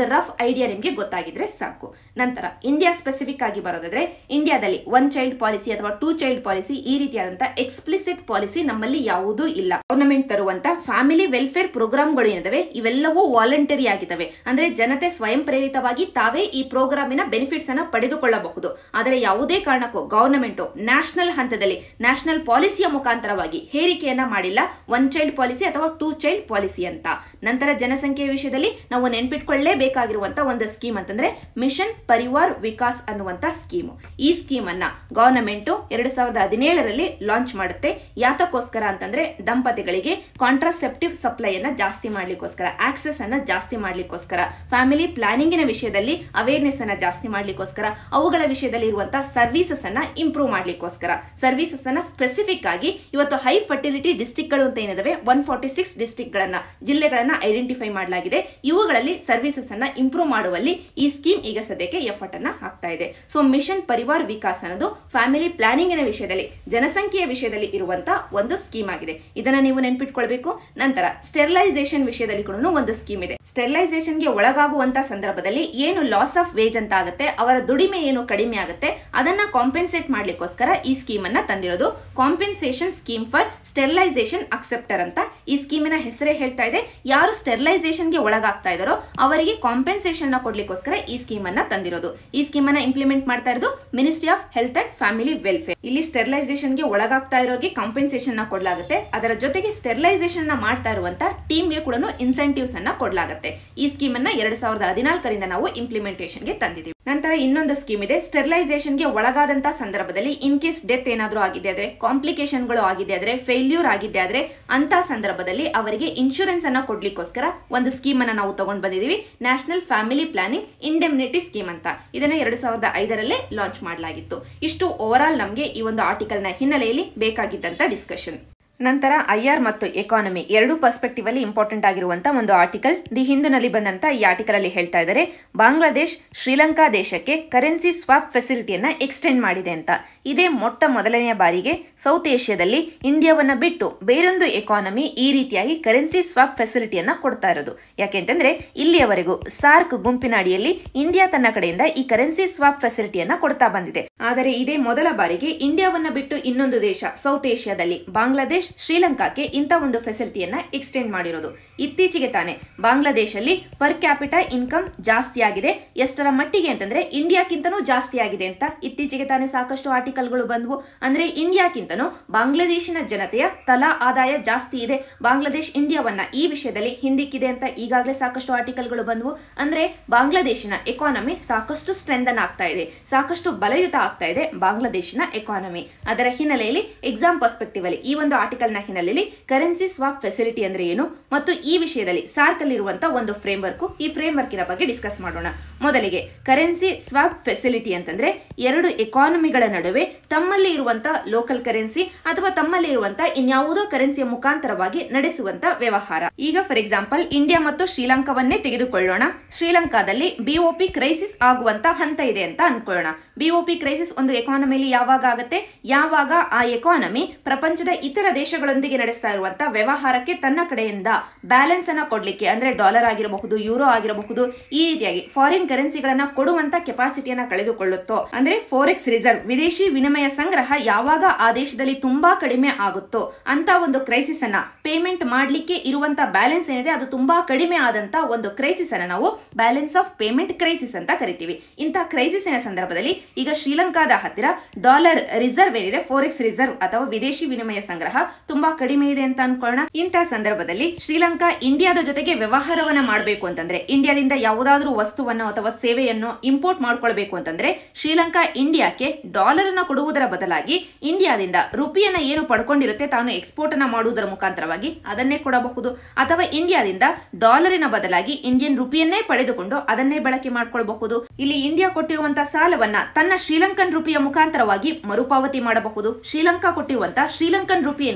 ಒಂದು ರಫ್ ಐಡಿಯಾ ನಿಮಗೆ ಗೊತ್ತಾಗಿದ್ರೆ ಸಾಕು ನಂತರ ಇಂಡಿಯಾ ಸ್ಪೆಸಿಫಿಕ್ ಆಗಿ ಬರೋದಾದ್ರೆ ಇಂಡಿಯಾದಲ್ಲಿ ಒನ್ ಚೈಲ್ಡ್ ಪಾಲಿಸಿ ಅಥವಾ ಟೂ ಚೈಲ್ಡ್ ಪಾಲಿಸಿ ಈ ರೀತಿಯಾದಂತಹ ಎಕ್ಸ್ಪ್ಲಿಸಿಟ್ ಪಾಲಿಸಿ ನಮ್ಮಲ್ಲಿ ಯಾವುದೂ ಇಲ್ಲ ಗವರ್ನಮೆಂಟ್ ತರುವಂತ ಫ್ಯಾಮಿಲಿ ವೆಲ್ಫೇರ್ ಪ್ರೋಗ್ರಾಮ್ಗಳು ಏನಿದಾವೆ ಇವೆಲ್ಲವೂ ವಾಲಂಟರಿ ಆಗಿದ್ದಾವೆ ಅಂದ್ರೆ ಜನತೆ ಸ್ವಯಂ ಪ್ರೇರಿತವಾಗಿ ತಾವೇ ಈ ಪ್ರೋಗ್ರಾಮಿನ ಬೆನಿಫಿಟ್ಸ್ ಅನ್ನ ಪಡೆದುಕೊಳ್ಳಬಹುದು ಆದರೆ ಯಾವುದೇ ಕಾರಣಕ್ಕೂ ಗವರ್ನಮೆಂಟ್ ನ್ಯಾಷನಲ್ ಹಂತದಲ್ಲಿ ನ್ಯಾಷನಲ್ ಪಾಲಿಸಿಯ ಮುಖಾಂತರವಾಗಿ ಹೇರಿಕೆಯನ್ನ ಮಾಡಿಲ್ಲ ಒನ್ ಚೈಲ್ಡ್ ಪಾಲಿಸಿ ಅಥವಾ ಟೂ ಚೈಲ್ಡ್ ಪಾಲಿಸಿ ಅಂತ ನಂತರ ಜನಸಂಖ್ಯೆಯ ವಿಷಯದಲ್ಲಿ ನಾವು ನೆನ್ಪಿಟ್ಕೊಳ್ಳೇಬೇಕಾಗಿರುವಂತಹ ಒಂದು ಸ್ಕೀಮ್ ಅಂತಂದ್ರೆ ಮಿಷನ್ ಪರಿವಾರ್ ವಿಕಾಸ್ ಅನ್ನುವಂತ ಸ್ಕೀಮ್ ಈ ಸ್ಕೀಮ್ ಅನ್ನ ಗವರ್ನಮೆಂಟ್ ಎರಡ್ ಸಾವಿರದ ಹದಿನೇಳರಲ್ಲಿ ಲಾಂಚ್ ಮಾಡುತ್ತೆ ಯಾತಕ್ಕೋಸ್ಕರ ಅಂತಂದ್ರೆ ದಂಪತಿಗಳಿಗೆ ಕಾಂಟ್ರಾಸೆಪ್ಟಿವ್ ಸಪ್ಲೈಯನ್ನ ಜಾಸ್ತಿ ಮಾಡ್ಲಿಕ್ಕೋಸ್ಕರ ಆಕ್ಸೆಸ್ ಅನ್ನ ಜಾಸ್ತಿ ಮಾಡ್ಲಿಕ್ಕೋಸ್ಕರ ಫ್ಯಾಮಿಲಿ ಪ್ಲಾನಿಂಗಿನ ವಿಷಯದಲ್ಲಿ ಅವೇರ್ನೆಸ್ ಅನ್ನ ಜಾಸ್ತಿ ಮಾಡ್ಲಿಕ್ಕೋಸ್ಕರ ಅವುಗಳ ವಿಷಯದಲ್ಲಿ ಇರುವಂತಹ ಸರ್ವಿಸಸ್ ಅನ್ನ ಇಂಪ್ರೂವ್ ಮಾಡ್ಲಿಕ್ಕೋಸ್ಕರ ಸರ್ವಿಸಸ್ ಅನ್ನ ಸ್ಪೆಸಿಫಿಕ್ ಆಗಿ ಇವತ್ತು ಹೈ ಫರ್ಟಿಲಿಟಿ ಡಿಸ್ಟಿಕ್ ಗಳು ಅಂತ ಏನಿದಾವೆ ಒನ್ ಫಾರ್ಟಿ ಸಿಕ್ಸ್ ಡಿಸ್ಟಿಕ್ ಗಳನ್ನ ಜಿಲ್ಲೆಗಳನ್ನ ಐಡೆಂಟಿಫೈ ಮಾಡಲಾಗಿದೆ ಇವುಗಳಲ್ಲಿ ಸರ್ವಿಸಸ್ ಅನ್ನ ಇಂಪ್ರೂವ್ ಮಾಡುವಲ್ಲಿ ಈ ಸ್ಕೀಮ್ ಈಗ ಸದ್ಯಕ್ಕೆ ಎಫರ್ಟ್ ಅನ್ನ ಹಾಕ್ತಾ ಇದೆ ಸೊ ಮಿಷನ್ ಪರಿವಾರ್ ವಿಕಾಸ್ ಅನ್ನೋದು ಫ್ಯಾಮಿಲಿ ಪ್ಲಾನಿಂಗಿನ ವಿಷಯದಲ್ಲಿ ಜನಸಂಖ್ಯೆಯ ವಿಷಯದಲ್ಲಿ ಇರುವಂತಹ ಒಂದು ಸ್ಕೀಮ್ ಆಗಿದೆ ಇದನ್ನ ನೀವು ನೆನ್ಪಿಟ್ಕೊಳ್ಬೇಕು ನಂತರ ಸ್ಟೆರಿಲೈಸೇಷನ್ ವಿಷಯದಲ್ಲಿ ಕೂಡ ಒಂದು ಸ್ಕೀಮ್ ಇದೆ ಸ್ಟೆರಿಲೈಸೇಷನ್ ಗೆ ಒಳಗಾಗುವಂತ ಸಂದರ್ಭದಲ್ಲಿ ಏನು ಲಾಸ್ ಆಫ್ ವೇಜ್ ಅಂತ ಆಗುತ್ತೆ ಅವರ ದುಡಿಮೆ ಏನು ಕಡಿಮೆ ಆಗುತ್ತೆ ಅದನ್ನ ಕಾಂಪೆನ್ಸೇಟ್ ಮಾಡ್ಲಿಕ್ಕೋಸ್ಕರ ಈ ಸ್ಕೀಮ್ ಅನ್ನ ತಂದಿರೋದು compensation scheme for sterilisation acceptor ಅಂತ ಈ ಸ್ಕೀಮಿನ ಹೆಸರೇ ಹೇಳ್ತಾ ಇದೆ ಯಾರು ಸ್ಟೆರಿಲೈಸೇಷನ್ ಗೆ ಒಳಗಾಗ್ತಾ ಇದಾರೋ ಅವರಿಗೆ ಕಾಂಪೆನ್ಸೇಷನ್ ನ ಕೊಡ್ಲಿಕ್ಕೋಸ್ಕರ ಈ ಸ್ಕೀಮ್ ಅನ್ನ ತಂದಿರೋದು ಈ ಸ್ಕೀಮ್ ಅನ್ನ ಇಂಪ್ಲಿಮೆಂಟ್ ಮಾಡ್ತಾ ಇರೋದು ministry of health and family welfare ಇಲ್ಲಿ ಸ್ಟೆರಿಲೈಸೇಷನ್ ಗೆ ಒಳಗಾಗ್ತಾ ಇರೋರಿಗೆ ಕಾಂಪೆನ್ಸೇಷನ್ ನ ಕೊಡಲಾಗುತ್ತೆ ಅದರ ಜೊತೆಗೆ ಸ್ಟೆರಿಲೈಸೇಷನ್ ನ ಮಾಡ್ತಾ ಇರುವಂತ ಟೀಮ್ ಗೆ ಕೂಡ ಇನ್ಸೆಂಟಿವ್ಸ್ ಅನ್ನ ಕೊಡಲಾಗುತ್ತೆ ಈ ಸ್ಕೀಮ್ ಅನ್ನ ಎರಡ್ ಸಾವಿರದ ಹದಿನಾಲ್ಕರಿಂದ ನಾವು ಇಂಪ್ಲಿಮೆಂಟೇಷನ್ ಗೆ ತಂದಿದ್ದೀವಿ ನಂತರ ಇನ್ನೊಂದು ಸ್ಕೀಮ್ ಇದೆ ಸ್ಟೆರಿಲೈಸೇಷನ್ ಗೆ ಒಳಗಾದಂತ ಸಂದರ್ಭದಲ್ಲಿ ಇನ್ ಕೇಸ್ ಡೆತ್ ಏನಾದ್ರೂ ಆಗಿದೆ ಆದ್ರೆ ಕಾಂಪ್ಲಿಕೇಶನ್ ಗಳು ಆಗಿದೆ ಆದ್ರೆ ಫೇಲ್ಯೂರ್ ಆಗಿದೆ ಆದ್ರೆ ಅಂತ ಸಂದರ್ಭದಲ್ಲಿ ಅವರಿಗೆ ಇನ್ಶೂರೆನ್ಸ್ ಅನ್ನ ಕೊಡ್ಲಿಕ್ಕೋಸ್ಕರ ಒಂದು ಸ್ಕೀಮ್ ಅನ್ನ ನಾವು ತಗೊಂಡ್ ಬಂದಿದೀವಿ national family planning indemnity scheme ಅಂತ ಇದನ್ನ ಎರಡ್ ಸಾವಿರದ ಐದರಲ್ಲೇ ಲಾಂಚ್ ಮಾಡಲಾಗಿತ್ತು ಇಷ್ಟು ಓವರ್ ಆಲ್ ನಮಗೆ ಈ ಒಂದು ಆರ್ಟಿಕಲ್ ನ ಹಿನ್ನೆಲೆಯಲ್ಲಿ ಬೇಕಾಗಿದ್ದಂತ ಡಿಸ್ಕಷನ್ ನಂತರ ಐ ಆರ್ ಮತ್ತು ಎಕಾನಮಿ ಎರಡೂ ಪರ್ಸ್ಪೆಕ್ಟಿವ್ ಅಲ್ಲಿ ಇಂಪಾರ್ಟೆಂಟ್ ಆಗಿರುವಂತ ಒಂದು ಆರ್ಟಿಕಲ್ ದಿ ಹಿಂದೂನಲ್ಲಿ ಬಂದಂತ ಈ ಆರ್ಟಿಕಲ್ ಅಲ್ಲಿ ಹೇಳ್ತಾ ಇದ್ದಾರೆ ಬಾಂಗ್ಲಾದೇಶ್ ಶ್ರೀಲಂಕಾ ದೇಶಕ್ಕೆ ಕರೆನ್ಸಿ ಸ್ವಾಪ್ ಫೆಸಿಲಿಟಿಯನ್ನ ಎಕ್ಸ್ಟೆಂಡ್ ಮಾಡಿದೆ ಅಂತ ಇದೇ ಮೊಟ್ಟ ಮೊದಲನೆಯ ಬಾರಿಗೆ ಸೌತ್ ಏಷ್ಯಾದಲ್ಲಿ ಇಂಡಿಯಾವನ್ನ ಬಿಟ್ಟು ಬೇರೊಂದು ಎಕಾನಮಿ ಈ ರೀತಿಯಾಗಿ ಕರೆನ್ಸಿ ಸ್ವಾಪ್ ಫೆಸಿಲಿಟಿಯನ್ನ ಕೊಡ್ತಾ ಇರೋದು ಯಾಕೆಂತಂದ್ರೆ ಇಲ್ಲಿಯವರೆಗೂ ಸಾರ್ಕ್ ಗುಂಪಿನ ಅಡಿಯಲ್ಲಿ ಇಂಡಿಯಾ ತನ್ನ ಕಡೆಯಿಂದ ಈ ಕರೆನ್ಸಿ ಸ್ವಾಪ್ ಫೆಸಿಲಿಟಿಯನ್ನ ಕೊಡ್ತಾ ಬಂದಿದೆ ಆದರೆ ಇದೇ ಮೊದಲ ಬಾರಿಗೆ ಇಂಡಿಯಾವನ್ನ ಬಿಟ್ಟು ಇನ್ನೊಂದು ದೇಶ ಸೌತ್ ಏಷ್ಯಾದಲ್ಲಿ ಬಾಂಗ್ಲಾದೇಶ್ ಶ್ರೀಲಂಕಾಕ್ಕೆ ಇಂಥ ಒಂದು ಫೆಸಿಲಿಟಿಯನ್ನ ಎಕ್ಸ್ಟೆಂಡ್ ಮಾಡಿರೋದು ಇತ್ತೀಚೆಗೆ ತಾನೇ ಬಾಂಗ್ಲಾದೇಶಲ್ಲಿ ಪರ್ ಕ್ಯಾಪಿಟಾ ಇನ್ಕಮ್ ಜಾಸ್ತಿ ಆಗಿದೆ ಎಷ್ಟರ ಮಟ್ಟಿಗೆ ಅಂತಂದ್ರೆ ಇಂಡಿಯಾಕ್ಕಿಂತನೂ ಜಾಸ್ತಿ ಆಗಿದೆ ಅಂತ ಇತ್ತೀಚೆಗೆ ತಾನೇ ಸಾಕಷ್ಟು ಆರ್ಟಿಕಲ್ಗಳು ಬಂದವು ಅಂದ್ರೆ ಇಂಡಿಯಾಕ್ಕಿಂತನೂ ಬಾಂಗ್ಲಾದೇಶಿನ ಜನತೆಯ ತಲಾ ಆದಾಯ ಜಾಸ್ತಿ ಇದೆ ಬಾಂಗ್ಲಾದೇಶ್ ಇಂಡಿಯಾವನ್ನ ಈ ವಿಷಯದಲ್ಲಿ ಹಿಂದಿಕ್ಕಿದೆ ಅಂತ ಈಗಾಗಲೇ ಸಾಕಷ್ಟು ಆರ್ಟಿಕಲ್ಗಳು ಬಂದವು ಅಂದ್ರೆ ಬಾಂಗ್ಲಾದೇಶಿನ ಎಕಾನಮಿ ಸಾಕಷ್ಟು ಸ್ಟ್ರೆಂದನ್ ಆಗ್ತಾ ಇದೆ ಸಾಕಷ್ಟು ಬಲಯುತ ಆಗ್ತಾ ಇದೆ ಬಾಂಗ್ಲಾದೇಶಿನ ಎಕಾನಮಿ ಅದರ ಹಿನ್ನೆಲೆಯಲ್ಲಿ ಎಕ್ಸಾಮ್ ಪರ್ಸ್ಪೆಕ್ಟಿವ್ ಅಲ್ಲಿ ಈ ಒಂದು ಆರ್ಟಿಕಲ್ ನ ಹಿನ್ನೆಲೆಯಲ್ಲಿ ಕರೆನ್ಸಿ ಸ್ವಾಪ್ ಫೆಸಿಲಿಟಿ ಅಂದ್ರೆ ಏನು ಮತ್ತು ಈ ವಿಷಯದಲ್ಲಿ ಸಾರ್ಕ್ ಅಲ್ಲಿರುವಂತಹ ಒಂದು ಫ್ರೇಮ್ ವರ್ಕ್ ಈ ಫ್ರೇಮ್ ವರ್ಕಿನ ಬಗ್ಗೆ ಡಿಸ್ಕಸ್ ಮಾಡೋಣ ಮೊದಲಿಗೆ ಕರೆನ್ಸಿ ಸ್ವಾಪ್ ಫೆಸಿಲಿಟಿ ಅಂತಂದ್ರೆ ಎರಡು ಎಕಾನಮಿಗಳ ನಡುವೆ ತಮ್ಮಲ್ಲಿ ಇರುವಂತಹ ಲೋಕಲ್ ಕರೆನ್ಸಿ ಅಥವಾ ತಮ್ಮಲ್ಲಿ ಇರುವಂತಹ ಇನ್ಯಾವುದೋ ಕರೆನ್ಸಿಯ ಮುಖಾಂತರವಾಗಿ ನಡೆಸುವಂತ ವ್ಯವಹಾರ ಈಗ ಫಾರ್ ಎಕ್ಸಾಂಪಲ್ ಇಂಡಿಯಾ ಮತ್ತು ಶ್ರೀಲಂಕಾವನ್ನೇ ತೆಗೆದುಕೊಳ್ಳೋಣ ಶ್ರೀಲಂಕಾದಲ್ಲಿ ಬಿಒಪಿ ಕ್ರೈಸಿಸ್ ಆಗುವಂತ ಹಂತ ಇದೆ ಅಂತ ಅನ್ಕೊಳ್ಳೋಣ ಬಿಒಪಿ ಕ್ರೈಸಿಸ್ ಒಂದು ಎಕಾನಮಿಲಿ ಯಾವಾಗ ಆಗುತ್ತೆ ಯಾವಾಗ ಆ ಎಕಾನಮಿ ಪ್ರಪಂಚದ ಇತರ ದೇಶಗಳೊಂದಿಗೆ ನಡೆಸ್ತಾ ಇರುವಂತಹ ವ್ಯವಹಾರಕ್ಕೆ ತನ್ನ ಕಡೆಯಿಂದ ಬ್ಯಾಲೆನ್ಸ್ ಅನ್ನ ಕೊಡ್ಲಿಕ್ಕೆ ಅಂದ್ರೆ ಡಾಲರ್ ಆಗಿರಬಹುದು ಯೂರೋ ಆಗಿರಬಹುದು ಈ ರೀತಿಯಾಗಿ ಫಾರಿನ್ ಕರೆನ್ಸಿಗಳನ್ನ ಕೊಡುವಂತ ಕೆಪಾಸಿಟಿಯನ್ನ ಕಳೆದುಕೊಳ್ಳುತ್ತೋ ಅಂದ್ರೆ ಫೋರೆಕ್ಸ್ ರಿಸರ್ವ್ ವಿದೇಶಿ ವಿನಿಮಯ ಸಂಗ್ರಹ ಯಾವಾಗ ಆ ದೇಶದಲ್ಲಿ ತುಂಬಾ ಕಡಿಮೆ ಆಗುತ್ತೋ ಅಂತ ಒಂದು ಕ್ರೈಸಿಸ್ ಅನ್ನ ಪೇಮೆಂಟ್ ಮಾಡ್ಲಿಕ್ಕೆ ಇರುವಂತ ಬ್ಯಾಲೆನ್ಸ್ ಏನಿದೆ ಅದು ತುಂಬಾ ಕಡಿಮೆ ಆದಂತ ಒಂದು ಕ್ರೈಸಿಸ್ ಅನ್ನ ನಾವು ಬ್ಯಾಲೆನ್ಸ್ ಆಫ್ ಪೇಮೆಂಟ್ ಕ್ರೈಸಿಸ್ ಅಂತ ಕರಿತೀವಿ ಇಂತಹ ಕ್ರೈಸಿಸ್ನ ಸಂದರ್ಭದಲ್ಲಿ ಈಗ ಶ್ರೀಲಂಕಾದ ಹತ್ತಿರ ಡಾಲರ್ ರಿಸರ್ವ್ ಏನಿದೆ ಫೋರೆಕ್ಸ್ ರಿಸರ್ವ್ ಅಥವಾ ವಿದೇಶಿ ವಿನಿಮಯ ಸಂಗ್ರಹ ತುಂಬಾ ಕಡಿಮೆ ಇದೆ ಅಂತ ಅನ್ಕೊಳ್ಳೋಣ ಇಂತಹ ಸಂದರ್ಭದಲ್ಲಿ ಶ್ರೀಲಂಕಾ ಇಂಡಿಯಾದ ಜೊತೆಗೆ ವ್ಯವಹಾರವನ್ನ ಮಾಡಬೇಕು ಅಂತಂದ್ರೆ ಇಂಡಿಯಾದಿಂದ ಯಾವುದಾದ್ರೂ ವಸ್ತುವನ್ನು ಅಥವಾ ಸೇವೆಯನ್ನು ಇಂಪೋರ್ಟ್ ಮಾಡ್ಕೊಳ್ಬೇಕು ಅಂತಂದ್ರೆ ಶ್ರೀಲಂಕಾ ಇಂಡಿಯಾಕ್ಕೆ ಡಾಲರ್ ಅನ್ನ ಕೊಡುವುದರ ಬದಲಾಗಿ ಇಂಡಿಯಾದಿಂದ ರುಪಿಯನ್ನ ಏನು ಪಡ್ಕೊಂಡಿರುತ್ತೆ ತಾನು ಎಕ್ಸ್ಪೋರ್ಟ್ ಅನ್ನ ಮಾಡುವುದರ ಮುಖಾಂತರವಾಗಿ ಅದನ್ನೇ ಕೊಡಬಹುದು ಅಥವಾ ಇಂಡಿಯಾದಿಂದ ಡಾಲರಿನ ಬದಲಾಗಿ ಇಂಡಿಯನ್ ರುಪಿಯನ್ನೇ ಪಡೆದುಕೊಂಡು ಅದನ್ನೇ ಬಳಕೆ ಮಾಡ್ಕೊಳ್ಬಹುದು ಇಲ್ಲಿ ಇಂಡಿಯಾ ಕೊಟ್ಟಿರುವಂತಹ ಸಾಲವನ್ನ ತನ್ನ ಶ್ರೀಲಂಕನ್ ರುಪಿಯ ಮುಖಾಂತರವಾಗಿ ಮರುಪಾವತಿ ಮಾಡಬಹುದು ಶ್ರೀಲಂಕಾ ಕೊಟ್ಟಿರುವಂತಹ ಶ್ರೀಲಂಕನ್ ರುಪಿ ಏನಿದೆ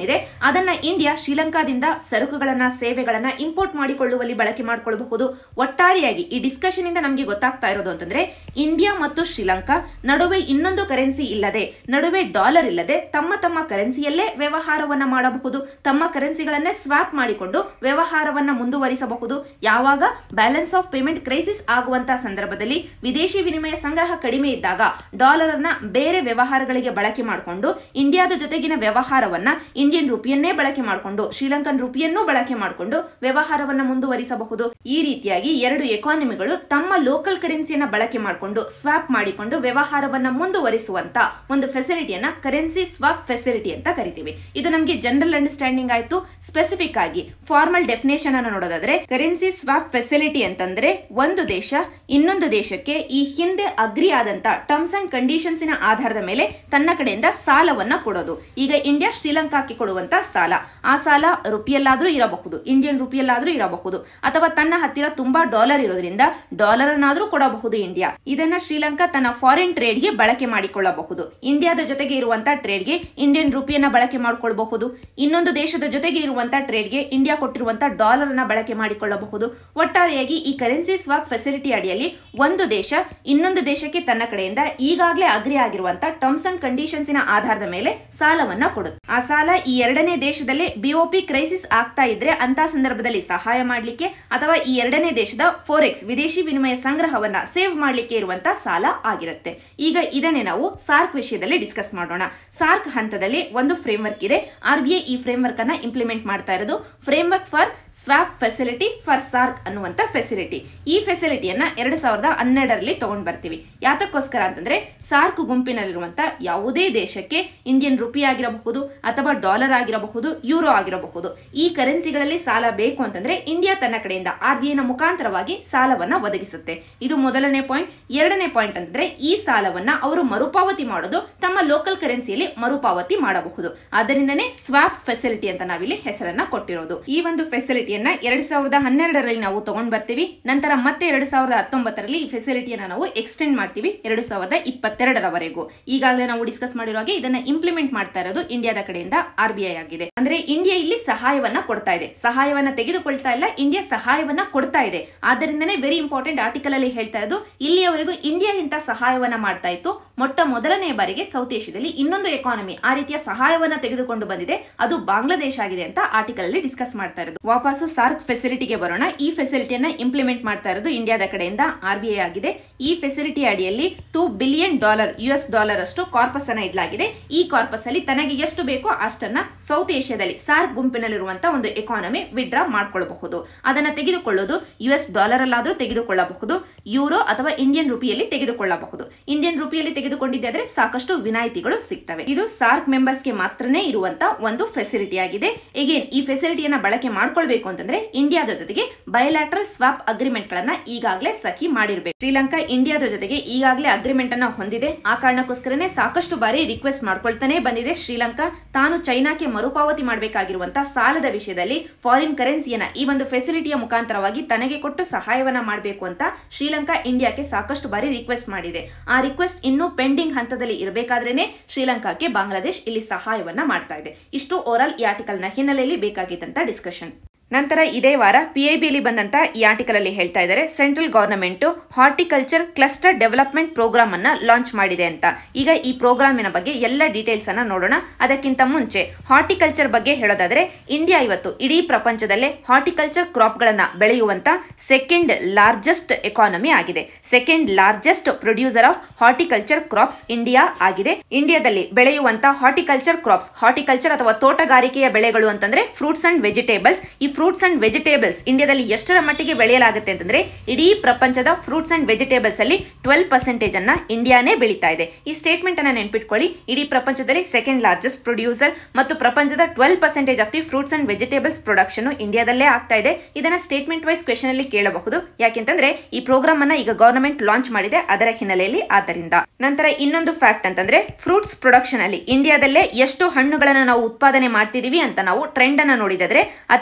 ಆಗಿದೆ ಅದನ್ನ ಇಂಡಿಯಾ ಶ್ರೀಲಂಕಾದಿಂದ ಸರಕುಗಳನ್ನ ಸೇವೆಗಳನ್ನ ಇಂಪೋರ್ಟ್ ಮಾಡಿಕೊಳ್ಳುವಲ್ಲಿ ಬಳಕೆ ಮಾಡಿಕೊಳ್ಳಬಹುದು ಒಟ್ಟಾರೆಯಾಗಿ ಈ ಡಿಸ್ಕಷನ್ ಇಂದ ನಮಗೆ ಗೊತ್ತಾಗ್ತಾ ಇರೋದು ಅಂತಂದ್ರೆ ಇಂಡಿಯಾ ಮತ್ತು ಶ್ರೀಲಂಕಾ ನಡುವೆ ಇನ್ನೊಂದು ಕರೆನ್ಸಿ ಇಲ್ಲದೆ ನಡುವೆ ಡಾಲರ್ ಇಲ್ಲದೆ ತಮ್ಮ ತಮ್ಮ ಕರೆನ್ಸಿಯಲ್ಲೇ ವ್ಯವಹಾರವನ್ನ ಮಾಡಬಹುದು ತಮ್ಮ ಕರೆನ್ಸಿಗಳನ್ನೇ ಸ್ವಾಪ್ ಮಾಡಿಕೊಂಡು ವ್ಯವಹಾರವನ್ನ ಮುಂದುವರಿಸಬಹುದು ಯಾವಾಗ ಬ್ಯಾಲೆನ್ಸ್ ಆಫ್ ಪೇಮೆಂಟ್ ಕ್ರೈಸಿಸ್ ಆಗುವಂತಹ ಸಂದರ್ಭದಲ್ಲಿ ವಿದೇಶಿ ವಿನಿಮಯ ಸಂಗ್ರಹ ಕಡಿಮೆ ಇದ್ದಾಗ ಡಾಲರ್ ಅನ್ನ ಬೇರೆ ವ್ಯವಹಾರಗಳಿಗೆ ಬಳಕೆ ಮಾಡಿಕೊಂಡು ಇಂಡಿಯಾದ ಜೊತೆಗಿನ ವ್ಯವಹಾರವನ್ನ ಇಂಡಿಯನ್ ರುಪಿಯನ್ನೇ ಬಳಕೆ ಮಾಡಿಕೊಂಡು ಶ್ರೀಲಂಕನ್ ರುಪಿಯನ್ನೂ ಬಳಕೆ ಮಾಡಿಕೊಂಡು ವ್ಯವಹಾರವನ್ನ ಮುಂದುವರಿಸಬಹುದು ಈ ರೀತಿಯಾಗಿ ಎರಡು ಎಕಾನಮಿಗಳು ತಮ್ಮ ಲೋಕಲ್ ಕರೆನ್ಸಿಯನ್ನ ಬಳಕೆ ಮಾಡಿಕೊಂಡು ಸ್ವಾಪ್ ಮಾಡಿಕೊಂಡು ವ್ಯವಹಾರವನ್ನ ಮುಂದುವರಿಸುವಂತ ಒಂದು ಫೆಸಿಲಿಟಿಯನ್ನ ಕರೆನ್ಸಿ ಸ್ವಾಪ್ ಫೆಸಿಲಿಟಿ ಅಂತ ಕರಿತೀವಿ ಇದು ನಮಗೆ ಜನರಲ್ ಅಂಡರ್ಸ್ಟ್ಯಾಂಡಿಂಗ್ ಆಯ್ತು ಸ್ಪೆಸಿಫಿಕ್ ಆಗಿ ಫಾರ್ಮಲ್ ಡೆಫಿನೇಷನ್ ಅನ್ನು ನೋಡೋದಾದ್ರೆ ಕರೆನ್ಸಿ ಸ್ವಾಪ್ ಫೆಸಿಲಿಟಿ ಅಂತಂದ್ರೆ ಒಂದು ದೇಶ ಇನ್ನೊಂದು ದೇಶಕ್ಕೆ ಈ ಹಿಂದೆ ಅಗ್ರಿ ಆದಂತ ಟರ್ಮ್ಸ್ ಅಂಡ್ ಕಂಡೀಷನ್ಸ್ ನ ಆಧಾರದ ಮೇಲೆ ತನ್ನ ಕಡೆಯಿಂದ ಸಾಲವನ್ನ ಕೊಡೋದು ಈಗ ಇಂಡಿಯಾ ಶ್ರೀಲಂಕಾಕ್ಕೆ ಕೊಡುವಂತ ಸಾಲ ಆ ಸಾಲ ರುಪಿಯಲ್ಲಾದ್ರೂ ಇರಬಹುದು ಇಂಡಿಯನ್ ರುಪಿಯಲ್ಲಾದ್ರೂ ಇರಬಹುದು ಅಥವಾ ತನ್ನ ಹತ್ತಿರ ತುಂಬಾ ಡಾಲರ್ ಇರೋದ್ರಿಂದ ಡಾಲರ್ ಅನ್ನಾದ್ರೂ ಕೊಡಬಹುದು ಇಂಡಿಯಾ ಇದನ್ನ ಶ್ರೀಲಂಕಾ ತನ್ನ ಫಾರಿನ್ ಟ್ರೇಡ್ಗೆ ಬಳಕೆ ಮಾಡಿಕೊಳ್ಳಬಹುದು ಇಂಡಿಯಾದ ಜೊತೆಗೆ ಇರುವಂತಹ ಟ್ರೇಡ್ಗೆ ಇಂಡಿಯನ್ ರುಪಿಯನ್ನ ಬಳಕೆ ಮಾಡಿಕೊಳ್ಳಬಹುದು ಇನ್ನೊಂದು ದೇಶದ ಜೊತೆಗೆ ಇರುವಂತಹ ಟ್ರೇಡ್ಗೆ ಇಂಡಿಯಾ ಕೊಟ್ಟಿರುವಂತಹ ಡಾಲರ್ ಅನ್ನ ಬಳಕೆ ಮಾಡಿಕೊಳ್ಳಬಹುದು ಒಟ್ಟಾರೆಯಾಗಿ ಈ ಕರೆನ್ಸಿ ಸ್ವಾಪ್ ಫೆಸಿಲಿಟಿ ಅಡಿಯಲ್ಲಿ ಒಂದು ದೇಶ ಇನ್ನೊಂದು ದೇಶಕ್ಕೆ ತನ್ನ ಕಡೆಯಿಂದ ಈಗಾಗಲೇ ಅಗ್ರಿ ಆಗಿರುವಂತಹ ಟರ್ಮ್ಸ್ ಅಂಡ್ ಕಂಡೀಷನ್ಸ್ ನ ಆಧಾರದ ಮೇಲೆ ಸಾಲವನ್ನ ಕೊಡುತ್ತೆ ಆ ಸಾಲ ಈ ಎರಡನೇ ದೇಶದಲ್ಲಿ ಬಿಒಪಿ ಕ್ರೈಸಿಸ್ ಆಗ್ತಾ ಇದ್ರೆ ಅಂತ ಸಂದರ್ಭದಲ್ಲಿ ಸಹಾಯ ಮಾಡಲಿಕ್ಕೆ ಅಥವಾ ಈ ಎರಡನೇ ದೇಶದ ಫೋರೆಕ್ಸ್ ವಿದೇಶಿ ವಿನಿಮಯ ಸಂಗ್ರಹವನ್ನ ಸೇವ್ ಮಾಡಲಿಕ್ಕೆ ಇರುವಂತಹ ಸಾಲ ಆಗಿರುತ್ತೆ ಈಗ ಇದನ್ನೇ ನಾವು ಸಾರ್ಕ್ ವಿಷಯದಲ್ಲಿ ಡಿಸ್ಕಸ್ ಮಾಡೋಣ ಸಾರ್ಕ್ ಹಂತದಲ್ಲಿ ಒಂದು ಫ್ರೇಮ್ವರ್ಕ್ ಇದೆ ಆರ್ ಬಿ ಐ ಈ ಫ್ರೇಮ್ವರ್ಕ್ ಅನ್ನ ಇಂಪ್ಲಿಮೆಂಟ್ ಮಾಡ್ತಾ ಇರೋದು framework for swap facility for SAARC ಅನ್ನುವಂತ ಫೆಸಿಲಿಟಿ ಈ ಫೆಸಿಲಿಟಿಯನ್ನ ಎರಡ್ ಸಾವಿರದ ಹನ್ನೆರಡರಲ್ಲಿ ತಗೊಂಡ್ ಬರ್ತೀವಿ ಯಾತಕ್ಕೋಸ್ಕರ ಅಂತಂದ್ರೆ ಸಾರ್ಕ್ ಗುಂಪಿನಲ್ಲಿರುವಂತ ಯಾವುದೇ ದೇಶಕ್ಕೆ ಇಂಡಿಯನ್ ರುಪಿ ಆಗಿರಬಹುದು ಅಥವಾ ಡಾಲರ್ ಆಗಿರಬಹುದು ಯೂರೋ ಆಗಿರಬಹುದು ಈ ಕರೆನ್ಸಿಗಳಲ್ಲಿ ಸಾಲ ಬೇಕು ಅಂತಂದ್ರೆ ಇಂಡಿಯಾ ತನ್ನ ಕಡೆಯಿಂದ ಆರ್ ಬಿ ಐನ ಮುಖಾಂತರವಾಗಿ ಸಾಲವನ್ನ ಒದಗಿಸುತ್ತೆ ಇದು ಮೊದಲನೇ ಪಾಯಿಂಟ್ ಎರಡನೇ ಪಾಯಿಂಟ್ ಅಂತಂದ್ರೆ ಈ ಸಾಲವನ್ನ ಅವರು ಮರುಪಾವತಿ ಮಾಡೋದು ತಮ್ಮ ಲೋಕಲ್ ಕರೆನ್ಸಿಯಲ್ಲಿ ಮರುಪಾವತಿ ಮಾಡಬಹುದು ಆದ್ದರಿಂದನೇ ಸ್ವಾಪ್ ಫೆಸಿಲಿಟಿ ಅಂತ ನಾವಿಲ್ಲಿ ಹೆಸರನ್ನ ಕೊಟ್ಟಿರೋದು ಈ ಒಂದು ಫೆಸಿಲಿಟಿಯನ್ನ ಎರಡ್ ಸಾವಿರದ ಹನ್ನೆರಡರಲ್ಲಿ ನಾವು ತಗೊಂಡ್ ಬರ್ತೀವಿ ನಂತರ ಮತ್ತೆ ಎರಡ್ ಸಾವಿರದ ಹತ್ತೊಂಬತ್ತರಲ್ಲಿ ಈ ಫೆಸಿಲಿಟಿಯನ್ನ ನಾವು ಎಕ್ಸ್ಟೆಂಡ್ ಮಾಡ್ತೀವಿ ಎರಡು ಸಾವಿರದ ಇಪ್ಪತ್ತೆರಡರವರೆಗೂ ಈಗಾಗಲೇ ನಾವು ಡಿಸ್ಕಸ್ ಮಾಡಿರೋ ಹಾಗೆ ಇದನ್ನ ಇಂಪ್ಲಿಮೆಂಟ್ ಮಾಡ್ತಾ ಇರೋದು ಇಂಡಿಯಾದ ಕಡೆಯಿಂದ ಆರ್ ಬಿ ಐ ಆಗಿದೆ ಅಂದ್ರೆ ಇಂಡಿಯಾ ಇಲ್ಲಿ ಸಹಾಯವನ್ನ ಕೊಡ್ತಾ ಇದೆ ಸಹಾಯವನ್ನ ತೆಗೆದುಕೊಳ್ತಾ ಇಲ್ಲ ಇಂಡಿಯಾ ಸಹಾಯವನ್ನ ಕೊಡ್ತಾ ಇದೆ ಆದ್ದರಿಂದನೇ ವೆರಿ ಇಂಪಾರ್ಟೆಂಟ್ ಆರ್ಟಿಕಲ್ ಅಲ್ಲಿ ಹೇಳ್ತಾ ಇರೋದು ಇಲ್ಲಿಯವರೆಗೂ ಇಂಡಿಯಾ ಇಂತ ಸಹಾಯವನ್ನ ಮಾಡ್ತಾ ಇತ್ತು ಮೊಟ್ಟ ಮೊದಲನೇ ಬಾರಿಗೆ ಸೌತ್ ಏಷ್ಯಾದಲ್ಲಿ ಇನ್ನೊಂದು ಎಕಾನಮಿ ಆ ರೀತಿಯ ಸಹಾಯವನ್ನ ತೆಗೆದುಕೊಂಡು ಬಂದಿದೆ ಅದು ಬಾಂಗ್ಲಾದೇಶ ಆಗಿದೆ ಅಂತ ಆರ್ಟಿಕಲ್ ಅಲ್ಲಿ ಡಿಸ್ಕಸ್ ಮಾಡ್ತಾ ಇರೋದು ವಾಪಸ್ಸು ಸಾರ್ಕ್ ಫೆಸಿಲಿಟಿಗೆ ಬರೋಣ ಈ ಫೆಸಿಲಿಟಿಯನ್ನ ಇಂಪ್ಲಿಮೆಂಟ್ ಮಾಡ್ತಾ ಇರೋದು ಇಂಡಿಯಾದ ಕಡೆಯಿಂದ ಆರ್ ಬಿ ಐ ಆಗಿದೆ ಈ ಫೆಸಿಲಿಟಿ ಅಡಿಯಲ್ಲಿ two billion dollar U S dollar ಅಷ್ಟು ಕಾರ್ಪಸ್ ಅನ್ನ ಇಡಲಾಗಿದೆ ಈ ಕಾರ್ಪಸ್ ಅಲ್ಲಿ ತನಗೆ ಎಷ್ಟು ಬೇಕೋ ಅಷ್ಟನ್ನ ಸೌತ್ ಏಷ್ಯಾದಲ್ಲಿ ಸಾರ್ಕ್ ಗುಂಪಿನಲ್ಲಿರುವಂತಹ ಒಂದು ಎಕಾನಮಿ ವಿಡ್ರಾ ಮಾಡ್ಕೊಳ್ಳಬಹುದು ಅದನ್ನ ತೆಗೆದುಕೊಳ್ಳೋದು ಯು ಎಸ್ ಡಾಲರ್ ಅಲ್ಲಾದ್ರೂ ತೆಗೆದುಕೊಳ್ಳಬಹುದು ಯೂರೋ ಅಥವಾ ಇಂಡಿಯನ್ ರುಪಿಯಲ್ಲಿ ತೆಗೆದುಕೊಳ್ಳಬಹುದು ಇಂಡಿಯನ್ ರುಪಿಯಲ್ಲಿ ತೆಗೆದುಕೊಂಡಿದ್ದಾದ್ರೆ ಸಾಕಷ್ಟು ವಿನಾಯಿತಿಗಳು ಸಿಗ್ತವೆ ಇದು ಸಾರ್ಕ್ ಮೆಂಬರ್ಸ್ಗೆ ಮಾತ್ರನೇ ಇರುವಂತ ಒಂದು ಫೆಸಿಲಿಟಿ ಆಗಿದೆ ಎಗೇನ್ ಈ ಫೆಸಿಲಿಟಿಯನ್ನ ಬಳಕೆ ಮಾಡ್ಕೊಳ್ಬೇಕು ಅಂತಂದ್ರೆ ಇಂಡಿಯಾದ ಜೊತೆಗೆ ಬಯಲಾಟ್ರಲ್ ಸ್ವಾಪ್ ಅಗ್ರಿಮೆಂಟ್ ಗಳನ್ನ ಈಗಾಗಲೇ ಸಖಿ ಮಾಡಿರ್ಬೇಕು ಶ್ರೀಲಂಕಾ ಇಂಡಿಯಾದ ಜೊತೆಗೆ ಈಗಾಗಲೇ ಅಗ್ರಿಮೆಂಟ್ ಅನ್ನ ಹೊಂದಿದೆ ಆ ಕಾರಣಕ್ಕೋಸ್ಕರನೇ ಸಾಕಷ್ಟು ಬಾರಿ ರಿಕ್ವೆಸ್ಟ್ ಮಾಡ್ಕೊಳ್ತಾನೆ ಬಂದಿದೆ ಶ್ರೀಲಂಕಾ ತಾನು ಚೈನಾಕ್ಕೆ ಮರುಪಾವತಿ ಮಾಡಬೇಕಾಗಿರುವಂತಹ ಸಾಲದ ವಿಷಯದಲ್ಲಿ ಫಾರಿನ್ ಕರೆನ್ಸಿಯನ್ನ ಈ ಒಂದು ಫೆಸಿಲಿಟಿಯ ಮುಖಾಂತರವಾಗಿ ತನಗೆ ಕೊಟ್ಟು ಸಹಾಯವನ್ನ ಮಾಡಬೇಕು ಅಂತ ಶ್ರೀಲಂಕಾ ಇಂಡಿಯಾಕ್ಕೆ ಸಾಕಷ್ಟು ಬಾರಿ ರಿಕ್ವೆಸ್ಟ್ ಮಾಡಿದೆ ಆ ರಿಕ್ವೆಸ್ಟ್ ಇನ್ನೂ ಪೆಂಡಿಂಗ್ ಹಂತದಲ್ಲಿ ಇರಬೇಕಾದ್ರೇನೆ ಶ್ರೀಲಂಕಾಕ್ಕೆ ಬಾಂಗ್ಲಾದೇಶ್ ಇಲ್ಲಿ ಸಹಾಯವನ್ನ ಮಾಡ್ತಾ ಇದೆ ಇಷ್ಟು ಓವರಾಲ್ ಈ ಆರ್ಟಿಕಲ್ ನ ಹಿನ್ನೆಲೆಯಲ್ಲಿ ಬೇಕಾಗಿದ್ದಂತ ಡಿಸ್ಕಷನ್ ನಂತರ ಇದೇ ವಾರ ಪಿ ಐ ಬಿಲಿ ಬಂದಂತ ಈ ಆರ್ಟಿಕಲ್ ಅಲ್ಲಿ ಹೇಳ್ತಾ ಇದ್ದಾರೆ central government horticulture cluster development programme ಅನ್ನ ಲಾಂಚ್ ಮಾಡಿದೆ ಅಂತ ಈಗ ಈ ಪ್ರೋಗ್ರಾಮಿನ ಬಗ್ಗೆ ಎಲ್ಲ ಡೀಟೇಲ್ಸ್ ಅನ್ನ ನೋಡೋಣ ಅದಕ್ಕಿಂತ ಮುಂಚೆ ಹಾರ್ಟಿಕಲ್ಚರ್ ಬಗ್ಗೆ ಹೇಳೋದಾದ್ರೆ ಇಂಡಿಯಾ ಇವತ್ತು ಇಡೀ ಪ್ರಪಂಚದಲ್ಲೇ ಹಾರ್ಟಿಕಲ್ಚರ್ ಕ್ರಾಪ್ ಗಳನ್ನ ಬೆಳೆಯುವಂತ ಸೆಕೆಂಡ್ ಲಾರ್ಜೆಸ್ಟ್ ಎಕಾನಮಿ ಆಗಿದೆ second largest producer of horticulture crops India ಆಗಿದೆ ಇಂಡಿಯಾದಲ್ಲಿ ಬೆಳೆಯುವಂತ ಹಾರ್ಟಿಕಲ್ಚರ್ ಕ್ರಾಪ್ಸ್ ಹಾರ್ಟಿಕಲ್ಚರ್ ಅಥವಾ ತೋಟಗಾರಿಕೆಯ ಬೆಳೆಗಳು ಅಂತಂದ್ರೆ ಫ್ರೂಟ್ಸ್ ಅಂಡ್ ವೆಜಿಟೇಬಲ್ಸ್ ಈ ಫ್ರೂಟ್ಸ್ ಅಂಡ್ ವೆಜಿಟೇಬಲ್ಸ್ ಇಂಡಿಯಾದಲ್ಲಿ ಎಷ್ಟರ ಮಟ್ಟಿಗೆ ಬೆಳೆಯಲಾಗುತ್ತೆ ಅಂತಂದ್ರೆ ಇಡೀ ಪ್ರಪಂಚದ ಫ್ರೂಟ್ಸ್ ಅಂಡ್ ವೆಜಿಟೇಬಲ್ಸ್ ಅಲ್ಲಿ ಟ್ವೆಲ್ ಪರ್ಸೆಂಟೇಜ್ ಅನ್ನ ಇಂಡಿಯಾನೇ ಬೆಳೀತಾ ಇದೆ ಈ ಸ್ಟೇಟ್ಮೆಂಟ್ ಅನ್ನ ನೆನ್ಪಿಟ್ಕೊಳ್ಳಿ ಇಡೀ ಪ್ರಪಂಚದಲ್ಲಿ ಸೆಕೆಂಡ್ ಲಾರ್ಜೆಸ್ಟ್ ಪ್ರೊಡ್ಯೂಸರ್ ಮತ್ತು ಪ್ರಪಂಚದ twelve percentage of the fruits and vegetables production ಇಂಡಿಯಾದಲ್ಲೇ ಆಗ್ತಾ ಇದೆ ಇದನ್ನ ಸ್ಟೇಟ್ಮೆಂಟ್ ವೈಸ್ ಕ್ವೆಶನ್ ಅಲ್ಲಿ ಕೇಳಬಹುದು ಯಾಕೆಂತಂದ್ರೆ ಈ ಪ್ರೋಗ್ರಾಮ್ ಅನ್ನ ಈಗ ಗವರ್ನಮೆಂಟ್ ಲಾಂಚ್ ಮಾಡಿದೆ ಅದರ ಹಿನ್ನೆಲೆಯಲ್ಲಿ ಆದ್ದರಿಂದ ನಂತರ ಇನ್ನೊಂದು ಫ್ಯಾಕ್ಟ್ ಅಂತಂದ್ರೆ ಫ್ರೂಟ್ಸ್ ಪ್ರೊಡಕ್ಷನ್ ಅಲ್ಲಿ ಇಂಡಿಯಾದಲ್ಲೇ ಎಷ್ಟು ಹಣ್ಣುಗಳನ್ನ ನಾವು ಉತ್ಪಾದನೆ ಮಾಡ್ತಿದೀವಿ ಅಂತ ನಾವು ಟ್ರೆಂಡ್ ಅನ್ನ ನೋಡಿದ್ರೆ ಅತಿ ಹೆಚ್ಚು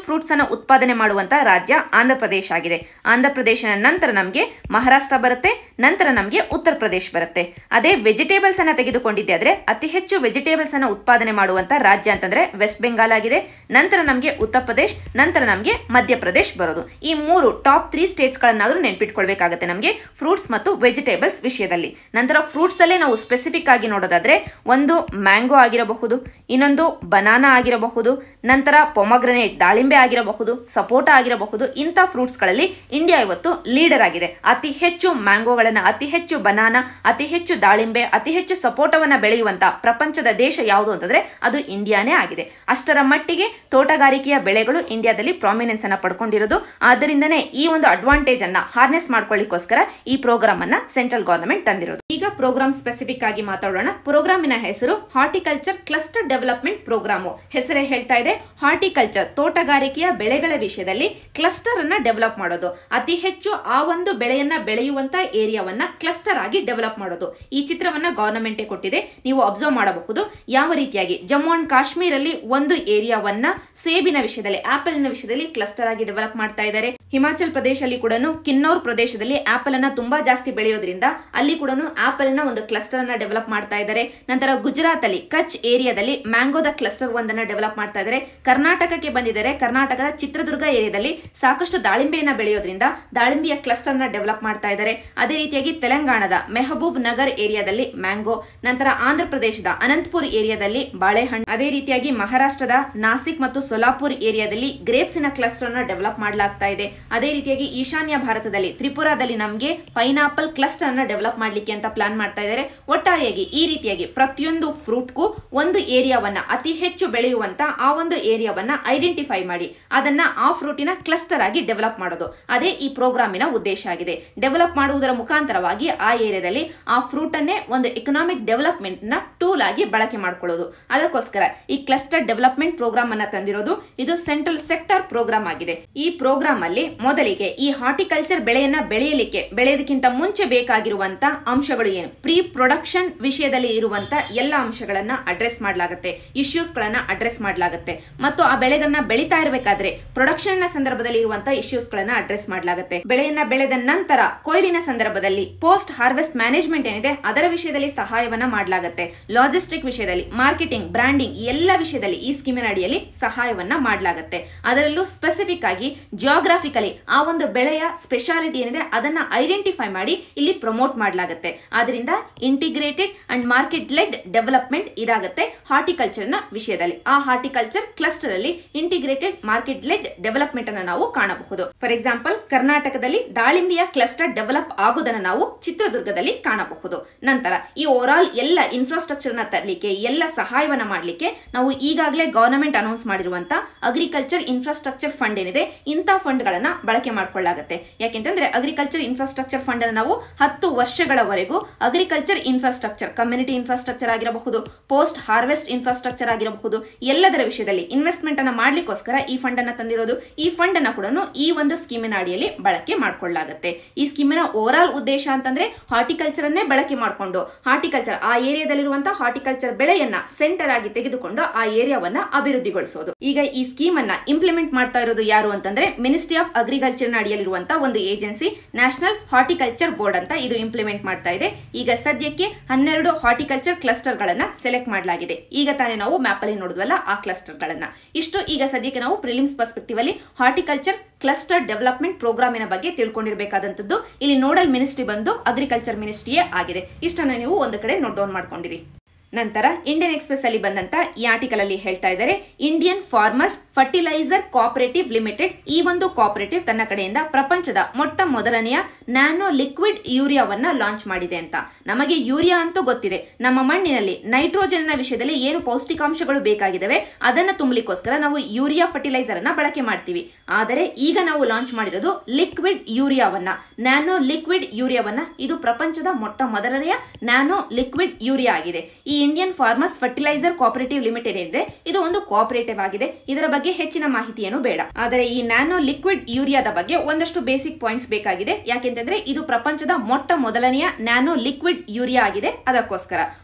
ಫ್ರೂಟ್ಸ್ ಅನ್ನು ಉತ್ಪಾದನೆ ಮಾಡುವಂತ ರಾಜ್ಯ ಆಂಧ್ರ ಪ್ರದೇಶ ಆಗಿದೆ ಆಂಧ್ರ ಪ್ರದೇಶನ ನಂತರ ನಮಗೆ ಮಹಾರಾಷ್ಟ್ರ ಬರುತ್ತೆ ನಂತರ ನಮಗೆ ಉತ್ತರ ಪ್ರದೇಶ ಬರುತ್ತೆ ಅದೇ ವೆಜಿಟೇಬಲ್ಸ್ ಅನ್ನ ತೆಗೆದುಕೊಂಡಿದ್ದೆ ಆದ್ರೆ ಅತಿ ಹೆಚ್ಚು ವೆಜಿಟೇಬಲ್ಸ್ ಅನ್ನ ಉತ್ಪಾದನೆ ಮಾಡುವಂತ ರಾಜ್ಯ ಅಂತಂದ್ರೆ ವೆಸ್ಟ್ ಬೆಂಗಾಲ್ ಆಗಿದೆ ನಂತರ ನಮಗೆ ಉತ್ತರ ಪ್ರದೇಶ್ ನಂತರ ನಮಗೆ ಮಧ್ಯಪ್ರದೇಶ್ ಬರೋದು ಈ ಮೂರು ಟಾಪ್ ತ್ರೀ ಸ್ಟೇಟ್ಸ್ ಗಳನ್ನಾದ್ರೂ ನೆನ್ಪಿಟ್ಕೊಳ್ಬೇಕಾಗುತ್ತೆ ನಮಗೆ ಫ್ರೂಟ್ಸ್ ಮತ್ತು ವೆಜಿಟೇಬಲ್ಸ್ ವಿಷಯದಲ್ಲಿ ನಂತರ ಫ್ರೂಟ್ಸ್ ಅಲ್ಲೇ ನಾವು ಸ್ಪೆಸಿಫಿಕ್ ಆಗಿ ನೋಡೋದಾದ್ರೆ ಒಂದು ಮ್ಯಾಂಗೋ ಆಗಿರಬಹುದು ಇನ್ನೊಂದು ಬನಾನಾ ಆಗಿರಬಹುದು ನಂತರ ಪೊಮಗ್ರನೇಟ್ ದಾಳಿಂಬೆ ಆಗಿರಬಹುದು ಸಪೋಟ ಆಗಿರಬಹುದು ಇಂಥ ಫ್ರೂಟ್ಸ್ಗಳಲ್ಲಿ ಇಂಡಿಯಾ ಇವತ್ತು ಲೀಡರ್ ಆಗಿದೆ ಅತಿ ಹೆಚ್ಚು ಮ್ಯಾಂಗೋಗಳನ್ನ ಅತಿ ಹೆಚ್ಚು ಬನಾನಾ ಅತಿ ಹೆಚ್ಚು ದಾಳಿಂಬೆ ಅತಿ ಹೆಚ್ಚು ಸಪೋಟವನ್ನ ಬೆಳೆಯುವಂತ ಪ್ರಪಂಚದ ದೇಶ ಯಾವುದು ಅಂತಂದ್ರೆ ಅದು ಇಂಡಿಯಾನೇ ಆಗಿದೆ ಅಷ್ಟರ ಮಟ್ಟಿಗೆ ತೋಟಗಾರಿಕೆಯ ಬೆಳೆಗಳು ಇಂಡಿಯಾದಲ್ಲಿ ಪ್ರಾಮಿನೆನ್ಸ್ ಅನ್ನ ಪಡ್ಕೊಂಡಿರೋದು ಆದ್ದರಿಂದನೇ ಈ ಒಂದು ಅಡ್ವಾಂಟೇಜ್ ಅನ್ನ ಹಾರ್ನೆಸ್ ಮಾಡ್ಕೊಳ್ಳಿಕ್ಕೋಸ್ಕರ ಈ ಪ್ರೋಗ್ರಾಮ್ ಅನ್ನ ಸೆಂಟ್ರಲ್ ಗವರ್ನಮೆಂಟ್ ತಂದಿರೋದು ಈಗ ಪ್ರೋಗ್ರಾಮ್ ಸ್ಪೆಸಿಫಿಕ್ ಆಗಿ ಮಾತಾಡೋಣ ಪ್ರೋಗ್ರಾಮಿನ ಹೆಸರು ಹಾರ್ಟಿಕಲ್ಚರ್ ಕ್ಲಸ್ಟರ್ ಡೆವಲಪ್ಮೆಂಟ್ ಪ್ರೋಗ್ರಾಮು ಹೆಸರೇ ಹೇಳ್ತಾ ಇದೆ ಹಾರ್ಟಿಕಲ್ಚರ್ ತೋಟಗಾರಿಕೆಯ ಬೆಳೆಗಳ ವಿಷಯದಲ್ಲಿ ಕ್ಲಸ್ಟರ್ ಅನ್ನ ಡೆವಲಪ್ ಮಾಡೋದು ಅತಿ ಹೆಚ್ಚು ಆ ಒಂದು ಬೆಳೆಯನ್ನ ಬೆಳೆಯುವಂತ ಏರಿಯಾವನ್ನ ಕ್ಲಸ್ಟರ್ ಆಗಿ ಡೆವಲಪ್ ಮಾಡೋದು ಈ ಚಿತ್ರವನ್ನ ಗವರ್ನಮೆಂಟೇ ಕೊಟ್ಟಿದೆ ನೀವು ಅಬ್ಸರ್ವ್ ಮಾಡಬಹುದು ಯಾವ ರೀತಿಯಾಗಿ ಜಮ್ಮು ಅಂಡ್ ಕಾಶ್ಮೀರಲ್ಲಿ ಒಂದು ಏರಿಯಾವನ್ನ ಸೇಬಿನ ವಿಷಯದಲ್ಲಿ ಆಪಲ್ನ ವಿಷಯದಲ್ಲಿ ಕ್ಲಸ್ಟರ್ ಆಗಿ ಡೆವಲಪ್ ಮಾಡ್ತಾ ಇದ್ದಾರೆ ಹಿಮಾಚಲ್ ಪ್ರದೇಶಲ್ಲಿ ಕೂಡ ಕಿನ್ನೌರ್ ಪ್ರದೇಶದಲ್ಲಿ ಆಪಲ್ ಅನ್ನ ತುಂಬಾ ಜಾಸ್ತಿ ಬೆಳೆಯೋದ್ರಿಂದ ಅಲ್ಲಿ ಕೂಡ ಆಪಲ್ ನ ಒಂದು ಕ್ಲಸ್ಟರ್ ಅನ್ನ ಡೆವಲಪ್ ಮಾಡ್ತಾ ಇದ್ದಾರೆ ನಂತರ ಗುಜರಾತ್ ಅಲ್ಲಿ ಕಚ್ ಏರಿಯಾದಲ್ಲಿ ಮ್ಯಾಂಗೋದ ಕ್ಲಸ್ಟರ್ ಒಂದನ್ನ ಡೆವಲಪ್ ಮಾಡ್ತಾ ಇದ್ದಾರೆ ಕರ್ನಾಟಕಕ್ಕೆ ಬಂದಿದ್ದಾರೆ ಕರ್ನಾಟಕದ ಚಿತ್ರದುರ್ಗ ಏರಿಯಾದಲ್ಲಿ ಸಾಕಷ್ಟು ದಾಳಿಂಬೆಯನ್ನ ಬೆಳೆಯೋದ್ರಿಂದ ದಾಳಿಂಬೆಯ ಕ್ಲಸ್ಟರ್ ನ ಡೆವಲಪ್ ಮಾಡ್ತಾ ಇದ್ದಾರೆ ಅದೇ ರೀತಿಯಾಗಿ ತೆಲಂಗಾಣದ ಮೆಹಬೂಬ್ ನಗರ್ ಏರಿಯಾದಲ್ಲಿ ಮ್ಯಾಂಗೋ ನಂತರ ಆಂಧ್ರ ಪ್ರದೇಶದ ಅನಂತಪುರ್ ಏರಿಯಾದಲ್ಲಿ ಬಾಳೆಹಣ್ಣು ಅದೇ ರೀತಿಯಾಗಿ ಮಹಾರಾಷ್ಟ್ರದ ನಾಸಿಕ್ ಮತ್ತು ಸೊಲಾಪುರ್ ಏರಿಯಾದಲ್ಲಿ ಗ್ರೇಪ್ಸ್ ನ ಕ್ಲಸ್ಟರ್ ನ ಡೆವಲಪ್ ಮಾಡಲಾಗ್ತಾ ಇದೆ ಅದೇ ರೀತಿಯಾಗಿ ಈಶಾನ್ಯ ಭಾರತದಲ್ಲಿ ತ್ರಿಪುರಾದಲ್ಲಿ ನಮಗೆ ಪೈನಾಪಲ್ ಕ್ಲಸ್ಟರ್ ಅನ್ನ ಡೆವಲಪ್ ಮಾಡ್ಲಿಕ್ಕೆ ಅಂತ ಪ್ಲಾನ್ ಮಾಡ್ತಾ ಇದ್ದಾರೆ ಒಟ್ಟಾರೆಯಾಗಿ ಈ ರೀತಿಯಾಗಿ ಪ್ರತಿಯೊಂದು ಫ್ರೂಟ್ಗೂ ಒಂದು ಏರಿಯಾವನ್ನ ಅತಿ ಹೆಚ್ಚು ಬೆಳೆಯುವಂತ ಆ ಒಂದು ಏರಿಯಾವನ್ನ ಐಡೆಂಟಿಫೈ ಮಾಡಿ ಅದನ್ನ ಆ ಫ್ರೂಟಿನ ಕ್ಲಸ್ಟರ್ ಆಗಿ ಡೆವಲಪ್ ಮಾಡೋದು ಅದೇ ಈ ಪ್ರೋಗ್ರಾಮಿನ ಉದ್ದೇಶ ಆಗಿದೆ ಡೆವಲಪ್ ಮಾಡುವುದರ ಮುಖಾಂತರವಾಗಿ ಆ ಏರಿಯಾದಲ್ಲಿ ಆ ಫ್ರೂಟ್ ಅನ್ನೇ ಒಂದು ಎಕನಾಮಿಕ್ ಡೆವಲಪ್ಮೆಂಟ್ ನ ಟೂಲ್ ಆಗಿ ಬಳಕೆ ಮಾಡ್ಕೊಳ್ಳೋದು ಅದಕ್ಕೋಸ್ಕರ ಈ ಕ್ಲಸ್ಟರ್ ಡೆವಲಪ್ಮೆಂಟ್ ಪ್ರೋಗ್ರಾಮ್ ಅನ್ನ ತಂದಿರೋದು ಇದು ಸೆಂಟ್ರಲ್ ಸೆಕ್ಟರ್ ಪ್ರೋಗ್ರಾಮ್ ಆಗಿದೆ ಈ ಪ್ರೋಗ್ರಾಮ್ ಅಲ್ಲಿ ಮೊದಲಿಗೆ ಈ ಹಾರ್ಟಿಕಲ್ಚರ್ ಬೆಳೆಯನ್ನ ಬೆಳೆಯಲಿಕ್ಕೆ ಬೆಳೆಯೋದಕ್ಕಿಂತ ಮುಂಚೆ ಬೇಕಾಗಿರುವಂತ ಅಂಶಗಳು ಏನು ಪ್ರೀ ಪ್ರೊಡಕ್ಷನ್ ವಿಷಯದಲ್ಲಿ ಇರುವಂತ ಎಲ್ಲ ಅಂಶಗಳನ್ನ ಅಡ್ರೆಸ್ ಮಾಡಲಾಗುತ್ತೆ ಇಶ್ಯೂಸ್ ಗಳನ್ನ ಅಡ್ರೆಸ್ ಮಾಡಲಾಗುತ್ತೆ ಮತ್ತು ಆ ಬೆಳೆಗಳನ್ನ ಬೆಳೀತಾ ಇರಬೇಕಾದ್ರೆ ಪ್ರೊಡಕ್ಷನ್ ನ ಸಂದರ್ಭದಲ್ಲಿ ಇರುವಂತಹ ಇಶ್ಯೂಸ್ ಗಳನ್ನ ಅಡ್ರೆಸ್ ಮಾಡಲಾಗುತ್ತೆ ಬೆಳೆಯನ್ನ ಬೆಳೆದ ನಂತರ ಕೊಯ್ಲಿನ ಸಂದರ್ಭದಲ್ಲಿ ಪೋಸ್ಟ್ ಹಾರ್ವೆಸ್ಟ್ ಮ್ಯಾನೇಜ್ಮೆಂಟ್ ಏನಿದೆ ಅದರ ವಿಷಯದಲ್ಲಿ ಸಹಾಯವನ್ನ ಮಾಡಲಾಗುತ್ತೆ ಲಾಜಿಸ್ಟಿಕ್ ವಿಷಯದಲ್ಲಿ ಮಾರ್ಕೆಟಿಂಗ್ ಬ್ರಾಂಡಿಂಗ್ ಎಲ್ಲ ವಿಷಯದಲ್ಲಿ ಈ ಸ್ಕೀಮಿನ ಅಡಿಯಲ್ಲಿ ಸಹಾಯವನ್ನ ಮಾಡಲಾಗುತ್ತೆ ಅದರಲ್ಲೂ ಸ್ಪೆಸಿಫಿಕ್ ಆಗಿ ಜಿಯೋಗ್ರಾಫಿಕಲಿ ಆ ಒಂದು ಬೆಳೆಯ ಸ್ಪೆಷಾಲಿಟಿ ಏನಿದೆ ಅದನ್ನ ಐಡೆಂಟಿಫೈ ಮಾಡಿ ಇಲ್ಲಿ ಪ್ರಮೋಟ್ ಮಾಡಲಾಗುತ್ತೆ ಆದ್ರಿಂದ integrated and market led development ಇದಾಗುತ್ತೆ ಹಾರ್ಟಿಕಲ್ಚರ್ ನ ವಿಷಯದಲ್ಲಿ ಆ ಹಾರ್ಟಿಕಲ್ಚರ್ ಕ್ಲಸ್ಟರ್ ಅಲ್ಲಿ ಇಂಟಿಗ್ರೇಟೆಡ್ ಮಾರ್ಕೆಟ್ ಲೆಡ್ ಡೆವಲಪ್ಮೆಂಟ್ ಅನ್ನು ನಾವು ಕಾಣಬಹುದು ಫಾರ್ ಎಕ್ಸಾಂಪಲ್ ಕರ್ನಾಟಕದಲ್ಲಿ ದಾಳಿಂಬೆಯ ಕ್ಲಸ್ಟರ್ ಡೆವಲಪ್ ಆಗೋದನ್ನ ನಾವು ಚಿತ್ರದುರ್ಗದಲ್ಲಿ ಕಾಣಬಹುದು ನಂತರ ಈ ಓವರ್ ಆಲ್ ಎಲ್ಲ ಇನ್ಫ್ರಾಸ್ಟ್ರಕ್ಚರ್ ನ ತರಲಿಕ್ಕೆ ಎಲ್ಲ ಸಹಾಯವನ್ನ ಮಾಡಲಿಕ್ಕೆ ನಾವು ಈಗಾಗಲೇ ಗವರ್ನಮೆಂಟ್ ಅನೌನ್ಸ್ ಮಾಡಿರುವಂತ ಅಗ್ರಿಕಲ್ಚರ್ ಇನ್ಫ್ರಾಸ್ಟ್ರಕ್ಚರ್ ಫಂಡ್ ಏನಿದೆ ಇಂಥ ಫಂಡ್ ಗಳನ್ನ ಬಳಕೆ ಮಾಡ್ಕೊಳ್ಳಾಗುತ್ತೆ ಯಾಕೆಂತಂದ್ರೆ ಅಗ್ರಿಕಲ್ಚರ್ ಇನ್ಫ್ರಾಸ್ಟ್ರಕ್ಚರ್ ಫಂಡ್ ಅನ್ನು ನಾವು ಹತ್ತು ವರ್ಷಗಳವರೆಗೂ ಅಗ್ರಿಕಲ್ಚರ್ ಇನ್ಫ್ರಾಸ್ಟ್ರಕ್ಚರ್ ಕಮ್ಯುನಿಟಿ ಇನ್ಫ್ರಾಸ್ಟ್ರಕ್ಚರ್ ಆಗಿರಬಹುದು ಪೋಸ್ಟ್ ಹಾರ್ವೆಸ್ಟ್ ಇನ್ಫ್ರಾಸ್ಟ್ರಕ್ಚರ್ ಆಗಿರಬಹುದು ಎಲ್ಲದರ ವಿಷಯದಲ್ಲಿ ಇನ್ವೆಸ್ಟ್ಮೆಂಟ್ ಅನ್ನ ಮಾಡ್ಲಿಕ್ಕೋಸ್ಕರ ಈ ಫಂಡ್ ಅನ್ನ ತಂದಿರೋದು ಈ ಫಂಡ್ ಅನ್ನ ಕೂಡ ಈ ಒಂದು ಸ್ಕೀಮಿನ ಅಡಿಯಲ್ಲಿ ಬಳಕೆ ಮಾಡ್ಕೊಳ್ಳಾಗುತ್ತೆ ಈ ಸ್ಕೀಮಿನ ಓವರ್ ಆಲ್ ಉದ್ದೇಶ ಅಂತಂದ್ರೆ ಹಾರ್ಟಿಕಲ್ಚರ್ ಅನ್ನೇ ಬಳಕೆ ಮಾಡಿಕೊಂಡು ಹಾರ್ಟಿಕಲ್ಚರ್ ಆ ಏರಿಯಾದಲ್ಲಿರುವಂತಹ ಹಾರ್ಟಿಕಲ್ಚರ್ ಬೆಳೆಯನ್ನ ಸೆಂಟರ್ ಆಗಿ ತೆಗೆದುಕೊಂಡು ಆ ಏರಿಯಾವನ್ನ ಅಭಿವೃದ್ಧಿಗೊಳಿಸೋದು ಈಗ ಈ ಸ್ಕೀಮ್ ಅನ್ನ ಇಂಪ್ಲಿಮೆಂಟ್ ಮಾಡ್ತಾ ಇರೋದು ಯಾರು ಅಂತಂದ್ರೆ ಮಿನಿಸ್ಟ್ರಿ ಆಫ್ ಅಗ್ರಿಕಲ್ಚರ್ ನ ಅಡಿಯಲ್ಲಿರುವಂತಹ ಒಂದು ಏಜೆನ್ಸಿ ನ್ಯಾಷನಲ್ ಹಾರ್ಟಿಕಲ್ಚರ್ ಬೋರ್ಡ್ ಅಂತ ಇದು ಇಂಪ್ಲಿಮೆಂಟ್ ಮಾಡ್ತಾ ಇದೆ ಈಗ ಸದ್ಯಕ್ಕೆ ಹನ್ನೆರಡು ಹಾರ್ಟಿಕಲ್ಚರ್ ಕ್ಲಸ್ಟರ್ ಗಳನ್ನ ಸೆಲೆಕ್ಟ್ ಮಾಡಲಾಗಿದೆ ಈಗ ತಾನೇ ನಾವು ಮ್ಯಾಪ್ ಅಲ್ಲಿ ನೋಡಿದ್ವಲ್ಲ ಆ ಕ್ಲಸ್ಟರ್ ಗಳನ್ನ ಇಷ್ಟು ಈಗ ಸದ್ಯಕ್ಕೆ ನಾವು ಪ್ರಿಲಿಮ್ಸ್ ಪರ್ಸ್ಪೆಕ್ಟಿವ್ ಅಲ್ಲಿ ಹಾರ್ಟಿಕಲ್ಚರ್ ಕ್ಲಸ್ಟರ್ ಡೆವಲಪ್ಮೆಂಟ್ ಪ್ರೋಗ್ರಾಮಿನ ಬಗ್ಗೆ ತಿಳ್ಕೊಂಡಿರ್ಬೇಕಾದಂತದ್ದು ಇಲ್ಲಿ ನೋಡಲ್ ಮಿನಿಸ್ಟ್ರಿ ಬಂದು ಅಗ್ರಿಕಲ್ಚರ್ ಮಿನಿಸ್ಟ್ರಿಯೇ ಆಗಿದೆ ಇಷ್ಟನ್ನು ನೀವು ಒಂದು ಕಡೆ ನೋಟ್ ಡೌನ್ ಮಾಡ್ಕೊಂಡಿರಿ ನಂತರ ಇಂಡಿಯನ್ ಎಕ್ಸ್ಪ್ರೆಸ್ ಅಲ್ಲಿ ಬಂದಂತ ಈ ಆರ್ಟಿಕಲ್ ಅಲ್ಲಿ ಹೇಳ್ತಾ ಇದ್ದಾರೆ Indian farmers fertiliser cooperative limited ಈ ಒಂದು ಕೋಆಪರೇಟಿವ್ ತನ್ನ ಕಡೆಯಿಂದ ಪ್ರಪಂಚದ ಮೊಟ್ಟ ಮೊದಲನೆಯ ನ್ಯಾನೋ ಲಿಕ್ವಿಡ್ ಯೂರಿಯಾವನ್ನ ಲಾಂಚ್ ಮಾಡಿದೆ ಅಂತ ನಮಗೆ ಯೂರಿಯಾ ಅಂತೂ ಗೊತ್ತಿದೆ ನಮ್ಮ ಮಣ್ಣಿನಲ್ಲಿ ನೈಟ್ರೋಜನ್ ನ ವಿಷಯದಲ್ಲಿ ಏನು ಪೌಷ್ಟಿಕಾಂಶಗಳು ಬೇಕಾಗಿದ್ದಾವೆ ಅದನ್ನ ತುಂಬಲಿಕ್ಕೋಸ್ಕರ ನಾವು ಯೂರಿಯಾ ಫರ್ಟಿಲೈಸರ್ ಅನ್ನ ಬಳಕೆ ಮಾಡ್ತೀವಿ ಆದರೆ ಈಗ ನಾವು ಲಾಂಚ್ ಮಾಡಿರೋದು ಲಿಕ್ವಿಡ್ ಯೂರಿಯಾವನ್ನ ನ್ಯಾನೋ ಲಿಕ್ವಿಡ್ ಯೂರಿಯಾವನ್ನ ಇದು ಪ್ರಪಂಚದ ಮೊಟ್ಟ ಮೊದಲನೆಯ ನ್ಯಾನೋ ಲಿಕ್ವಿಡ್ ಯೂರಿಯಾ ಆಗಿದೆ ಈ Indian farmers fertiliser cooperative limited ಏನಿದೆ ಇದು ಒಂದು ಕೋಆಪರೇಟಿವ್ ಆಗಿದೆ ಇದರ ಬಗ್ಗೆ ಹೆಚ್ಚಿನ ಮಾಹಿತಿ ಏನು ಬೇಡ ಆದರೆ ಈ ನ್ಯಾನೋ ಲಿಕ್ವಿಡ್ ಯೂರಿಯಾದ ಬಗ್ಗೆ ಒಂದಷ್ಟು ಬೇಸಿಕ್ ಪಾಯಿಂಟ್ಸ್ ಬೇಕಾಗಿದೆ ಯಾಕೆಂತಂದ್ರೆ ಇದು ಪ್ರಪಂಚದ ಮೊಟ್ಟ ಮೊದಲನೆಯ ನ್ಯಾನೋ ಲಿಕ್ವಿಡ್ ಯೂರಿಯಾ ಆಗಿದೆ ಅದಕ್ಕೋಸ್ಕರ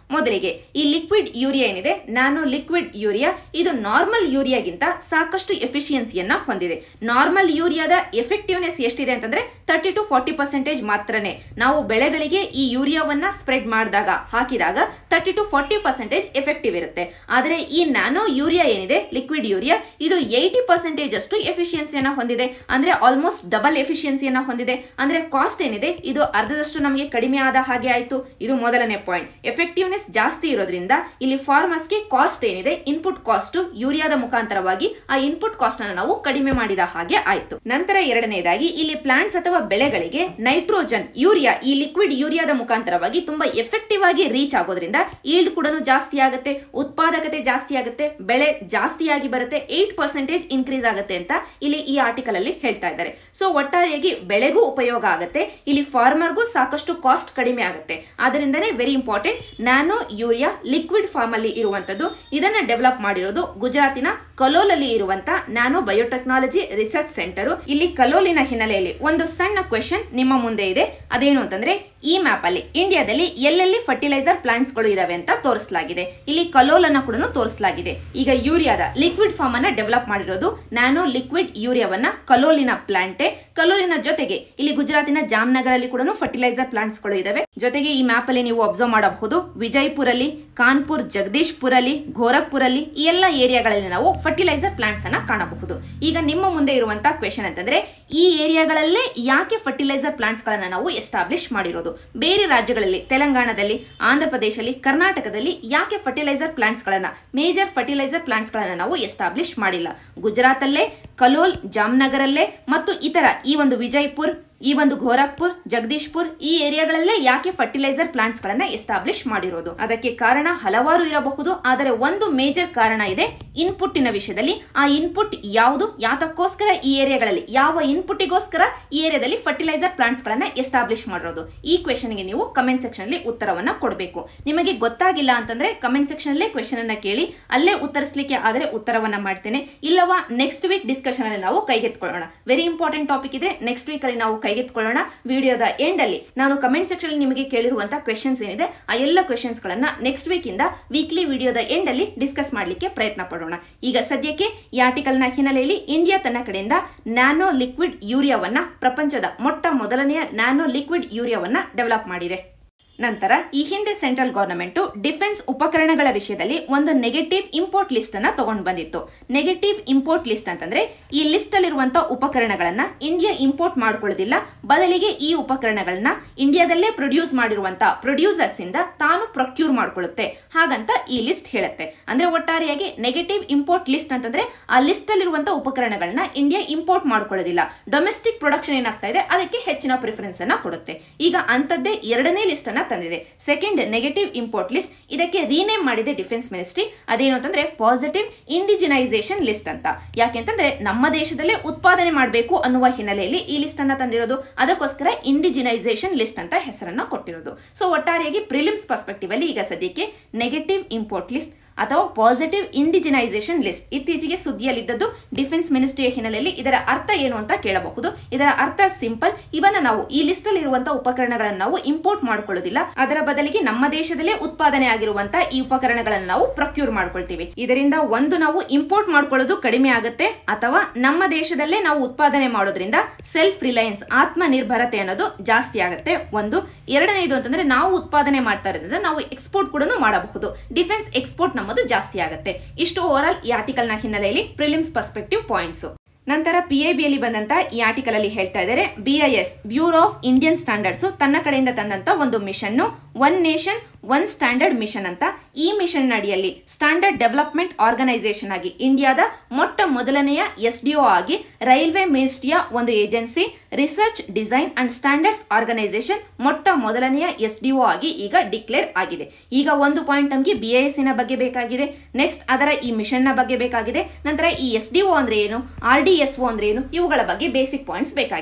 ಮೊದಲಿಗೆ ಈ ಲಿಕ್ವಿಡ್ ಯೂರಿಯಾ ಏನಿದೆ ನ್ಯಾನೋ ಲಿಕ್ವಿಡ್ ಯೂರಿಯಾ ಇದು ನಾರ್ಮಲ್ ಯೂರಿಯಾಗಿಂತ ಸಾಕಷ್ಟು ಎಫಿಷಿಯನ್ಸಿಯನ್ನ ಹೊಂದಿದೆ ನಾರ್ಮಲ್ ಯೂರಿಯಾದ ಎಫೆಕ್ಟಿವ್ನೆಸ್ ಎಷ್ಟಿದೆ ಅಂತಂದ್ರೆ ತರ್ಟಿ ಟು ಫಾರ್ಟಿ ಪರ್ಸೆಂಟೇಜ್ ಮಾತ್ರನೇ ನಾವು ಬೆಳೆಗಳಿಗೆ ಈ ಯೂರಿಯಾವನ್ನ ಸ್ಪ್ರೆಡ್ ಮಾಡಿದಾಗ ಹಾಕಿದಾಗ thirty to forty percentage effective ಇರುತ್ತೆ ಆದರೆ ಈ ನ್ಯಾನೋ ಯೂರಿಯಾ ಏನಿದೆ ಲಿಕ್ವಿಡ್ ಯೂರಿಯಾ ಇದು ಏಯ್ಟಿ ಪರ್ಸೆಂಟೇಜ್ ಅಷ್ಟು ಎಫಿಷಿಯನ್ಸಿಯನ್ನ ಹೊಂದಿದೆ ಅಂದ್ರೆ ಆಲ್ಮೋಸ್ಟ್ ಡಬಲ್ ಎಫಿಷಿಯನ್ಸಿಯನ್ನ ಹೊಂದಿದೆ ಅಂದ್ರೆ ಕಾಸ್ಟ್ ಏನಿದೆ ಇದು ಅರ್ಧದಷ್ಟು ನಮಗೆ ಕಡಿಮೆ ಆದ ಹಾಗೆ ಆಯ್ತು ಇದು ಮೊದಲನೇ ಪಾಯಿಂಟ್ ಎಫೆಕ್ಟಿವ್ನೆಸ್ ಜಾಸ್ತಿ ಇರೋದ್ರಿಂದ ಇಲ್ಲಿ ಫಾರ್ಮರ್ಸ್ಗೆ ಕಾಸ್ಟ್ ಏನಿದೆ ಇನ್ಪುಟ್ ಕಾಸ್ಟ್ ಯೂರಿಯಾದ ಮುಖಾಂತರವಾಗಿ ಆ ಇನ್ಪುಟ್ ಕಾಸ್ಟ್ ಅನ್ನು ನಾವು ಕಡಿಮೆ ಮಾಡಿದ ಹಾಗೆ ಆಯ್ತು ನಂತರ ಎರಡನೇದಾಗಿ ಇಲ್ಲಿ ಪ್ಲಾಂಟ್ಸ್ ಅಥವಾ ಬೆಳೆಗಳಿಗೆ ನೈಟ್ರೋಜನ್ ಯೂರಿಯಾ ಈ ಲಿಕ್ವಿಡ್ ಯೂರಿಯಾದ ಮುಖಾಂತರವಾಗಿ ತುಂಬಾ ಎಫೆಕ್ಟಿವ್ ಆಗಿ ರೀಚ್ ಆಗೋದ್ರಿಂದ ಈಲ್ಡ್ ಕೂಡ ಜಾಸ್ತಿ ಆಗುತ್ತೆ ಉತ್ಪಾದಕತೆ ಜಾಸ್ತಿ ಆಗುತ್ತೆ ಬೆಳೆ ಜಾಸ್ತಿಯಾಗಿ ಬರುತ್ತೆ ಏಟ್ ಪರ್ಸೆಂಟೇಜ್ ಇನ್ಕ್ರೀಸ್ ಆಗುತ್ತೆ ಅಂತ ಇಲ್ಲಿ ಈ ಆರ್ಟಿಕಲ್ ಅಲ್ಲಿ ಹೇಳ್ತಾ ಇದ್ದಾರೆ ಸೊ ಒಟ್ಟಾರೆಯಾಗಿ ಬೆಳೆಗೂ ಉಪಯೋಗ ಆಗುತ್ತೆ ಇಲ್ಲಿ ಫಾರ್ಮರ್ಗೂ ಸಾಕಷ್ಟು ಕಾಸ್ಟ್ ಕಡಿಮೆ ಆಗುತ್ತೆ ಆದ್ದರಿಂದನೇ very important nano urea liquid form ಅಲ್ಲಿ ಇರುವಂತದ್ದು ಇದನ್ನ ಡೆವಲಪ್ ಮಾಡಿರೋದು ಗುಜರಾತಿನ ಕಲೋಲ್ ಅಲ್ಲಿ ಇರುವಂತ ನ್ಯಾನೋ ಬಯೋಟೆಕ್ನಾಲಜಿ ರಿಸರ್ಚ್ ಸೆಂಟರ್ ಇಲ್ಲಿ ಕಲೋಲಿನ ಹಿನ್ನೆಲೆಯಲ್ಲಿ ಒಂದು ಸಣ್ಣ ಕ್ವೆಶನ್ ನಿಮ್ಮ ಮುಂದೆ ಇದೆ ಅದೇನು ಅಂತಂದ್ರೆ ಈ ಮ್ಯಾಪ್ ಅಲ್ಲಿ ಇಂಡಿಯಾದಲ್ಲಿ ಎಲ್ಲೆಲ್ಲಿ ಫರ್ಟಿಲೈಸರ್ ಪ್ಲಾಂಟ್ಸ್ ಗಳು ಇದಾವೆ ಅಂತ ತೋರಿಸಲಾಗಿದೆ ಇಲ್ಲಿ ಕಲೋಲ್ ಅನ್ನ ಕೂಡ ತೋರಿಸಲಾಗಿದೆ ಈಗ ಯೂರಿಯಾದ ಲಿಕ್ವಿಡ್ ಫಾರ್ಮ್ ಅನ್ನ ಡೆವಲಪ್ ಮಾಡಿರೋದು ನ್ಯಾನೋ ಲಿಕ್ವಿಡ್ ಯೂರಿಯಾವನ್ನ ಕಲೋಲಿನ ಪ್ಲಾಂಟೆ ಕಲೋಲಿನ ಜೊತೆಗೆ ಇಲ್ಲಿ ಗುಜರಾತಿನ ಜಾಮ್ನಗರ್ ಅಲ್ಲಿ ಕೂಡ ಫರ್ಟಿಲೈಸರ್ ಪ್ಲಾಂಟ್ಸ್ ಗಳು ಇದಾವೆ ಜೊತೆಗೆ ಈ ಮ್ಯಾಪ್ ಅಲ್ಲಿ ನೀವು ಅಬ್ಸರ್ವ್ ಮಾಡಬಹುದು ವಿಜಯಪುರ್ ಅಲ್ಲಿ ಕಾನ್ಪುರ್ ಜಗದೀಶ್ಪುರ್ ಅಲ್ಲಿ ಗೋರಖ್ಪುರ್ ಅಲ್ಲಿ ಈ ಎಲ್ಲ ಏರಿಯಾಗಳಲ್ಲಿ ನಾವು ಫರ್ಟಿಲೈಸರ್ ಪ್ಲಾಂಟ್ಸ್ ಅನ್ನ ಕಾಣಬಹುದು ಈಗ ನಿಮ್ಮ ಮುಂದೆ ಇರುವಂತಹ ಕ್ವೆಶನ್ ಅಂತಂದ್ರೆ ಈ ಏರಿಯಾಗಳಲ್ಲೇ ಯಾಕೆ ಫರ್ಟಿಲೈಸರ್ ಪ್ಲಾಂಟ್ಸ್ ಗಳನ್ನ ನಾವು ಎಸ್ಟಾಬ್ಲಿಷ್ ಮಾಡಿರೋದು ಬೇರೆ ರಾಜ್ಯಗಳಲ್ಲಿ ತೆಲಂಗಾಣದಲ್ಲಿ ಆಂಧ್ರ ಪ್ರದೇಶದಲ್ಲಿ ಕರ್ನಾಟಕದಲ್ಲಿ ಯಾಕೆ ಫರ್ಟಿಲೈಸರ್ ಪ್ಲಾಂಟ್ಸ್ ಗಳನ್ನ ಮೇಜರ್ ಫರ್ಟಿಲೈಸರ್ ಪ್ಲಾಂಟ್ಸ್ ಗಳನ್ನ ನಾವು ಎಸ್ಟಾಬ್ಲಿಷ್ ಮಾಡಿಲ್ಲ ಗುಜರಾತಲ್ಲೇ ಕಲೋಲ್ ಜಾಮ್ನಗರಲ್ಲೇ ಮತ್ತು ಇತರ ಈ ಒಂದು ವಿಜಯಪುರ್ ಈ ಒಂದು ಗೋರಖ್ಪುರ್ ಜಗದೀಶ್ಪುರ್ ಈ ಏರಿಯಾಗಳಲ್ಲೇ ಯಾಕೆ ಫರ್ಟಿಲೈಸರ್ ಪ್ಲಾಂಟ್ಸ್ ಗಳನ್ನ ಎಸ್ಟಾಬ್ಲಿಷ್ ಮಾಡಿರೋದು ಅದಕ್ಕೆ ಕಾರಣ ಹಲವಾರು ಇರಬಹುದು ಆದರೆ ಒಂದು ಮೇಜರ್ ಕಾರಣ ಇದೆ ಇನ್ಪುಟ್ಟಿನ ವಿಷಯದಲ್ಲಿ ಆ ಇನ್ಪುಟ್ ಯಾವುದು ಯಾತಕ್ಕೋಸ್ಕರ ಈ ಏರಿಯಾಗಳಲ್ಲಿ ಯಾವ ಇನ್ಪುಟ್ಟಿಗೋಸ್ಕರ ಈ ಏರಿಯಾದಲ್ಲಿ ಫರ್ಟಿಲೈಸರ್ ಪ್ಲಾಂಟ್ಸ್ ಗಳನ್ನ ಎಸ್ಟಾಬ್ಲಿಷ್ ಮಾಡಿರೋದು ಈ ಕ್ವೆಶನ್ಗೆ ನೀವು ಕಮೆಂಟ್ ಸೆಕ್ಷನ್ ಅಲ್ಲಿ ಉತ್ತರವನ್ನ ಕೊಡಬೇಕು ನಿಮಗೆ ಗೊತ್ತಾಗಿಲ್ಲ ಅಂತಂದ್ರೆ ಕಮೆಂಟ್ ಸೆಕ್ಷನ್ ಅಲ್ಲೇ ಕ್ವೆಶನ್ ಅನ್ನ ಕೇಳಿ ಅಲ್ಲೇ ಉತ್ತರಿಸಲಿಕ್ಕೆ ಆದರೆ ಉತ್ತರವನ್ನ ಮಾಡ್ತೇನೆ ಇಲ್ಲವಾ ನೆಕ್ಸ್ಟ್ ವೀಕ್ ಡಿಸ್ಕಷನ್ ಅಲ್ಲಿ ನಾವು ಕೈಗೆತ್ಕೊಳ್ಳೋಣ ವೆರಿ ಇಂಪಾರ್ಟೆಂಟ್ ಟಾಪಿಕ್ ಇದೆ ನೆಕ್ಸ್ಟ್ ವೀಕ್ ಅಲ್ಲಿ ನಾವು ಕೈಗೆತ್ಕೊಳ್ಳೋಣ ವಿಡಿಯೋದ ಎಂಡ್ ಅಲ್ಲಿ ನಾನು ಕಮೆಂಟ್ ಸೆಕ್ಷನ್ ಅಲ್ಲಿ ನಿಮಗೆ ಕೇಳಿರುವಂತಹ ಕ್ವೆಶನ್ಸ್ ಏನಿದೆ ಆ ಎಲ್ಲ ಕ್ವೆಶನ್ಸ್ ಗಳನ್ನ ನೆಕ್ಸ್ಟ್ ವೀಕ್ ಇಂದ ವೀಕ್ಲಿ ವಿಡಿಯೋದ ಎಂಡ್ ಅಲ್ಲಿ ಡಿಸ್ಕಸ್ ಮಾಡಲಿಕ್ಕೆ ಪ್ರಯತ್ನ ಪಡೋಣ ಈಗ ಸದ್ಯಕ್ಕೆ ಈ ಆರ್ಟಿಕಲ್ ನ ಹಿನ್ನೆಲೆಯಲ್ಲಿ ಇಂಡಿಯಾ ತನ್ನ ಕಡೆಯಿಂದ ನ್ಯಾನೋ ಲಿಕ್ವಿಡ್ ಯೂರಿಯಾವನ್ನ ಪ್ರಪಂಚದ ಮೊಟ್ಟ ಮೊದಲನೆಯ ನ್ಯಾನೋ ಲಿಕ್ವಿಡ್ ಯೂರಿಯಾವನ್ನ ಡೆವಲಪ್ ಮಾಡಿದೆ ನಂತರ ಈ ಹಿಂದೆ ಸೆಂಟ್ರಲ್ ಗವರ್ನಮೆಂಟ್ ಡಿಫೆನ್ಸ್ ಉಪಕರಣಗಳ ವಿಷಯದಲ್ಲಿ ಒಂದು ನೆಗೆಟಿವ್ ಇಂಪೋರ್ಟ್ ಲಿಸ್ಟ್ ಅನ್ನ ತಗೊಂಡು ಬಂದಿತ್ತು ನೆಗೆಟಿವ್ ಇಂಪೋರ್ಟ್ ಲಿಸ್ಟ್ ಅಂತಂದ್ರೆ ಈ ಲಿಸ್ಟ್ ಅಲ್ಲಿರುವಂತಹ ಉಪಕರಣಗಳನ್ನ ಇಂಡಿಯಾ ಇಂಪೋರ್ಟ್ ಮಾಡ್ಕೊಳ್ಳೋದಿಲ್ಲ ಬದಲಿಗೆ ಈ ಉಪಕರಣಗಳನ್ನ ಇಂಡಿಯಾದಲ್ಲೇ ಪ್ರೊಡ್ಯೂಸ್ ಮಾಡಿರುವಂತಹ ಪ್ರೊಡ್ಯೂಸರ್ಸ್ ಇಂದ ತಾನು ಪ್ರೊಕ್ಯೂರ್ ಮಾಡ್ಕೊಳ್ಳುತ್ತೆ ಹಾಗಂತ ಈ ಲಿಸ್ಟ್ ಹೇಳುತ್ತೆ ಅಂದ್ರೆ ಒಟ್ಟಾರೆಯಾಗಿ ನೆಗೆಟಿವ್ ಇಂಪೋರ್ಟ್ ಲಿಸ್ಟ್ ಅಂತಂದ್ರೆ ಆ ಲಿಸ್ಟ್ ಅಲ್ಲಿರುವಂತಹ ಉಪಕರಣಗಳನ್ನ ಇಂಡಿಯಾ ಇಂಪೋರ್ಟ್ ಮಾಡ್ಕೊಳ್ಳೋದಿಲ್ಲ ಡೊಮೆಸ್ಟಿಕ್ ಪ್ರೊಡಕ್ಷನ್ ಏನಾಗ್ತಾ ಇದೆ ಅದಕ್ಕೆ ಹೆಚ್ಚಿನ ಪ್ರಿಫರೆನ್ಸ್ ಅನ್ನ ಕೊಡುತ್ತೆ ಈಗ ಅಂತದ್ದೇ ಎರಡನೇ ಲಿಸ್ಟ್ ಅನ್ನ ತಂದಿದೆ ಸೆಕೆಂಡ್ ನೆಗೆಟಿವ್ ಇಂಪೋರ್ಟ್ ಲಿಸ್ಟ್ ಇದಕ್ಕೆ ರೀನೇಮ್ ಮಾಡಿದೆ ಡಿಫೆನ್ಸ್ ಮಿನಿಸ್ಟ್ರಿ ಅದೇನು ಅಂತಂದ್ರೆ ಪಾಸಿಟಿವ್ ಇಂಡಿಜಿನೈಸೇಷನ್ ಲಿಸ್ಟ್ ಅಂತ ಯಾಕೆಂತಂದ್ರೆ ನಮ್ಮ ದೇಶದಲ್ಲೇ ಉತ್ಪಾದನೆ ಮಾಡಬೇಕು ಅನ್ನುವ ಹಿನ್ನೆಲೆಯಲ್ಲಿ ಈ ಲಿಸ್ಟ್ ಅನ್ನ ತಂದಿರೋದು ಅದಕ್ಕೋಸ್ಕರ ಇಂಡಿಜಿನೈಸೇಷನ್ ಲಿಸ್ಟ್ ಅಂತ ಹೆಸರನ್ನ ಕೊಟ್ಟಿರೋದು ಸೊ ಒಟ್ಟಾರೆಯಾಗಿ ಪ್ರಿಲಿಮ್ಸ್ ಪರ್ಸ್ಪೆಕ್ಟಿವ್ ಅಲ್ಲಿ ಈಗ ಸದ್ಯಕ್ಕೆ ನೆಗೆಟಿವ್ ಇಂಪೋರ್ಟ್ ಲಿಸ್ಟ್ ಅಥವಾ ಪಾಸಿಟಿವ್ ಇಂಡಿಜಿನೈಸೇಷನ್ ಲಿಸ್ಟ್ ಇತ್ತೀಚೆಗೆ ಸುದ್ದಿಯಲ್ಲಿದ್ದದ್ದು ಡಿಫೆನ್ಸ್ ಮಿನಿಸ್ಟ್ರಿಯ ಹಿನ್ನೆಲೆಯಲ್ಲಿ ಇದರ ಅರ್ಥ ಏನು ಅಂತ ಕೇಳಬಹುದು ಇದರ ಅರ್ಥ ಸಿಂಪಲ್ ಇವನ್ನ ನಾವು ಈ ಲಿಸ್ಟ್ ಅಲ್ಲಿ ಇರುವಂತಹ ಉಪಕರಣಗಳನ್ನು ನಾವು ಇಂಪೋರ್ಟ್ ಮಾಡ್ಕೊಳ್ಳೋದಿಲ್ಲ ಅದರ ಬದಲಿಗೆ ನಮ್ಮ ದೇಶದಲ್ಲೇ ಉತ್ಪಾದನೆ ಆಗಿರುವಂತಹ ಈ ಉಪಕರಣಗಳನ್ನು ನಾವು ಪ್ರೊಕ್ಯೂರ್ ಮಾಡ್ಕೊಳ್ತೀವಿ ಇದರಿಂದ ಒಂದು ನಾವು ಇಂಪೋರ್ಟ್ ಮಾಡ್ಕೊಳ್ಳೋದು ಕಡಿಮೆ ಆಗುತ್ತೆ ಅಥವಾ ನಮ್ಮ ದೇಶದಲ್ಲೇ ನಾವು ಉತ್ಪಾದನೆ ಮಾಡೋದ್ರಿಂದ ಸೆಲ್ಫ್ ರಿಲಯನ್ಸ್ ಆತ್ಮ ನಿರ್ಭರತೆ ಅನ್ನೋದು ಜಾಸ್ತಿ ಆಗುತ್ತೆ ಒಂದು ಎರಡನೇದು ಅಂತಂದ್ರೆ ನಾವು ಉತ್ಪಾದನೆ ಮಾಡ್ತಾ ಇರೋದ್ರಿಂದ ನಾವು ಎಕ್ಸ್ಪೋರ್ಟ್ ಕೂಡ ಮಾಡಬಹುದು ಡಿಫೆನ್ಸ್ ಎಕ್ಸ್ಪೋರ್ಟ್ ನಮ್ಮದು ಜಾಸ್ತಿ ಆಗುತ್ತೆ ಇಷ್ಟು ಓವರ್ ಆಲ್ ಈ ಆರ್ಟಿಕಲ್ ನ ಹಿನ್ನೆಲೆಯಲ್ಲಿ ಪ್ರಿಲಿಮ್ಸ್ ಪರ್ಸ್ಪೆಕ್ಟಿವ್ ಪಾಯಿಂಟ್ಸ್ ನಂತರ ಪಿ ಐ ಬಿ ಅಲ್ಲಿ ಬಂದಂತ ಈ ಆರ್ಟಿಕಲ್ ಅಲ್ಲಿ ಹೇಳ್ತಾ ಇದ್ದಾರೆ B I S bureau of Indian standards ತನ್ನ ಕಡೆಯಿಂದ ತಂದಂತ ಒಂದು mission one nation one standard mission ಅಂತ ಈ ಮಿಷನ್ ಅಡಿಯಲ್ಲಿ ಸ್ಟ್ಯಾಂಡರ್ಡ್ ಡೆವಲಪ್ಮೆಂಟ್ ಆರ್ಗನೈಸೇಷನ್ ಆಗಿ ಇಂಡಿಯಾದ ಮೊಟ್ಟ ಮೊದಲನೆಯ ಎಸ್ ಡಿ ಒ ಆಗಿ ರೈಲ್ವೆ ಮಿನಿಸ್ಟ್ರಿಯ ಒಂದು agency research design and standards organisation ಮೊಟ್ಟ ಮೊದಲನೆಯ ಎಸ್ ಡಿ ಒ ಆಗಿ ಈಗ ಡಿಕ್ಲೇರ್ ಆಗಿದೆ ಈಗ ಒಂದು ಪಾಯಿಂಟ್ ನಮಗೆ ಬಿ ಐ ಎಸ್ ನ ಬಗ್ಗೆ ಬೇಕಾಗಿದೆ ನೆಕ್ಸ್ಟ್ ಅದರ ಈ ಮಿಷನ್ ನ ಬಗ್ಗೆ ಬೇಕಾಗಿದೆ ನಂತರ ಈ ಎಸ್ ಡಿ ಒ ಅಂದ್ರೆ ಏನು ಆರ್ ಡಿ ಎಸ್ ಒ ಅಂದ್ರೆ ಏನು ಇವುಗಳ ಬಗ್ಗೆ ಬೇಸಿಕ್ ಪಾಯಿಂಟ್ಸ್ ಬೇಕಾಗಿದೆ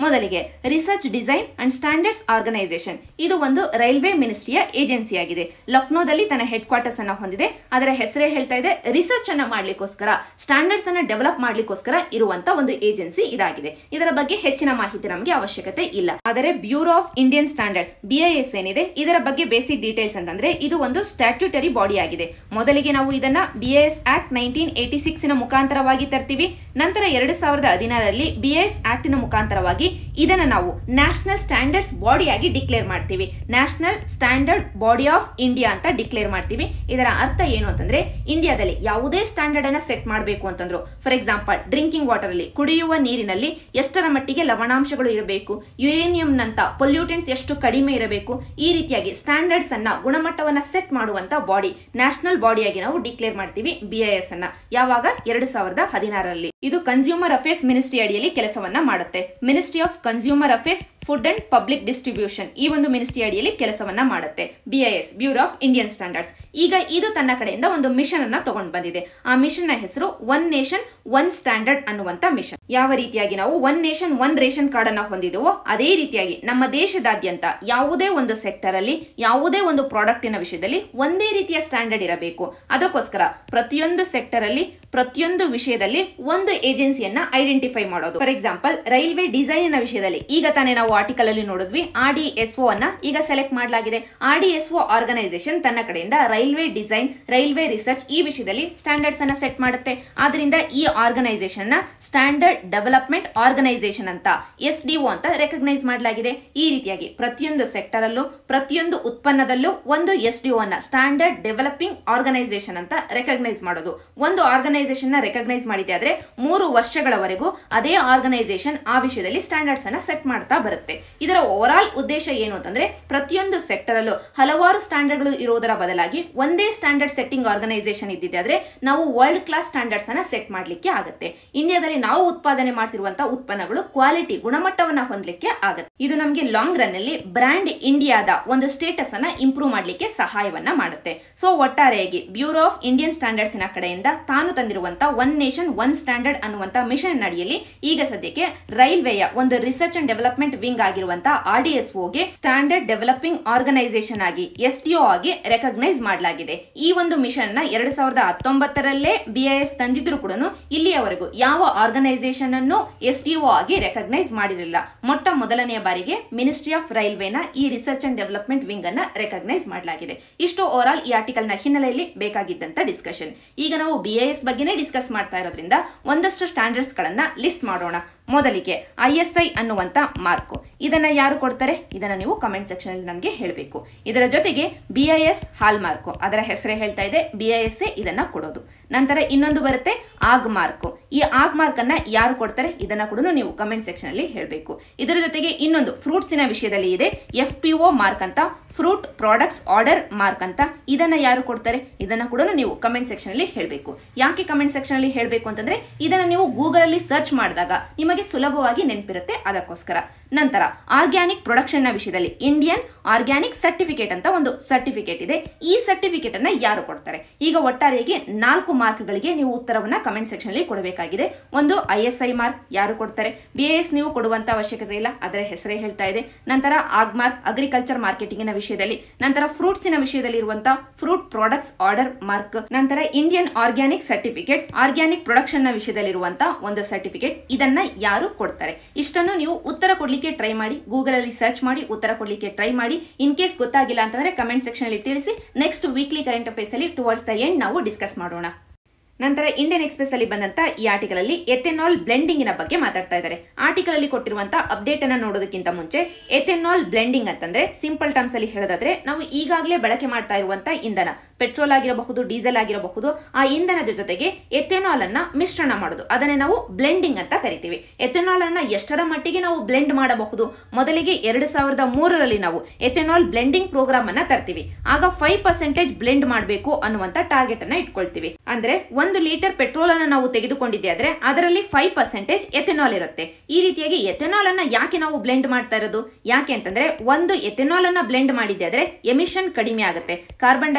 ಮೊದಲಿಗೆ research design and standards organisation ಇದು ಒಂದು ರೈಲ್ವೆ ಮಿನಿಸ್ಟ್ರಿಯ ಏಜೆನ್ಸಿ ಆಗಿದೆ ಲಕ್ನೋದಲ್ಲಿ ತನ್ನ ಹೆಡ್ ಕ್ವಾರ್ಟರ್ಸ್ ಅನ್ನ ಹೊಂದಿದೆ ಅದರ ಹೆಸರೇ ಹೇಳ್ತಾ ಇದೆ ರಿಸರ್ಚ್ ಅನ್ನ ಮಾಡ್ಲಿಕ್ಕೋಸ್ಕರ ಸ್ಟ್ಯಾಂಡರ್ಡ್ಸ್ ಅನ್ನ ಡೆವಲಪ್ ಮಾಡ್ಲಿಕ್ಕೋಸ್ಕರ ಇರುವಂತ ಒಂದು ಏಜೆನ್ಸಿ ಇದಾಗಿದೆ ಇದರ ಬಗ್ಗೆ ಹೆಚ್ಚಿನ ಮಾಹಿತಿ ನಮಗೆ ಅವಶ್ಯಕತೆ ಇಲ್ಲ ಆದರೆ bureau of Indian standards BIS ಏನಿದೆ ಇದರ ಬಗ್ಗೆ ಬೇಸಿಕ್ ಡೀಟೇಲ್ಸ್ ಅಂತಂದ್ರೆ ಇದು ಒಂದು ಸ್ಟ್ಯಾಟ್ಯೂಟರಿ ಬಾಡಿ ಆಗಿದೆ ಮೊದಲಿಗೆ ನಾವು ಇದನ್ನ BIS act nineteen eighty six ನ ಮುಖಾಂತರವಾಗಿ ತರ್ತೀವಿ ನಂತರ ಎರಡು ಸಾವಿರದ ಹದಿನಾರರಲ್ಲಿ ಬಿಐಎಸ್ ಆಕ್ಟ್ ನ ಮುಖಾಂತರವಾಗಿ ಇದನ್ನ ನಾವು ನ್ಯಾಷನಲ್ ಸ್ಟ್ಯಾಂಡರ್ಡ್ಸ್ ಬಾಡಿ ಆಗಿ ಡಿಕ್ಲೇರ್ ಮಾಡ್ತೀವಿ national standard body of India ಅಂತ ಡಿಕ್ಲೇರ್ ಮಾಡ್ತೀವಿ ಇದರ ಅರ್ಥ ಏನು ಅಂತಂದ್ರೆ ಇಂಡಿಯಾದಲ್ಲಿ ಯಾವುದೇ ಸ್ಟ್ಯಾಂಡರ್ಡ್ ಅನ್ನ ಸೆಟ್ ಮಾಡಬೇಕು ಅಂತಂದ್ರು ಫಾರ್ ಎಕ್ಸಾಂಪಲ್ ಡ್ರಿಂಕಿಂಗ್ ವಾಟರ್ ಅಲ್ಲಿ ಕುಡಿಯುವ ನೀರಿನಲ್ಲಿ ಎಷ್ಟರ ಮಟ್ಟಿಗೆ ಲವಣಾಂಶಗಳು ಇರಬೇಕು ಯುರೇನಿಯಂ ನಂತ ಪೊಲ್ಯೂಟೆಂಟ್ಸ್ ಎಷ್ಟು ಕಡಿಮೆ ಇರಬೇಕು ಈ ರೀತಿಯಾಗಿ ಸ್ಟ್ಯಾಂಡರ್ಡ್ಸ್ ಅನ್ನ ಗುಣಮಟ್ಟವನ್ನ ಸೆಟ್ ಮಾಡುವಂತ ಬಾಡಿ ನ್ಯಾಷನಲ್ ಬಾಡಿಯಾಗಿ ನಾವು ಡಿಕ್ಲೇರ್ ಮಾಡ್ತೀವಿ ಬಿಐಎಸ್ ಅನ್ನ ಯಾವಾಗ ಎರಡು ಸಾವಿರದ ಹದಿನಾರರಲ್ಲಿ ಇದು ಕನ್ಸ್ಯೂಮರ್ ಅಫೇರ್ಸ್ ಮಿನಿಸ್ಟ್ರಿ ಅಡಿಯಲ್ಲಿ ಕೆಲಸವನ್ನ ಮಾಡುತ್ತೆ ministry of consumer affairs food and public distribution ಈ ಒಂದು ಮಿನಿಸ್ಟ್ರಿ ಅಡಿಯಲ್ಲಿ ಕೆಲಸವನ್ನ ಮಾಡುತ್ತೆ BIS bureau of Indian standards ಈಗ ಇದು ತನ್ನ ಕಡೆಯಿಂದ ಒಂದು ಮಿಷನ್ ಅನ್ನ ತಗೊಂಡು ಬಂದಿದೆ ಆ ಮಿಷನ್ ನ ಹೆಸರು ಒನ್ ನೇಷನ್ ಒನ್ ಸ್ಟ್ಯಾಂಡರ್ಡ್ ಅನ್ನುವಂತ ಮಿಷನ್ ಯಾವ ರೀತಿಯಾಗಿ ನಾವು one nation one ration card ಅನ್ನ ಹೊಂದಿದೆವೋ ಅದೇ ರೀತಿಯಾಗಿ ನಮ್ಮ ದೇಶದಾದ್ಯಂತ ಯಾವುದೇ ಒಂದು ಸೆಕ್ಟರ್ ಅಲ್ಲಿ ಯಾವುದೇ ಒಂದು ಪ್ರಾಡಕ್ಟಿನ ವಿಷಯದಲ್ಲಿ ಒಂದೇ ರೀತಿಯ ಸ್ಟ್ಯಾಂಡರ್ಡ್ ಇರಬೇಕು ಅದಕ್ಕೋಸ್ಕರ ಪ್ರತಿಯೊಂದು ಸೆಕ್ಟರ್ ಅಲ್ಲಿ ಪ್ರತಿಯೊಂದು ವಿಷಯದಲ್ಲಿ ಒಂದು ಏಜೆನ್ಸಿಯನ್ನ ಐಡೆಂಟಿಫೈ ಮಾಡೋದು ಫಾರ್ ಎಕ್ಸಾಂಪಲ್ ರೈಲ್ವೆ ಡಿಸೈನ್ ವಿಷಯದಲ್ಲಿ ಈಗ ತಾನೇ ನಾವು ಆರ್ಟಿಕಲ್ ಅಲ್ಲಿ ನೋಡಿದ್ವಿ ಆರ್ ಡಿ ಎಸ್ ಒ ಅನ್ನ ಈಗ ಸೆಲೆಕ್ಟ್ ಮಾಡಲಾಗಿದೆ R D S O organisation ತನ್ನ ಕಡೆಯಿಂದ ರೈಲ್ವೆ ಡಿಸೈನ್ ರೈಲ್ವೆ ರಿಸರ್ಚ್ ಈ ವಿಷಯದಲ್ಲಿ ಸ್ಟ್ಯಾಂಡರ್ಡ್ಸ್ ಅನ್ನ ಸೆಟ್ ಮಾಡುತ್ತೆ ಆದ್ರಿಂದ ಈ ಆರ್ಗನೈಸೇಷನ್ ನ ಸ್ಟ್ಯಾಂಡರ್ಡ್ ಡೆವಲಪ್ಮೆಂಟ್ ಆರ್ಗನೈಸೇಷನ್ ಅಂತ ಎಸ್ ಡಿ ಒ ಅಂತ ರೆಕಗ್ನೈಸ್ ಮಾಡಲಾಗಿದೆ ಈ ರೀತಿಯಾಗಿ ಪ್ರತಿಯೊಂದು ಸೆಕ್ಟರ್ ಅಲ್ಲೂ ಪ್ರತಿಯೊಂದು ಉತ್ಪನ್ನದಲ್ಲೂ ಒಂದು ಎಸ್ ಡಿ ಒ ಅನ್ನ ಸ್ಟ್ಯಾಂಡರ್ಡ್ ಡೆವಲಪಿಂಗ್ ಆರ್ಗನೈಸೇಷನ್ ಅಂತ ರೆಕಗ್ನೈಸ್ ಮಾಡೋದು ಒಂದು ಆರ್ಗನೈಸೇಷನ್ ನ ರೆಕಗ್ನೈಸ್ ಮಾಡಿದೆ ಆದ್ರೆ ಮೂರು ವರ್ಷಗಳವರೆಗೂ ಅದೇ ಆರ್ಗನೈಸೇಷನ್ ಆ ವಿಷಯದಲ್ಲಿ ಸ್ಟ್ಯಾಂಡರ್ಡ್ಸ್ ಅನ್ನ ಸೆಟ್ ಮಾಡ್ತಾ ಬರುತ್ತೆ ಇದರ ಓವರ್ ಆಲ್ ಉದ್ದೇಶ ಏನು ಅಂತಂದ್ರೆ ಪ್ರತಿಯೊಂದು ಸೆಕ್ಟರ್ ಅಲ್ಲೂ ಹಲವಾರು ಸ್ಟ್ಯಾಂಡರ್ಡ್ಗಳು ಇರುವುದರ ಬದಲಾಗಿ ಒಂದೇ ಸ್ಟ್ಯಾಂಡರ್ಡ್ ಸೆಟ್ಟಿಂಗ್ ಆರ್ಗನೈಸೇಷನ್ ಇದ್ದಿದೆ ಆದ್ರೆ ನಾವು ವರ್ಲ್ಡ್ ಕ್ಲಾಸ್ ಸ್ಟ್ಯಾಂಡರ್ಡ್ಸ್ ಅನ್ನ ಸೆಟ್ ಮಾಡ್ಲಿಕ್ಕೆ ಆಗುತ್ತೆ ಇಂಡಿಯಾದಲ್ಲಿ ನಾವು ಉತ್ಪಾದನೆ ಮಾಡ್ತಿರುವಂತಹ ಉತ್ಪನ್ನಗಳು ಕ್ವಾಲಿಟಿ ಗುಣಮಟ್ಟವನ್ನ ಹೊಂದಲಿಕ್ಕೆ ಆಗುತ್ತೆ ಇದು ನಮಗೆ ಲಾಂಗ್ ರನ್ ಅಲ್ಲಿ ಬ್ರ್ಯಾಂಡ್ ಇಂಡಿಯಾದ ಒಂದು ಸ್ಟೇಟಸ್ ಅನ್ನ ಇಂಪ್ರೂವ್ ಮಾಡ್ಲಿಕ್ಕೆ ಸಹಾಯವನ್ನ ಮಾಡುತ್ತೆ ಸೊ ಒಟ್ಟಾರೆಯಾಗಿ ಬ್ಯೂರೋ ಆಫ್ ಇಂಡಿಯನ್ ಸ್ಟ್ಯಾಂಡರ್ಡ್ಸ್ ನ ಕಡೆಯಿಂದ ತಾನು ತಂದಿರುವಂತಹ ಒನ್ ನೇಷನ್ ಒನ್ ಸ್ಟ್ಯಾಂಡರ್ಡ್ ಅನ್ನುವಂತ ಮಿಷನ್ ಅಡಿಯಲ್ಲಿ ಈಗ ಸದ್ಯಕ್ಕೆ ರೈಲ್ವೆಯ ಒಂದು ರಿಸರ್ಚ್ ಅಂಡ್ ಡೆವಲಪ್ಮೆಂಟ್ ವಿಂಗ್ ಆಗಿರುವಂತಹ ಆರ್ ಡಿ ಎಸ್ ಗೆ ಸ್ಟ್ಯಾಂಡರ್ಡ್ ಡೆವಲಪಿಂಗ್ ಆರ್ಗನೈಸೇಷನ್ ಆಗಿ ಎಸ್ ಡಿ ಆಗಿ ರೆಕಗ್ನೈಸ್ ಮಾಡಲಾಗಿದೆ ಈ ಒಂದು ಮಿಷನ್ ನ ಎರಡ್ ಸಾವಿರದ ಹತ್ತೊಂಬತ್ತರಲ್ಲೇ ಬಿಐಎಸ್ ತಂದಿದ್ರು ಕೂಡ ಇಲ್ಲಿಯವರೆಗೂ ಯಾವ ಆರ್ಗನೈಸೇಷನ್ ಅನ್ನು ಎಸ್ ಡಿ ಆಗಿ ರೆಕಗ್ನೈಸ್ ಮಾಡಿರಲಿಲ್ಲ ಮೊಟ್ಟ ಮೊದಲನೆಯ ಬಾರಿಗೆ ಮಿನಿಸ್ಟ್ರಿ ಆಫ್ ರೈಲ್ವೆನ ಈ ರಿಸರ್ಚ್ ಅಂಡ್ ಡೆವಲಪ್ಮೆಂಟ್ ವಿಂಗ್ ಅನ್ನ ರೆಕಗ್ನೈಸ್ ಮಾಡಲಾಗಿದೆ ಇಷ್ಟು ಓವರ್ ಆಲ್ ಈ ಆರ್ಟಿಕಲ್ ನ ಹಿನ್ನೆಲೆಯಲ್ಲಿ ಬೇಕಾಗಿದ್ದಂತ ಡಿಸ್ಕಷನ್ ಈಗ ನಾವು ಬಿಐಎಸ್ ಬಗ್ಗೆನೇ ಡಿಸ್ಕಸ್ ಮಾಡ್ತಾ ಇರೋದ್ರಿಂದ ಒಂದಷ್ಟು ಸ್ಟ್ಯಾಂಡರ್ಡ್ಸ್ ಗಳನ್ನ ಲಿಸ್ಟ್ ಮಾಡೋಣ ಮೊದಲಿಗೆ ಐ ಎಸ್ ಐ ಅನ್ನುವಂತ ಮಾರ್ಕು ಇದನ್ನ ಯಾರು ಕೊಡ್ತಾರೆ ಇದನ್ನ ನೀವು ಕಮೆಂಟ್ ಸೆಕ್ಷನ್ ಅಲ್ಲಿ ನನಗೆ ಹೇಳಬೇಕು ಇದರ ಜೊತೆಗೆ B I S hallmark ಅದರ ಹೆಸರೇ ಹೇಳ್ತಾ ಇದೆ ಬಿ ಐ ಎಸ್ ಎ ಇದನ್ನ ಕೊಡೋದು ನಂತರ ಇನ್ನೊಂದು ಬರುತ್ತೆ ಆಗ್ ಮಾರ್ಕು ಈ ಆಗ್ ಮಾರ್ಕ್ ಅನ್ನ ಯಾರು ಕೊಡ್ತಾರೆ ಇದನ್ನ ಕೂಡ ನೀವು ಕಮೆಂಟ್ ಸೆಕ್ಷನ್ ಅಲ್ಲಿ ಹೇಳಬೇಕು ಇದರ ಜೊತೆಗೆ ಇನ್ನೊಂದು ಫ್ರೂಟ್ಸಿನ ವಿಷಯದಲ್ಲಿ ಇದೆ ಎಫ್ ಪಿ ಒ ಮಾರ್ಕ್ ಅಂತ ಫ್ರೂಟ್ ಪ್ರಾಡಕ್ಟ್ಸ್ ಆರ್ಡರ್ ಮಾರ್ಕ್ ಅಂತ ಇದನ್ನ ಯಾರು ಕೊಡ್ತಾರೆ ಇದನ್ನ ಕೂಡ ನೀವು ಕಮೆಂಟ್ ಸೆಕ್ಷನ್ ಅಲ್ಲಿ ಹೇಳಬೇಕು ಯಾಕೆ ಕಮೆಂಟ್ ಸೆಕ್ಷನ್ ಅಲ್ಲಿ ಹೇಳಬೇಕು ಅಂತಂದ್ರೆ ಇದನ್ನ ನೀವು ಗೂಗಲ್ ಅಲ್ಲಿ ಸರ್ಚ್ ಮಾಡಿದಾಗ ನಿಮಗೆ ಸುಲಭವಾಗಿ ನೆನಪಿರುತ್ತೆ ಅದಕ್ಕೋಸ್ಕರ ನಂತರ ಆರ್ಗ್ಯಾನಿಕ್ ಪ್ರೊಡಕ್ಷನ್ ನ ವಿಷಯದಲ್ಲಿ ಇಂಡಿಯನ್ ಆರ್ಗ್ಯಾನಿಕ್ ಸರ್ಟಿಫಿಕೇಟ್ ಅಂತ ಒಂದು ಸರ್ಟಿಫಿಕೇಟ್ ಇದೆ ಈ ಸರ್ಟಿಫಿಕೇಟ್ ಅನ್ನ ಯಾರು ಕೊಡ್ತಾರೆ ಈಗ ಒಟ್ಟಾರೆಯಾಗಿ ನಾಲ್ಕು ಮಾರ್ಕ್ಗಳಿಗೆ ನೀವು ಉತ್ತರವನ್ನ ಕಮೆಂಟ್ ಸೆಕ್ಷನ್ ಅಲ್ಲಿ ಕೊಡಬೇಕಾಗಿದೆ ಒಂದು ಐ ಎಸ್ ಐ ಮಾರ್ಕ್ ಯಾರು ಕೊಡ್ತಾರೆ ಬಿ ಎಸ್ ನೀವು ಕೊಡುವಂತ ಅವಶ್ಯಕತೆ ಇಲ್ಲ ಅದರ ಹೆಸರೇ ಹೇಳ್ತಾ ಇದೆ ನಂತರ ಆಗ್ ಮಾರ್ಕ್ ಅಗ್ರಿಕಲ್ಚರ್ ಮಾರ್ಕೆಟಿಂಗಿನ ವಿಷಯದಲ್ಲಿ ನಂತರ ಫ್ರೂಟ್ಸಿನ ವಿಷಯದಲ್ಲಿ ಇರುವಂತಹ ಫ್ರೂಟ್ ಪ್ರಾಡಕ್ಟ್ಸ್ ಆರ್ಡರ್ ಮಾರ್ಕ್ ನಂತರ Indian organic certificate organic production ನ ವಿಷಯದಲ್ಲಿರುವಂತಹ ಒಂದು ಸರ್ಟಿಫಿಕೇಟ್ ಇದನ್ನ ಯಾರು ಕೊಡ್ತಾರೆ ಇಷ್ಟನ್ನು ನೀವು ಉತ್ತರ ಕೊಡ್ಲಿಕ್ಕೆ ಟ್ರೈ ಮಾಡಿ ಗೂಗಲ್ ಅಲ್ಲಿ ಸರ್ಚ್ ಮಾಡಿ ಉತ್ತರ ಕೊಡ್ಲಿಕ್ಕೆ ಟ್ರೈ ಮಾಡಿ ಇನ್ ಕೇಸ್ ಗೊತ್ತಾಗಿಲ್ಲ ಅಂತಂದ್ರೆ ಕಮೆಂಟ್ ಸೆಕ್ಷನ್ ಅಲ್ಲಿ ತಿಳಿಸಿ ನೆಕ್ಸ್ಟ್ ವೀಕ್ಲಿ ಕರೆಂಟ್ ಅಫೇರ್ಸ್ ಅಲ್ಲಿ ಟುವರ್ಡ್ಸ್ ದ ಎಂಡ್ ನಾವು ಡಿಸ್ಕಸ್ ಮಾಡೋಣ ನಂತರ ಇಂಡಿಯನ್ ಎಕ್ಸ್ಪ್ರೆಸ್ ಅಲ್ಲಿ ಬಂದಂತ ಈ ಆರ್ಟಿಕಲ್ ಅಲ್ಲಿ ಎಥೆನಾಲ್ ಬ್ಲೆಂಡಿಂಗಿನ ಬಗ್ಗೆ ಮಾತಾಡ್ತಾ ಇದ್ದಾರೆ ಆರ್ಟಿಕಲ್ ಅಲ್ಲಿ ಕೊಟ್ಟಿರುವಂತ ಅಪ್ಡೇಟ್ ಅನ್ನ ನೋಡೋದಕ್ಕಿಂತ ಮುಂಚೆ ಎಥೆನಾಲ್ ಬ್ಲೆಂಡಿಂಗ್ ಅಂತಂದ್ರೆ ಸಿಂಪಲ್ ಟರ್ಮ್ಸ್ ಅಲ್ಲಿ ಹೇಳೋದಾದ್ರೆ ನಾವು ಈಗಾಗಲೇ ಬಳಕೆ ಮಾಡ್ತಾ ಇರುವಂತ ಇಂಧನ ಪೆಟ್ರೋಲ್ ಆಗಿರಬಹುದು ಡೀಸೆಲ್ ಆಗಿರಬಹುದು ಆ ಇಂಧನದ ಜೊತೆಗೆ ಎಥೆನಾಲ್ ಅನ್ನ ಮಿಶ್ರಣ ಮಾಡೋದು ಅದನ್ನೇ ನಾವು ಬ್ಲೆಂಡಿಂಗ್ ಅಂತ ಕರಿತೀವಿ ಎಥೆನಾಲ್ ಅನ್ನ ಎಷ್ಟರ ಮಟ್ಟಿಗೆ ನಾವು ಬ್ಲೆಂಡ್ ಮಾಡಬಹುದು ಮೊದಲಿಗೆ ಎರಡು ಸಾವಿರದ ಮೂರರಲ್ಲಿ ನಾವು ಎಥೆನಾಲ್ ಬ್ಲೆಂಡಿಂಗ್ ಪ್ರೋಗ್ರಾಮ್ ಅನ್ನ ತರ್ತೀವಿ ಆಗ ಫೈವ್ ಪರ್ಸೆಂಟೇಜ್ ಬ್ಲೆಂಡ್ ಮಾಡಬೇಕು ಅನ್ನುವಂತ ಟಾರ್ಗೆಟ್ ಅನ್ನ ಇಟ್ಕೊಳ್ತೀವಿ ಅಂದ್ರೆ ಒಂದು ಲೀಟರ್ ಪೆಟ್ರೋಲ್ ಅನ್ನ ನಾವು ತೆಗೆದುಕೊಂಡಿದ್ದೆ ಆದ್ರೆ ಅದರಲ್ಲಿ ಫೈವ್ ಪರ್ಸೆಂಟೇಜ್ ಎಥೆನಾಲ್ ಇರುತ್ತೆ ಈ ರೀತಿಯಾಗಿ ಎಥೆನಾಲ್ ಅನ್ನ ಯಾಕೆ ನಾವು ಬ್ಲೆಂಡ್ ಮಾಡ್ತಾ ಇರೋದು ಯಾಕೆ ಅಂತಂದ್ರೆ ಒಂದು ಎಥೆನಾಲ್ ಅನ್ನ ಬ್ಲೆಂಡ್ ಮಾಡಿದ್ದೆ ಆದ್ರೆ ಎಮಿಷನ್ ಕಡಿಮೆ ಆಗುತ್ತೆ ಕಾರ್ಬನ್ ಡೈಆಕ್ಸೈಡ್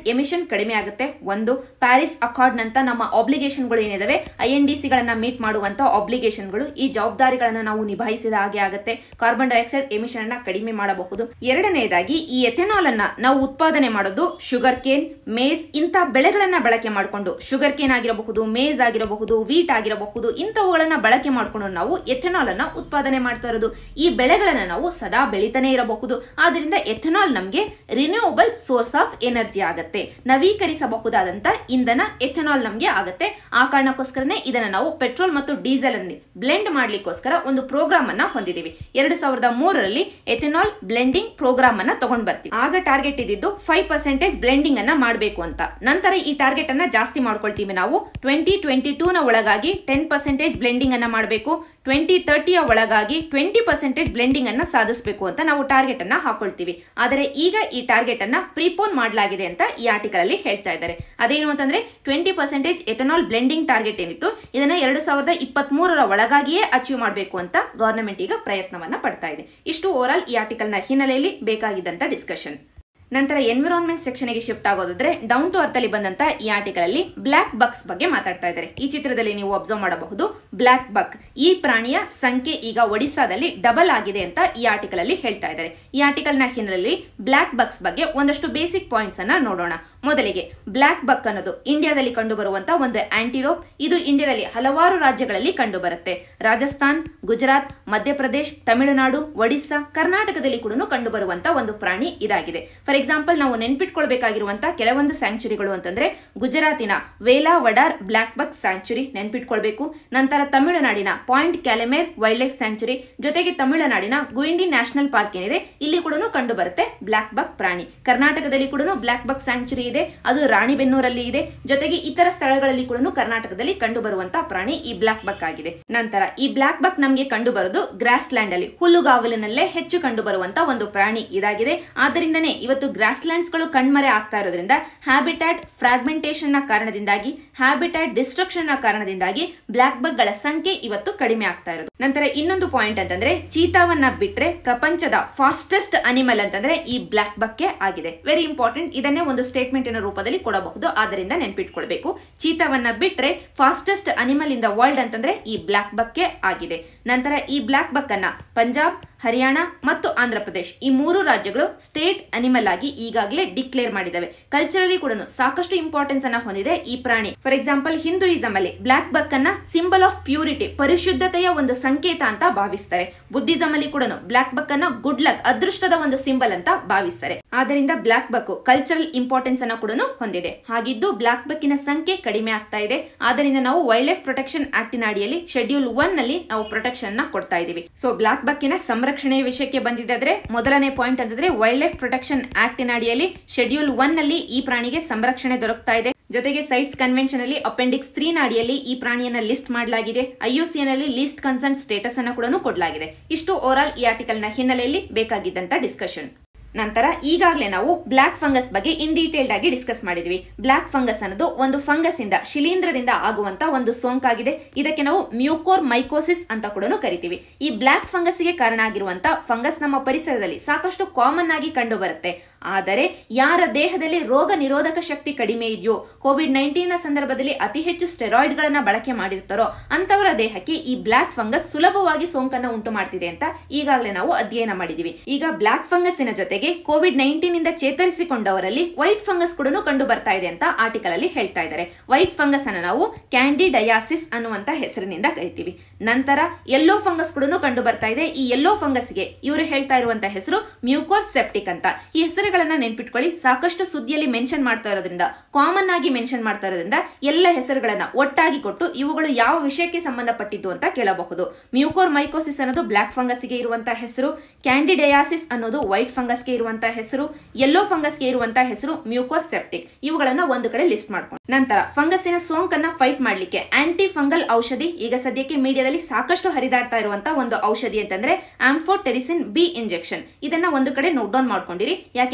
ಎಮಿಷನ್ ಕಡಿಮೆ ಆಗುತ್ತೆ ಒಂದು ಪ್ಯಾರಿಸ್ ಅಕಾರ್ಡ್ ನಂತ ನಮ್ಮ ಆಬ್ಲಿಗೇಷನ್ಗಳು ಏನಿದಾವೆ ಐ ಎನ್ ಡಿ ಸಿಗಳನ್ನ ಮೀಟ್ ಮಾಡುವಂತ ಆಬ್ಲಿಗೇಷನ್ಗಳು ಈ ಜವಾಬ್ದಾರಿಗಳನ್ನ ನಾವು ನಿಭಾಯಿಸಿದ ಹಾಗೆ ಆಗುತ್ತೆ ಕಾರ್ಬನ್ ಡೈಆಕ್ಸೈಡ್ ಎಮಿಷನ್ ಅನ್ನ ಕಡಿಮೆ ಮಾಡಬಹುದು ಎರಡನೆಯದಾಗಿ ಈ ಎಥೆನಾಲ್ ಅನ್ನ ನಾವು ಉತ್ಪಾದನೆ ಮಾಡೋದು ಶುಗರ್ ಕೇನ್ ಮೇಸ್ ಇಂಥ ಬೆಳೆಗಳನ್ನ ಬಳಕೆ ಮಾಡಿಕೊಂಡು ಶುಗರ್ ಕೇನ್ ಆಗಿರಬಹುದು ಮೇಸ್ ಆಗಿರಬಹುದು ವೀಟ್ ಆಗಿರಬಹುದು ಇಂಥವುಗಳನ್ನ ಬಳಕೆ ಮಾಡಿಕೊಂಡು ನಾವು ಎಥೆನಾಲ್ ಅನ್ನ ಉತ್ಪಾದನೆ ಮಾಡ್ತಾ ಇರೋದು ಈ ಬೆಳೆಗಳನ್ನ ನಾವು ಸದಾ ಬೆಳಿತಾನೆ ಇರಬಹುದು ಆದ್ರಿಂದ ಎಥೆನಾಲ್ ನಮಗೆ ರಿನ್ಯೂವಬಲ್ ಸೋರ್ಸ್ ಆಫ್ ಎನರ್ಜಿ ಆಗುತ್ತೆ ನವೀಕರಿಸಬಹುದಾದಂತ ಇಂಧನ ಎಥೆನಾಲ್ ನಮಗೆ ಆಗುತ್ತೆ ಆ ಕಾರಣಕ್ಕೋಸ್ಕರನೇ ಇದನ್ನ ನಾವು ಪೆಟ್ರೋಲ್ ಮತ್ತು ಡೀಸೆಲ್ ಅನ್ನು ಬ್ಲೆಂಡ್ ಮಾಡ್ಲಿಕ್ಕೋಸ್ಕರ ಒಂದು ಪ್ರೋಗ್ರಾಮ್ ಅನ್ನ ಹೊಂದಿದೀವಿ ಎರಡು ಸಾವಿರದ ಮೂರರಲ್ಲಿ ಎಥೆನಾಲ್ ಬ್ಲೆಂಡಿಂಗ್ ಪ್ರೋಗ್ರಾಮ್ ಅನ್ನ ತಗೊಂಡ್ ಬರ್ತೀವಿ ಆಗ ಟಾರ್ಗೆಟ್ ಇದ್ದಿದ್ದು ಫೈವ್ ಪರ್ಸೆಂಟೇಜ್ ಬ್ಲೆಂಡಿಂಗ್ ಅನ್ನ ಮಾಡಬೇಕು ಅಂತ ನಂತರ ಈ ಟಾರ್ಗೆಟ್ ಅನ್ನ ಜಾಸ್ತಿ ಮಾಡ್ಕೊಳ್ತೀವಿ ನಾವು ಟ್ವೆಂಟಿ ಟ್ವೆಂಟಿ ಟೂ ನ ಒಳಗಾಗಿ ಟೆನ್ ಪರ್ಸೆಂಟೇಜ್ ಬ್ಲೆಂಡಿಂಗ್ ಅನ್ನ ಮಾಡಬೇಕು ಟ್ವೆಂಟಿ ತರ್ಟಿಯ ಒಳಗಾಗಿ ಟ್ವೆಂಟಿ ಪರ್ಸೆಂಟೇಜ್ ಬ್ಲೆಂಡಿಂಗ್ ಅನ್ನ ಸಾಧಿಸಬೇಕು ಅಂತ ನಾವು ಟಾರ್ಗೆಟ್ ಅನ್ನ ಹಾಕೊಳ್ತೀವಿ ಆದರೆ ಈಗ ಈ ಟಾರ್ಗೆಟ್ ಅನ್ನ ಪ್ರೀಪೋನ್ ಮಾಡಲಾಗಿದೆ ಅಂತ ಈ ಆರ್ಟಿಕಲ್ ಅಲ್ಲಿ ಹೇಳ್ತಾ ಇದ್ದಾರೆ ಅದೇನು ಅಂತಂದ್ರೆ twenty percentage ethanol blending target ಏನಿತ್ತು ಇದನ್ನ ಎರಡು ಸಾವಿರದ ಇಪ್ಪತ್ತ್ ಮೂರರ ಒಳಗಾಗಿಯೇ ಅಚೀವ್ ಮಾಡಬೇಕು ಅಂತ ಗವರ್ನಮೆಂಟ್ ಈಗ ಪ್ರಯತ್ನವನ್ನ ಪಡ್ತಾ ಇದೆ ಇಷ್ಟು ಓವರ್ ಆಲ್ ಈ ಆರ್ಟಿಕಲ್ ನ ಹಿನ್ನೆಲೆಯಲ್ಲಿ ಬೇಕಾಗಿದ್ದಂತ ಡಿಸ್ಕಷನ್ ನಂತರ ಎನ್ವಿರಾನ್ಮೆಂಟ್ ಸೆಕ್ಷನ್ಗೆ ಶಿಫ್ಟ್ ಆಗೋದಾದ್ರೆ ಡೌನ್ ಟು ಅರ್ತ್ ಅಲ್ಲಿ ಬಂದಂತ ಈ ಆರ್ಟಿಕಲ್ ಅಲ್ಲಿ ಬ್ಲಾಕ್ ಬಕ್ಸ್ ಬಗ್ಗೆ ಮಾತಾಡ್ತಾ ಇದ್ದಾರೆ ಈ ಚಿತ್ರದಲ್ಲಿ ನೀವು ಅಬ್ಸರ್ವ್ ಮಾಡಬಹುದು ಬ್ಲಾಕ್ ಬಕ್ ಈ ಪ್ರಾಣಿಯ ಸಂಖ್ಯೆ ಈಗ ಒಡಿಸ್ಸಾದಲ್ಲಿ ಡಬಲ್ ಆಗಿದೆ ಅಂತ ಈ ಆರ್ಟಿಕಲ್ ಅಲ್ಲಿ ಹೇಳ್ತಾ ಇದ್ದಾರೆ ಈ ಆರ್ಟಿಕಲ್ ನ ಹಿನ್ನೆಲೆಯಲ್ಲಿ ಬ್ಲಾಕ್ ಬಕ್ಸ್ ಬಗ್ಗೆ ಒಂದಷ್ಟು ಬೇಸಿಕ್ ಪಾಯಿಂಟ್ಸ್ ಅನ್ನ ನೋಡೋಣ ಮೊದಲಿಗೆ ಬ್ಲಾಕ್ ಬಕ್ ಅನ್ನೋದು ಇಂಡಿಯಾದಲ್ಲಿ ಕಂಡು ಬರುವಂತ ಒಂದು ಆಂಟಿರೋಪ್ ಇದು ಇಂಡಿಯಾದಲ್ಲಿ ಹಲವಾರು ರಾಜ್ಯಗಳಲ್ಲಿ ಕಂಡು ಬರುತ್ತೆ ರಾಜಸ್ಥಾನ್ ಗುಜರಾತ್ ಮಧ್ಯಪ್ರದೇಶ್ ತಮಿಳುನಾಡು ಒಡಿಸ್ಸಾ ಕರ್ನಾಟಕದಲ್ಲಿ ಕೂಡ ಕಂಡು ಬರುವಂತ ಒಂದು ಪ್ರಾಣಿ ಇದಾಗಿದೆ ಫಾರ್ ಎಕ್ಸಾಂಪಲ್ ನಾವು ನೆನ್ಪಿಟ್ಕೊಳ್ಬೇಕಾಗಿರುವಂತ ಕೆಲವೊಂದು ಸ್ಯಾಂಕ್ಚುರಿಗಳು ಅಂತಂದ್ರೆ ಗುಜರಾತಿನ Velavadar blackbuck sanctuary ನೆನ್ಪಿಟ್ಕೊಳ್ಬೇಕು ನಂತರ ತಮಿಳುನಾಡಿನ Point Calimere wildlife sanctuary ಜೊತೆಗೆ ತಮಿಳುನಾಡಿನ ಗುಯಿಂಡಿ ನ್ಯಾಷನಲ್ ಪಾರ್ಕ್ ಏನಿದೆ ಇಲ್ಲಿ ಕೂಡ ಕಂಡು ಬರುತ್ತೆ ಬ್ಲಾಕ್ ಬಕ್ ಪ್ರಾಣಿ ಕರ್ನಾಟಕದಲ್ಲಿ ಕೂಡ ಬ್ಲಾಕ್ ಬಕ್ ಸ್ಯಾಂಕ್ಚುರಿ ಇದೆ ಅದು ರಾಣಿಬೆನ್ನೂರಲ್ಲಿ ಇದೆ ಜೊತೆಗೆ ಇತರ ಸ್ಥಳಗಳಲ್ಲಿ ಕೂಡ ಕರ್ನಾಟಕದಲ್ಲಿ ಕಂಡು ಬರುವಂತಹ ಪ್ರಾಣಿ ಈ ಬ್ಲಾಕ್ ಬಕ್ ಆಗಿದೆ ನಂತರ ಈ ಬ್ಲಾಕ್ ಬಕ್ ನಮಗೆ ಕಂಡು ಬರೋದು ಗ್ರಾಸ್ ಲ್ಯಾಂಡ್ ಅಲ್ಲಿ ಹುಲ್ಲುಗಾವಲಿನಲ್ಲೇ ಹೆಚ್ಚು ಕಂಡು ಬರುವಂತ ಒಂದು ಪ್ರಾಣಿ ಇದಾಗಿದೆ ಆದ್ದರಿಂದನೇ ಇವತ್ತು ಗ್ರಾಸ್ ಲ್ಯಾಂಡ್ಸ್ ಗಳು ಕಣ್ಮರೆ ಆಗ್ತಾ ಇರೋದ್ರಿಂದ ಹ್ಯಾಬಿಟ್ಯಾಟ್ ಫ್ರಾಗ್ಮೆಂಟೇಷನ್ ನ ಕಾರಣದಿಂದಾಗಿ ಹ್ಯಾಬಿಟ್ಯಾಟ್ ಡಿಸ್ಟ್ರಕ್ಷನ್ ನ ಕಾರಣದಿಂದಾಗಿ ಬ್ಲಾಕ್ ಬಕ್ ಗಳ ಸಂಖ್ಯೆ ಇವತ್ತು ಕಡಿಮೆ ಆಗ್ತಾ ಇರೋದು ನಂತರ ಇನ್ನೊಂದು ಪಾಯಿಂಟ್ ಅಂತಂದ್ರೆ ಚೀತಾವನ್ನ ಬಿಟ್ರೆ ಪ್ರಪಂಚದ ಫಾಸ್ಟೆಸ್ಟ್ ಅನಿಮಲ್ ಅಂತಂದ್ರೆ ಈ ಬ್ಲಾಕ್ ಬಕ್ಕೆ ಆಗಿದೆ ವೆರಿ ಇಂಪಾರ್ಟೆಂಟ್ ಇದನ್ನೇ ಒಂದು ಸ್ಟೇಟ್ಮೆಂಟ್ ರೂಪದಲ್ಲಿ ಕೊಡಬಹುದು ಆದ್ದರಿಂದ ನೆನ್ಪಿಟ್ಕೊಳ್ಬೇಕು ಚೀತಾವನ್ನ ಬಿಟ್ರೆ fastest animal in the world ಅಂತಂದ್ರೆ ಈ ಬ್ಲಾಕ್ ಬಕ್ಕೆ ಆಗಿದೆ ನಂತರ ಈ ಬ್ಲಾಕ್ ಬಕ್ ಅನ್ನ ಪಂಜಾಬ್ ಹರಿಯಾಣ ಮತ್ತು ಆಂಧ್ರ ಪ್ರದೇಶ್ ಈ ಮೂರು ರಾಜ್ಯಗಳು ಸ್ಟೇಟ್ ಅನಿಮಲ್ ಆಗಿ ಈಗಾಗಲೇ ಡಿಕ್ಲೇರ್ ಮಾಡಿದವೆ ಕಲ್ಚರಲಿ ಕೂಡ ಸಾಕಷ್ಟು ಇಂಪಾರ್ಟೆನ್ಸ್ ಅನ್ನ ಹೊಂದಿದೆ ಈ ಪ್ರಾಣಿ ಫಾರ್ ಎಕ್ಸಾಂಪಲ್ ಹಿಂದೂಯಿಸಂ ಅಲ್ಲಿ ಬ್ಲಾಕ್ ಬಕ್ ಅನ್ನ ಸಿಂಬಲ್ ಆಫ್ ಪ್ಯೂರಿಟಿ ಪರಿಶುದ್ಧತೆಯ ಒಂದು ಸಂಕೇತ ಅಂತ ಭಾವಿಸ್ತಾರೆ ಬುದ್ಧಿಸಂ ಅಲ್ಲಿ ಕೂಡ ಬ್ಲಾಕ್ ಬಕ್ ಅನ್ನ ಗುಡ್ ಲಕ್ ಅದೃಷ್ಟದ ಒಂದು ಸಿಂಬಲ್ ಅಂತ ಭಾವಿಸ್ತಾರೆ ಆದ್ದರಿಂದ ಬ್ಲಾಕ್ ಬಕ್ ಕಲ್ಚರಲ್ ಇಂಪಾರ್ಟೆನ್ಸ್ ಅನ್ನ ಕೂಡ ಹೊಂದಿದೆ ಹಾಗಿದ್ದು ಬ್ಲಾಕ್ ಬಕ್ಕಿನ ಸಂಖ್ಯೆ ಕಡಿಮೆ ಆಗ್ತಾ ಇದೆ ಆದ್ದರಿಂದ ನಾವು ವೈಲ್ಡ್ ಲೈಫ್ ಪ್ರೊಟೆಕ್ಷನ್ ಆಕ್ಟಿನ ಅಡಿಯಲ್ಲಿ ಶೆಡ್ಯೂಲ್ ಒನ್ ನಲ್ಲಿ ನಾವು ಪ್ರೊಟೆಕ್ಷನ್ ಅನ್ನ ಕೊಡ್ತಾ ಇದೀವಿ ಸೊ ಬ್ಲಾಕ್ ಬಕ್ಕಿನ ಸಂರಕ್ಷಣೆಯ ವಿಷಯಕ್ಕೆ ಬಂದಿದ್ದಾದ್ರೆ ಮೊದಲನೇ ಪಾಯಿಂಟ್ ಅಂತಂದ್ರೆ ವೈಲ್ಡ್ ಲೈಫ್ ಪ್ರೊಟೆಕ್ಷನ್ ಆಕ್ಟಿನ ಅಡಿಯಲ್ಲಿ ಶೆಡ್ಯೂಲ್ ಒನ್ ನಲ್ಲಿ ಈ ಪ್ರಾಣಿಗೆ ಸಂರಕ್ಷಣೆ ದೊರಕ್ತಾ ಇದೆ ಜೊತೆಗೆ ಸೈಟ್ಸ್ ಕನ್ವೆನ್ಷನ್ ಅಲ್ಲಿ ಅಪೆಂಡಿಕ್ಸ್ ತ್ರೀ ಅಡಿಯಲ್ಲಿ ಈ ಪ್ರಾಣಿಯನ್ನ ಲಿಸ್ಟ್ ಮಾಡಲಾಗಿದೆ ಐಯುಸಿಎನ್ ಅಲ್ಲಿ ಲೀಸ್ಟ್ ಕನ್ಸರ್ನ್ ಸ್ಟೇಟಸ್ ಅನ್ನ ಕೂಡ ಕೊಡಲಾಗಿದೆ ಇಷ್ಟು ಓವರ್ ಆಲ್ ಈ ಆರ್ಟಿಕಲ್ ನ ಹಿನ್ನೆಲೆಯಲ್ಲಿ ಬೇಕಾಗಿದ್ದಂತ ಡಿಸ್ಕಷನ್ ನಂತರ ಈಗಾಗಲೇ ನಾವು ಬ್ಲಾಕ್ ಫಂಗಸ್ ಬಗ್ಗೆ ಇನ್ ಡೀಟೇಲ್ಡ್ ಆಗಿ ಡಿಸ್ಕಸ್ ಮಾಡಿದ್ವಿ ಬ್ಲಾಕ್ ಫಂಗಸ್ ಅನ್ನೋದು ಒಂದು ಫಂಗಸ್ ಇಂದ ಶಿಲೀಂಧ್ರದಿಂದ ಆಗುವಂತ ಒಂದು ಸೋಂಕಾಗಿದೆ ಇದಕ್ಕೆ ನಾವು ಮ್ಯೂಕೋರ್ ಮೈಕೋಸಿಸ್ ಅಂತ ಕೂಡ ಕರಿತೀವಿ ಈ ಬ್ಲಾಕ್ ಫಂಗಸ್ಗೆ ಕಾರಣ ಆಗಿರುವಂತ ಫಂಗಸ್ ನಮ್ಮ ಪರಿಸರದಲ್ಲಿ ಸಾಕಷ್ಟು ಕಾಮನ್ ಆಗಿ ಕಂಡು ಬರುತ್ತೆ ಆದರೆ ಯಾರ ದೇಹದಲ್ಲಿ ರೋಗ ನಿರೋಧಕ ಶಕ್ತಿ ಕಡಿಮೆ ಇದೆಯೋ ಕೋವಿಡ್ ನೈನ್ಟೀನ್ ನ ಸಂದರ್ಭದಲ್ಲಿ ಅತಿ ಹೆಚ್ಚು ಸ್ಟೆರಾಯ್ಡ್ ಗಳನ್ನ ಬಳಕೆ ಮಾಡಿರ್ತಾರೋ ಅಂತವರ ದೇಹಕ್ಕೆ ಈ ಬ್ಲಾಕ್ ಫಂಗಸ್ ಸುಲಭವಾಗಿ ಸೋಂಕನ್ನ ಉಂಟು ಮಾಡ್ತಿದೆ ಅಂತ ಈಗಾಗಲೇ ನಾವು ಅಧ್ಯಯನ ಮಾಡಿದೀವಿ ಈಗ ಬ್ಲಾಕ್ ಫಂಗಸ್ಸಿನ ಜೊತೆಗೆ ಕೋವಿಡ್ ನೈನ್ಟೀನ್ ಇಂದ ಚೇತರಿಸಿಕೊಂಡವರಲ್ಲಿ ವೈಟ್ ಫಂಗಸ್ ಕೂಡ ಕಂಡು ಬರ್ತಾ ಇದೆ ಅಂತ ಆರ್ಟಿಕಲ್ ಅಲ್ಲಿ ಹೇಳ್ತಾ ಇದ್ದಾರೆ ವೈಟ್ ಫಂಗಸ್ ಅನ್ನು ನಾವು ಕ್ಯಾಂಡಿಡಯಾಸಿಸ್ ಅನ್ನುವಂತ ಹೆಸರಿನಿಂದ ಕರಿತೀವಿ ನಂತರ ಯೆಲ್ಲೋ ಫಂಗಸ್ ಕೂಡ ಕಂಡು ಬರ್ತಾ ಇದೆ ಈ ಯೆಲ್ಲೋ ಫಂಗಸ್ಗೆ ಇವರು ಹೇಳ್ತಾ ಇರುವಂತ ಹೆಸರು ಮ್ಯೂಕೋರ್ ಸೆಪ್ಟಿಕ್ ಅಂತ ಈ ಹೆಸರುಗಳನ್ನ ನೆನ್ಪಿಟ್ಕೊಳ್ಳಿ ಸಾಕಷ್ಟು ಸುದ್ದಿಯಲ್ಲಿ ಮೆನ್ಷನ್ ಮಾಡ್ತಾ ಇರೋದ್ರಿಂದ ಕಾಮನ್ ಆಗಿ ಮೆನ್ಷನ್ ಮಾಡ್ತಾ ಇರೋದ್ರಿಂದ ಎಲ್ಲ ಹೆಸರುಗಳನ್ನ ಒಟ್ಟಾಗಿ ಕೊಟ್ಟು ಇವುಗಳು ಯಾವ ವಿಷಯಕ್ಕೆ ಸಂಬಂಧಪಟ್ಟಿದ್ದು ಅಂತ ಕೇಳಬಹುದು ಮ್ಯೂಕೋರ್ ಮೈಕೋಸಿಸ್ ಅನ್ನೋದು ಬ್ಲಾಕ್ ಫಂಗಸ್ಗೆ ಇರುವಂತಹ ಹೆಸರು ಕ್ಯಾಂಡಿಡಯಾಸಿಸ್ ಅನ್ನೋದು ವೈಟ್ ಫಂಗಸ್ಗೆ ಇರುವಂತಹ ಹೆಸರು ಯೆಲ್ಲೋ ಫಂಗಸ್ಗೆ ಇರುವಂತಹ ಹೆಸರು ಮ್ಯೂಕೋರ್ ಸೆಪ್ಟಿಕ್ ಇವುಗಳನ್ನ ಒಂದು ಕಡೆ ಲಿಸ್ಟ್ ಮಾಡ್ಕೊಂಡು ನಂತರ ಫಂಗಸ್ಸಿನ ಸೋಂಕನ್ನ ಫೈಟ್ ಮಾಡ್ಲಿಕ್ಕೆ ಆಂಟಿ ಫಂಗಲ್ ಔಷಧಿ ಈಗ ಸದ್ಯಕ್ಕೆ ಮೀಡಿಯಾದಲ್ಲಿ ಸಾಕಷ್ಟು ಹರಿದಾಡ್ತಾ ಇರುವಂತಹ ಒಂದು ಔಷಧಿ ಅಂತಂದ್ರೆ ಆಂಫೋಟೆರಿಸಿನ್ ಬಿ ಇಂಜೆಕ್ಷನ್ ಇದನ್ನ ಒಂದು ಕಡೆ ನೋಟ್ ಡೌನ್ ಮಾಡ್ಕೊಂಡಿರಿ ಯಾಕೆಂದ್ರೆ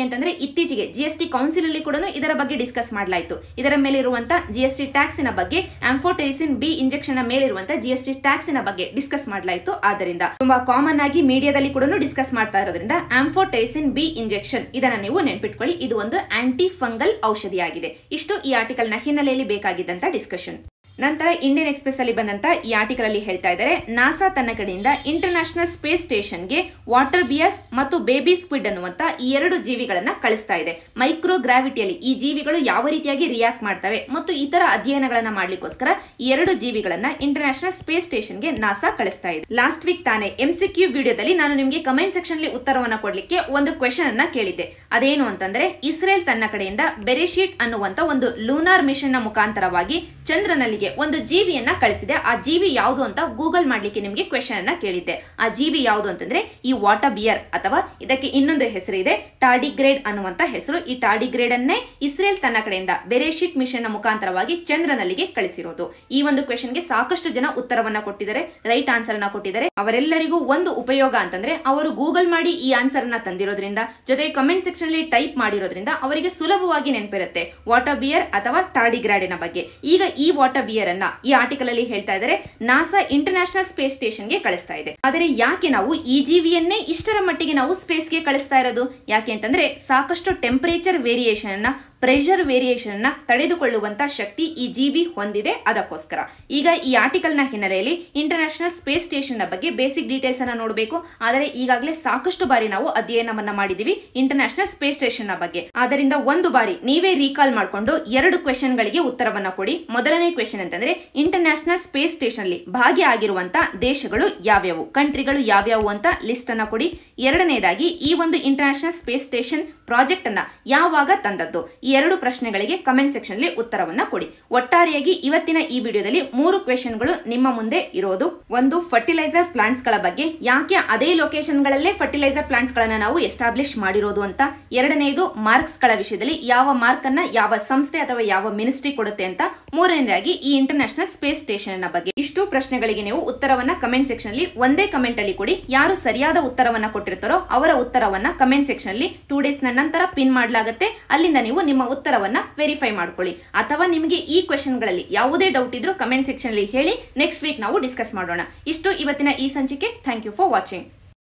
ಅಂತಂದ್ರೆ ಇತ್ತೀಚೆಗೆ ಜಿ ಎಸ್ ಟಿ ಕೌನ್ಸಿಲ್ ಅಲ್ಲಿ ಕೂಡ ಇದರ ಬಗ್ಗೆ ಡಿಸ್ಕಸ್ ಮಾಡಲಾಯಿತು ಇದರ ಮೇಲೆ ಇರುವಂತಹ ಜಿ ಎಸ್ ಟಿ ಟ್ಯಾಕ್ಸಿನ ಬಗ್ಗೆ ಆಂಫೋಟೆರಿಸಿನ್ ಬಿ ಇಂಜೆಕ್ಷನ್ ಮೇಲಿರುವಂತಹ ಜಿ ಎಸ್ ಟಿ ಟ್ಯಾಕ್ಸಿನ ಬಗ್ಗೆ ಡಿಸ್ಕಸ್ ಮಾಡಲಾಯಿತು ಆದ್ದರಿಂದ ತುಂಬಾ ಕಾಮನ್ ಆಗಿ ಮೀಡಿಯಾದಲ್ಲಿ ಕೂಡ ಡಿಸ್ಕಸ್ ಮಾಡ್ತಾ ಇರೋದ್ರಿಂದ ಆಂಫೋಟೆರಿಸಿನ್ ಬಿ ಇಂಜೆಕ್ಷನ್ ಇದನ್ನ ನೀವು ನೆನ್ಪಿಟ್ಕೊಳ್ಳಿ ಇದು ಒಂದು ಆಂಟಿ ಫಂಗಲ್ ಔಷಧಿಯಾಗಿದೆ ಇಷ್ಟು ಈ ಆರ್ಟಿಕಲ್ ನ ಹಿನ್ನೆಲೆಯಲ್ಲಿ ಬೇಕಾಗಿದ್ದಂತ ಡಿಸ್ಕಷನ್ ನಂತರ ಇಂಡಿಯನ್ ಎಕ್ಸ್ಪ್ರೆಸ್ ಅಲ್ಲಿ ಬಂದಂತ ಈ ಆರ್ಟಿಕಲ್ ಅಲ್ಲಿ ಹೇಳ್ತಾ ಇದ್ದಾರೆ ನಾಸಾ ತನ್ನ ಕಡೆಯಿಂದ ಇಂಟರ್ನ್ಯಾಷನಲ್ ಸ್ಪೇಸ್ ಸ್ಟೇಷನ್ಗೆ ವಾಟರ್ ಬಿಯರ್ಸ್ ಮತ್ತು ಬೇಬಿ ಸ್ಕ್ವಿಡ್ ಅನ್ನುವಂತ ಈ ಎರಡು ಜೀವಿಗಳನ್ನ ಕಳಿಸ್ತಾ ಇದೆ ಮೈಕ್ರೋ ಗ್ರಾವಿಟಿಯಲ್ಲಿ ಈ ಜೀವಿಗಳು ಯಾವ ರೀತಿಯಾಗಿ ರಿಯಾಕ್ಟ್ ಮಾಡ್ತವೆ ಮತ್ತು ಇತರ ಅಧ್ಯಯನಗಳನ್ನ ಮಾಡ್ಲಿಕ್ಕೋಸ್ಕರ ಈ ಎರಡು ಜೀವಿಗಳನ್ನ ಇಂಟರ್ನ್ಯಾಷನಲ್ ಸ್ಪೇಸ್ ಸ್ಟೇಷನ್ಗೆ ನಾಸಾ ಕಳಿಸ್ತಾ ಇದೆ ಲಾಸ್ಟ್ ವೀಕ್ ತಾನೇ ಎಂಸಿಕ್ಯೂ ವಿಡಿಯೋದಲ್ಲಿ ನಾನು ನಿಮಗೆ ಕಮೆಂಟ್ ಸೆಕ್ಷನ್ ಅಲ್ಲಿ ಉತ್ತರವನ್ನ ಕೊಡ್ಲಿಕ್ಕೆ ಒಂದು ಕ್ವೆಶನ್ ಅನ್ನ ಕೇಳಿದ್ದೆ ಅದೇನು ಅಂತಂದ್ರೆ ಇಸ್ರೇಲ್ ತನ್ನ ಕಡೆಯಿಂದ ಬೆರೆಶೀಟ್ ಅನ್ನುವಂತ ಒಂದು ಲೂನಾರ್ ಮಿಷನ್ ನ ಮುಖಾಂತರವಾಗಿ ಚಂದ್ರನಲ್ಲಿಗೆ ಒಂದು ಜೀವಿಯನ್ನ ಕಳಿಸಿದೆ ಆ ಜೀವಿ ಯಾವುದು ಅಂತ ಗೂಗಲ್ ಮಾಡ್ಲಿಕ್ಕೆ ನಿಮಗೆ ಕ್ವೆಶನ್ ಅನ್ನ ಕೇಳಿದ್ದೆ ಆ ಜೀವಿ ಯಾವುದು ಅಂತಂದ್ರೆ ಈ ವಾಟರ್ ಬಿಯರ್ ಅಥವಾ ಇದಕ್ಕೆ ಇನ್ನೊಂದು ಹೆಸರು ಇದೆ ಟಾರ್ಡಿಗ್ರೇಡ್ ಅನ್ನುವಂತ ಹೆಸರು ಈ ಟಾರ್ಡಿಗ್ರೇಡ್ ಅನ್ನೇ ಇಸ್ರೇಲ್ ತನ್ನ ಕಡೆಯಿಂದ ಬೆರೆಶೀಟ್ ಮಿಷನ್ ನ ಮುಖಾಂತರವಾಗಿ ಚಂದ್ರನಲ್ಲಿಗೆ ಕಳಿಸಿರೋದು ಈ ಒಂದು ಕ್ವೆಶನ್ಗೆ ಸಾಕಷ್ಟು ಜನ ಉತ್ತರವನ್ನ ಕೊಟ್ಟಿದ್ದಾರೆ ರೈಟ್ ಆನ್ಸರ್ ನ ಕೊಟ್ಟಿದ್ದಾರೆ ಅವರೆಲ್ಲರಿಗೂ ಒಂದು ಉಪಯೋಗ ಅಂತಂದ್ರೆ ಅವರು ಗೂಗಲ್ ಮಾಡಿ ಈ ಆನ್ಸರ್ ನ ತಂದಿರೋದ್ರಿಂದ ಜೊತೆ ಕಮೆಂಟ್ ಸೆಕ್ಷನ್ ಅಲ್ಲಿ ಟೈಪ್ ಮಾಡಿರೋದ್ರಿಂದ ಅವರಿಗೆ ಸುಲಭವಾಗಿ ನೆನಪಿರುತ್ತೆ ವಾಟರ್ ಬಿಯರ್ ಅಥವಾ ಟಾರ್ಡಿಗ್ರಾಡಿನ ಬಗ್ಗೆ ಈಗ ಈ ವಾಟರ್ ಬಿಯರ್ ಅನ್ನ ಈ ಆರ್ಟಿಕಲ್ ಅಲ್ಲಿ ಹೇಳ್ತಾ ಇದ್ದಾರೆ ನಾಸಾ ಇಂಟರ್ನ್ಯಾಷನಲ್ ಸ್ಪೇಸ್ ಸ್ಟೇಷನ್ ಗೆ ಕಳಿಸ್ತಾ ಇದೆ ಆದರೆ ಯಾಕೆ ನಾವು ಈ ಜೀವಿಯನ್ನೇ ಇಷ್ಟರ ಮಟ್ಟಿಗೆ ನಾವು ಸ್ಪೇಸ್ ಗೆ ಕಳಿಸ್ತಾ ಇರೋದು ಯಾಕೆ ಅಂತಂದ್ರೆ ಸಾಕಷ್ಟು ಟೆಂಪರೇಚರ್ ವೇರಿಯೇಷನ್ ಅನ್ನ ಪ್ರೆಷರ್ ವೇರಿಯೇಷನ್ ಅನ್ನ ತಡೆದುಕೊಳ್ಳುವಂತ ಶಕ್ತಿ ಈ ಜೀವಿ ಹೊಂದಿದೆ ಅದಕ್ಕೋಸ್ಕರ ಈಗ ಈ ಆರ್ಟಿಕಲ್ ನ ಹಿನ್ನೆಲೆಯಲ್ಲಿ ಇಂಟರ್ನ್ಯಾಷನಲ್ ಸ್ಪೇಸ್ ಸ್ಟೇಷನ್ ನ ಬಗ್ಗೆ ಬೇಸಿಕ್ ಡೀಟೇಲ್ಸ್ ಅನ್ನ ನೋಡಬೇಕು ಆದರೆ ಈಗಾಗಲೇ ಸಾಕಷ್ಟು ಬಾರಿ ನಾವು ಅಧ್ಯಯನವನ್ನ ಮಾಡಿದೀವಿ ಇಂಟರ್ನ್ಯಾಷನಲ್ ಸ್ಪೇಸ್ ಸ್ಟೇಷನ್ ನ ಬಗ್ಗೆ ಆದ್ದರಿಂದ ಒಂದು ಬಾರಿ ನೀವೇ ರೀಕಾಲ್ ಮಾಡಿಕೊಂಡು ಎರಡು ಕ್ವೆಶನ್ ಗಳಿಗೆ ಉತ್ತರವನ್ನ ಕೊಡಿ ಮೊದಲನೇ ಕ್ವೆಶನ್ ಅಂತಂದ್ರೆ ಇಂಟರ್ನ್ಯಾಷನಲ್ ಸ್ಪೇಸ್ ಸ್ಟೇಷನ್ ಅಲ್ಲಿ ಭಾಗಿಯಾಗಿರುವಂತ ದೇಶಗಳು ಯಾವ್ಯಾವು ಕಂಟ್ರಿಗಳು ಯಾವ್ಯಾವು ಅಂತ ಲಿಸ್ಟ್ ಅನ್ನ ಕೊಡಿ ಎರಡನೇದಾಗಿ ಈ ಒಂದು ಇಂಟರ್ನ್ಯಾಷನಲ್ ಸ್ಪೇಸ್ ಸ್ಟೇಷನ್ ಪ್ರಾಜೆಕ್ಟ್ ಅನ್ನ ಯಾವಾಗ ತಂದದ್ದು ಈ ಎರಡು ಪ್ರಶ್ನೆಗಳಿಗೆ ಕಮೆಂಟ್ ಸೆಕ್ಷನ್ ಅಲ್ಲಿ ಉತ್ತರವನ್ನ ಕೊಡಿ ಒಟ್ಟಾರೆಯಾಗಿ ಇವತ್ತಿನ ಈ ವಿಡಿಯೋದಲ್ಲಿ ಮೂರು ಕ್ವೆಶನ್ಗಳು ನಿಮ್ಮ ಮುಂದೆ ಇರೋದು ಒಂದು ಫರ್ಟಿಲೈಸರ್ ಪ್ಲಾಂಟ್ಸ್ ಗಳ ಬಗ್ಗೆ ಯಾಕೆ ಅದೇ ಲೊಕೇಶನ್ ಗಳಲ್ಲೇ ಫರ್ಟಿಲೈಸರ್ ಪ್ಲಾಂಟ್ಸ್ ಗಳನ್ನ ನಾವು ಎಸ್ಟಾಬ್ಲಿಷ್ ಮಾಡಿರೋದು ಅಂತ ಎರಡನೆಯದು ಮಾರ್ಕ್ಸ್ ಗಳ ವಿಷಯದಲ್ಲಿ ಯಾವ ಮಾರ್ಕ್ ಅನ್ನ ಯಾವ ಸಂಸ್ಥೆ ಅಥವಾ ಯಾವ ಮಿನಿಸ್ಟ್ರಿ ಕೊಡುತ್ತೆ ಅಂತ ಮೂರನೇದಾಗಿ ಈ ಇಂಟರ್ನ್ಯಾಷನಲ್ ಸ್ಪೇಸ್ ಸ್ಟೇಷನ್ ನ ಬಗ್ಗೆ ಇಷ್ಟು ಪ್ರಶ್ನೆಗಳಿಗೆ ನೀವು ಉತ್ತರವನ್ನ ಕಮೆಂಟ್ ಸೆಕ್ಷನ್ ಅಲ್ಲಿ ಒಂದೇ ಕಮೆಂಟ್ ಅಲ್ಲಿ ಕೊಡಿ ಯಾರು ಸರಿಯಾದ ಉತ್ತರವನ್ನ ಕೊಟ್ಟಿರ್ತಾರೋ ಅವರ ಉತ್ತರವನ್ನ ಕಮೆಂಟ್ ಸೆಕ್ಷನ್ ಅಲ್ಲಿ ಟೂ ಡೇಸ್ ನ ನಂತರ ಪಿನ್ ಮಾಡಲಾಗುತ್ತೆ ಅಲ್ಲಿಂದ ನೀವು ನಿಮ್ಮ ಉತ್ತರವನ್ನ ವೆರಿಫೈ ಮಾಡ್ಕೊಳ್ಳಿ ಅಥವಾ ನಿಮಗೆ ಈ ಕ್ವೆಶನ್ ಗಳಲ್ಲಿ ಯಾವುದೇ ಡೌಟ್ ಇದ್ರೂ ಕಮೆಂಟ್ ಸೆಕ್ಷನ್ ಅಲ್ಲಿ ಹೇಳಿ ನೆಕ್ಸ್ಟ್ ವೀಕ್ ನಾವು ಡಿಸ್ಕಸ್ ಮಾಡೋಣ ಇಷ್ಟು ಇವತ್ತಿನ ಈ ಸಂಚಿಕೆ ಥ್ಯಾಂಕ್ ಯು ಫಾರ್ ವಾಚಿಂಗ್